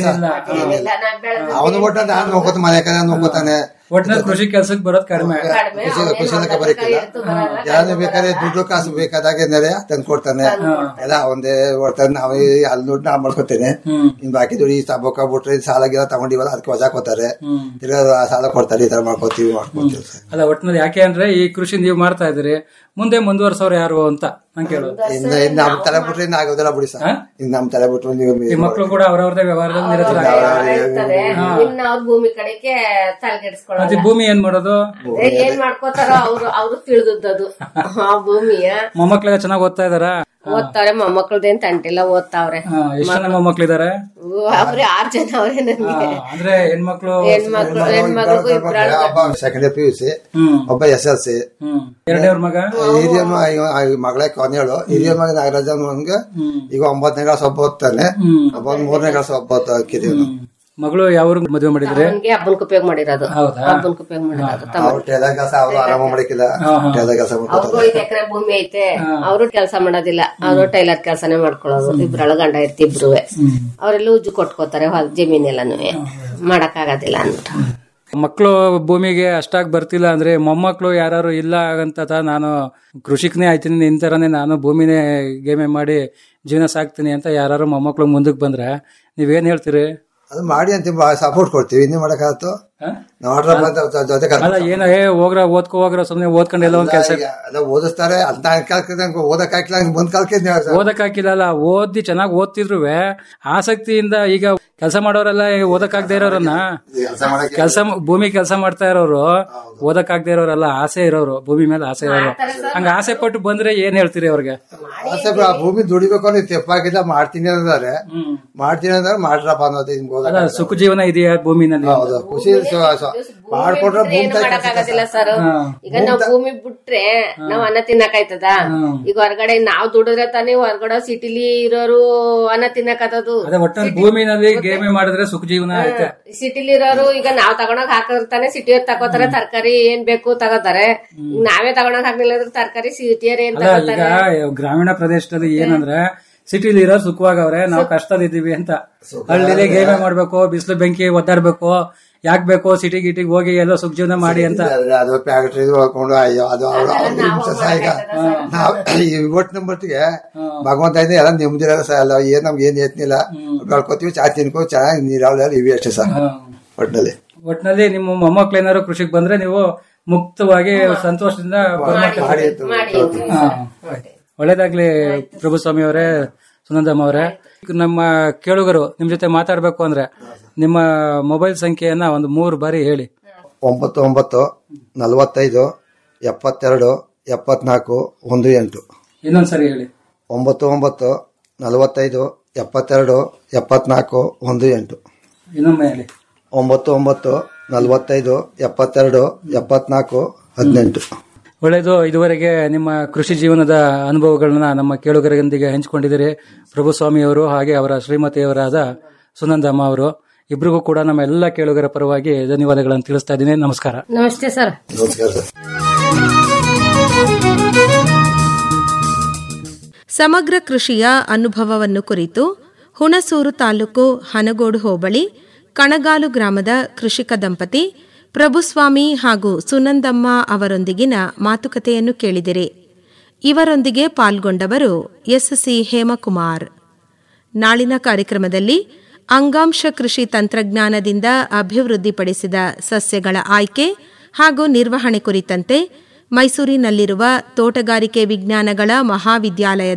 ಅವನು ಒಟ್ಟು ನಾನು ನೋಡ್ಕೋತ ಮನೆ ಕಡೆ ನೋಡ್ಕೋತಾನೆ ಒಟ್ಟಿನಲ್ಲಿ ಕೃಷಿ ಕೆಲ್ಸಕ್ಕೆ ಬರೋದ್ ಕಡಿಮೆ ಖುಷಿ ಖುಷಿಲಕ್ಕೆ ಬರಕಿಲ್ಲ ಯಾರು ಬೇಕಾದ್ರೆ ದುಡ್ಡು ಕಾಸು ಬೇಕಾದಾಗ ನೆರೆ ತಂದು ಕೊಡ್ತಾನೆ ಎಲ್ಲ ಒಂದೇ ಕೊಡ್ತಾನೆ ನಾವು ಅಲ್ಲಿ ದುಡ್ಡು ನಾ ಮಾಡ್ಕೊತೇನೆ ಇನ್ ಬಾಕಿ ದುಡ್ಡು ಈ ತಗೋಕ ಬಿಟ್ರೆ ಸಾಲ ಗಿಲ ತಗೊಂಡಿವಲ್ಲ ಅದಕ್ಕೆ ವಜಾ ಕೊಡ್ತಾರೆ ತಿರ್ಗಾ ಸಾಲ ಕೊಡ್ತಾರೆ ಈ ತರ ಮಾಡ್ಕೋತೀವಿ ಮಾಡ್ಕೊತೀವಿ ಅಲ್ಲ ಒಟ್ಟಿನಲ್ಲಿ ಯಾಕೆ ಅಂದ್ರೆ ಈ ಕೃಷಿ ನೀವು ಮಾಡ್ತಾ ಇದ್ದೀರಿ ಮುಂದೆ ಮುಂದುವರ್ಸೋರು ಯಾರು ಅಂತ ನಂಗೆ ಕೇಳೋದು ಇನ್ನ ಇನ್ ನಮ್ ತಲೆ ಬಿಟ್ರೆ ಇನ್ನ ಆಗೋದಿಲ್ಲ ಬಿಡಿ ಸರ್ ಇನ್ ನಮ್ ತಲೆ ಬಿಟ್ರು ನೀವು ಈ ಮಕ್ಕಳು ಕೂಡ ಅವ್ರವ್ರದೇ ವ್ಯವಹಾರದಲ್ಲಿ ನಿರತರಾಗಿದ್ದಾರೆ ಇರ್ತದೆ ಇನ್ನ ಅವ್ರ ಭೂಮಿ ಕಡೆಗೆ ತಲೆಗೆಡ್ಸ್ಕೊಳ್ಳೋದು ಮತ್ತೆ ಭೂಮಿ ಏನ್ ಮಾಡೋದು ಅದೇ ಏನ್ ಮಾಡ್ಕೋತಾರೋ ಅವ್ರು ಅವ್ರು ತಿಳಿದದ್ದು ಆ ಭೂಮಿಯ ಮೊಮ್ಮಕ್ಳೆಲ್ಲ ಚೆನ್ನಾಗಿ ಓದ್ತಾ ಇದಾರಾ ಓದ್ತಾವ್ರೆ ಮೊಮ್ಮಕ್ಕಳದೇನ್ ತಂಟಿಲ್ಲ ಓದ್ತಾವ್ರೆ ಎಷ್ಟು ಜನ ಮೊಮ್ಮಕ್ಳಿದಾರೆ ಅವ್ರೆ ಆರ್ ಜನ ಅವ್ರೆ ನನ್ಗೆ ಅಂದ್ರೆ ಹೆಣ್ಮಕ್ಳು ಹೆಣ್ಮಕ್ಳು ಹೆಣ್ಮಕ್ಳಿಗೂ ಇಬ್ರಾಳು ಸೆಕೆಂಡ್ ಪಿ ಯು ಸಿ ಒಬ್ಬ ಎಸ್ ಎಲ್ ಸಿ ಹ್ಮ್ ಎರಡನೇವ್ರ ಮಗ ಹಿರಿಯ ಮಗಳೇ ಕೊನೆಯಳು ಹಿರಿಯ ಮಗ ನಾಗರಾಜ ಅನ್ನೋನ್ಗೆ ಈಗ ಒಂಬತ್ತನೇ ಕ್ಲಾಸ್ ಒಬ್ಬ ಓದ್ತಾನೆ ಒಬ್ಬ ಒಂದ್ ಮೂರನೇ ಕ್ಲಾಸ್ ಒಬ್ಬ ಓದ್ತಾ ಕಿರಿಯನು ಮಗಳು ಯಾವ ಮದುವೆ ಮಾಡಿದ್ರೆ ಅವನ್ಗೆ ಹಬ್ಬನ್ ಉಪಯೋಗ ಮಾಡಿರೋದು ಹೌದಾ? ಹಬ್ಬನ್ ಉಪಯೋಗ ಮಾಡಿರೋದು ತಮ್ಮ ಅವ್ರು ಟೇಲರ್ ಕೆಲಸ ಅವ್ರು ಆರಾಮ ಮಾಡಿಕಿಲ್ಲ ಟೇಲರ್ ಕೆಲಸ ಅವ್ರಿಗೂ ಮಾಡ್ಕೊತಾರೆ ಐದು ಎಕರೆ ಭೂಮಿ ಐತೆ ಅವರು ಕೆಲಸ ಮಾಡೋದಿಲ್ಲ ಅವರು ಟೈಲರ್ ಕೆಲಸನೇ ಮಾಡ್ಕೊಳ್ಳೋದು ಇಬ್ರೊಳ ಗಂಡ ಇರ್ತಿ ಇಬ್ರುವೆ ಅವರೆಲ್ಲ ಉಜ್ಜು ಕೊಟ್ಕೋತಾರೆ ಹೊಲ ಜಮೀನೆಲ್ಲಾನು ಮಾಡಕ್ ಆಗೋದಿಲ್ಲ ಅಂದ್ಬಿಟ್ಟು ಮಕ್ಕಳು ಭೂಮಿಗೆ ಅಷ್ಟಾಗಿ ಬರ್ತಿಲ್ಲ ಅಂದ್ರೆ ಮೊಮ್ಮಕ್ಕಳು ಯಾರು ಇಲ್ಲ ಅಂತ ತ- ನಾನು ಕೃಷಿಕನೇ ಆಯ್ತೀನಿ ನಿನ್ ತರನೇ ನಾನು ಭೂಮಿನೇ ಗೇಮೆ ಮಾಡಿ ಜೀವನ ಸಾಕ್ತೀನಿ ಅಂತ ಯಾರು ಮೊಮ್ಮಕ್ಕಳು ಮುಂದಕ್ಕೆ ಬಂದ್ರೆ ನೀವೇನ್ ಹೇಳ್ತೀರಿ ಅದು ಮಾಡಿ ಅಂತ ಸಪೋರ್ಟ್ ಕೊಡ್ತೀವಿ ಇನ್ನೇ ಮಾಡಕ್ಕಾಗತ್ತು ನೋಡ್ರ ಬಂದ ಜೊತೆ ಅಲ್ಲ ಏನೋ ಹೇ ಹೋಗ್ರ ಓದ್ಕೋ ಹೋಗ್ರ ಸುಮ್ನೆ ಓದ್ಕೊಂಡು ಎಲ್ಲ ಒಂದ್ ಕೆಲಸ ಎಲ್ಲ ಓದಿಸ್ತಾರೆ ಅಂತ ಕಾಲಕ್ಕೆ ಓದಕ್ ಹಾಕಿಲ್ಲ ಬಂದ್ ಕಾಲಕ್ಕೆ ಓದಕ್ ಹಾಕಿಲ್ಲಲ್ಲ ಓದಿ ಚೆನ್ನಾಗಿ ಓದ್ತಿದ್ರು ಆಸಕ್ತಿಯಿಂದ ಈಗ ಕೆಲಸ ಮಾಡೋರೆಲ್ಲ ಓದಕ್ ಆಗದೆ ಇರೋರನ್ನ ಕೆಲಸ ಭೂಮಿ ಕೆಲಸ ಮಾಡ್ತಾ ಇರೋರು ಓದಕ್ ಆಗದೆ ಇರೋರೆಲ್ಲ ಆಸೆ ಇರೋರು ಭೂಮಿ ಮೇಲೆ ಆಸೆ ಇರೋರು ಹಂಗ ಆಸೆ ಪಟ್ಟು ಬಂದ್ರೆ ಏನ್ ಹೇಳ್ತೀರಿ ಅವ್ರಿಗೆ ಆಸೆ ಬ- ಆ ಭೂಮಿ ದುಡಿಬೇಕು ಅಂದ್ರೆ ತೆಪ್ಪಾಗಿಲ್ಲ ಮಾಡ್ತೀನಿ ಅಂದ್ರೆ ಮಾಡ್ತೀನಿ ಅಂದ್ರೆ ಮಾಡ್ರಪ್ಪ ಅನ್ನೋದು ಹಿಂಗ್ ಓದಕ್ ಅಲ್ಲ ಸುಖ ಜೀವನ ಇದೆಯಾ ಭೂಮಿನಲ್ಲಿ ಹೌದು ಖುಷಿ ಸ- ಸ- ಮಾಡ್ಕೊಟ್ರೆ ಭೂಮಿ ಏನು ಮಾಡಕ್ ಆಗೋದಿಲ್ಲ ಸರ್ ಈಗ ನಾವ್ ಭೂಮಿ ಬಿಟ್ರೆ ನಾವ್ ಅನ್ನ ತಿನ್ನಕಾಯ್ತದ ಈಗ ಹೊರಗಡೆ ನಾವ್ ದುಡಿದ್ರೆ ತಾನೇ ಹೊರಗಡೆ ಸಿಟಿಲಿ ಇರೋರು ಅನ್ನ ತಿನ್ನಕತ್ತದು ಅದೇ ಒಟ್ಟಲ್ಲಿ ಭೂಮಿನಲ್ಲಿ ಗೇಮೆ ಮಾಡಿದ್ರೆ ಸುಖ ಜೀವನ ಐತೆ ಸಿಟಿಲಿ ಇರೋರು ಈಗ ನಾವ್ ತಗೊಂಡೋಗ್ ಹಾಕಿರ್ತಾನೆ ಸಿಟಿಯವ್ರು ತಗೋತಾರೆ ತರಕಾರಿ ಏನ್ ಬೇಕು ತಗೋತಾರೆ ಈಗ ನಾವೇ ತಗೊಂಡೋಗ್ ಹಾಕ್ಲಿಲ್ಲ ಅಂದ್ರೆ ತರಕಾರಿ ಸಿಟಿಯರ್ ಏನ್ ಅಲ್ಲ ಈಗ ತಗೋತಾರೆ ಗ್ರಾಮೀಣ ಪ್ರದೇಶದಲ್ಲಿ ಏನಂದ್ರೆ ಸಿಟಿಲಿ ಇರೋ ಸುಖವಾಗವ್ರೆ ನಾವು ಕಷ್ಟದಿದ್ದೀವಿ ಅಂತ ಹಳ್ಳಿಲಿ ಗೇಮೆ ಮಾಡ್ಬೇಕು ಬಿಸಿಲು ಬೆಂಕಿ ಒದ್ದಾಡ್ಬೇಕು ಯಾಕ್ ಬೇಕು ಸಿಟಿ ಗಿಟಿಗೆ ಹೋಗಿ ಎಲ್ಲ ಸುಖ ಜೀವನ ಮಾಡಿ ಅಂತ ಆದ್ರೆ ಅದು ಫ್ಯಾಕ್ಟ್ರಿ ಹೋಗ್ಕೊಂಡು ಅಯ್ಯೋ ಅದು ಅವ್ರ ಅವ್ರ ಹಿಂಸೆ ಸಹ ಈಗ ನಾವ್ ಇವತ್ತಿನ ಮಟ್ಟಿಗೆ ಭಗವಂತ ಇದೆ ಎಲ್ಲ ನೆಮ್ಮದಿರ ಸಹ ಅಲ್ಲ ಏನ್ ನಮ್ಗೆ ಏನ್ ಯತ್ನಿಲ್ಲ ಬೆಳ್ಕೊತೀವಿ ಚಾ ತಿನ್ಕೋ ಚೆನ್ನಾಗಿ ನೀರಾವಳಿ ಇವೆ ಅಷ್ಟೇ ಸಹ ಒಟ್ಟಿನಲ್ಲಿ ಒಟ್ನಲ್ಲಿ ನಿಮ್ಮ ಮೊಮ್ಮಕ್ಳೇನಾದ್ರು ಕೃಷಿಗೆ ಬಂದ್ರೆ ನೀವು ಮುಕ್ತವಾಗಿ ಸಂತೋಷದಿಂದ ಬರ್ಮಾಡ್ಕೊತೀರಿ. ಹಾ, ಆಯ್ತು. ಒಳ್ಳೇದಾಗ್ಲಿ ಪ್ರಭುಸ್ವಾಮಿ ಅವರೇ ಸುನಂದಮ್ಮ ಅವರೇ ನಮ್ಮ ಕೇಳುಗರು ನಿಮ್ ಜೊತೆ ಮಾತಾಡ್ಬೇಕು ಅಂದ್ರೆ ನಿಮ್ಮ ಮೊಬೈಲ್ ಸಂಖ್ಯೆಯನ್ನ ಒಂದು ಮೂರು ಬಾರಿ ಹೇಳಿ ಒಂಬತ್ತು ಒಂಬತ್ತು ನಲವತ್ತೈದು ಎಪ್ಪತ್ತೆರಡು ಎಪ್ಪತ್ನಾಲ್ಕು ಒಂದು ಎಂಟು ಇನ್ನೊಂದ್ಸರಿ ಹೇಳಿ ಒಂಬತ್ತು ಒಂಬತ್ತು ನಲವತ್ತೈದು ಎಪ್ಪತ್ತೆರಡು ಎಪ್ಪತ್ನಾಲ್ಕು ಒಂದು ಎಂಟು ಇನ್ನೊಮ್ಮೆ ಹೇಳಿ ಒಂಬತ್ತು ಒಂಬತ್ತು ನಲವತ್ತೈದು ಎಪ್ಪತ್ತೆರಡು ಎಪ್ಪತ್ನಾಲ್ಕು ಹದಿನೆಂಟು ಒಳ್ಳೆಯದು ಇದುವರೆಗೆ ನಿಮ್ಮ ಕೃಷಿ ಜೀವನದ ಅನುಭವಗಳನ್ನ ನಮ್ಮ ಕೇಳುಗರೊಂದಿಗೆ ಹಂಚಿಕೊಂಡಿದ್ದೀರಿ ಪ್ರಭುಸ್ವಾಮಿ ಅವರು ಹಾಗೆ ಅವರ ಶ್ರೀಮತಿಯವರಾದ ಸುನಂದಮ್ಮ ಅವರು ಇಬ್ಬರಿಗೂ ಕೂಡ ನಮ್ಮ ಎಲ್ಲ ಕೇಳುಗರ ಪರವಾಗಿ ಧನ್ಯವಾದಗಳನ್ನು ತಿಳಿಸ್ತಾ ಇದ್ದೀನಿ ನಮಸ್ಕಾರ ನಮಸ್ತೆ ಸರ್ ನಮಸ್ಕಾರ ಸರ್ ಸಮಗ್ರ ಕೃಷಿಯ ಅನುಭವವನ್ನು ಕುರಿತು ಹುಣಸೂರು ತಾಲೂಕು ಹನಗೋಡು ಹೋಬಳಿ ಕಣಗಾಲು ಗ್ರಾಮದ ಕೃಷಿಕ ದಂಪತಿ ಪ್ರಭುಸ್ವಾಮಿ ಹಾಗೂ ಸುನಂದಮ್ಮ ಅವರೊಂದಿಗಿನ ಮಾತುಕತೆಯನ್ನು ಕೇಳಿದಿರಿ ಇವರೊಂದಿಗೆ ಪಾಲ್ಗೊಂಡವರು ಎಸ್ಸಿ ಹೇಮಕುಮಾರ್ ನಾಳಿನ ಕಾರ್ಯಕ್ರಮದಲ್ಲಿ ಅಂಗಾಂಶ ಕೃಷಿ ತಂತ್ರಜ್ಞಾನದಿಂದ ಅಭಿವೃದ್ಧಿಪಡಿಸಿದ ಸಸ್ಯಗಳ ಆಯ್ಕೆ ಹಾಗೂ ನಿರ್ವಹಣೆ ಕುರಿತಂತೆ ಮೈಸೂರಿನಲ್ಲಿರುವ ತೋಟಗಾರಿಕೆ ವಿಜ್ಞಾನಗಳ ಮಹಾವಿದ್ಯಾಲಯದ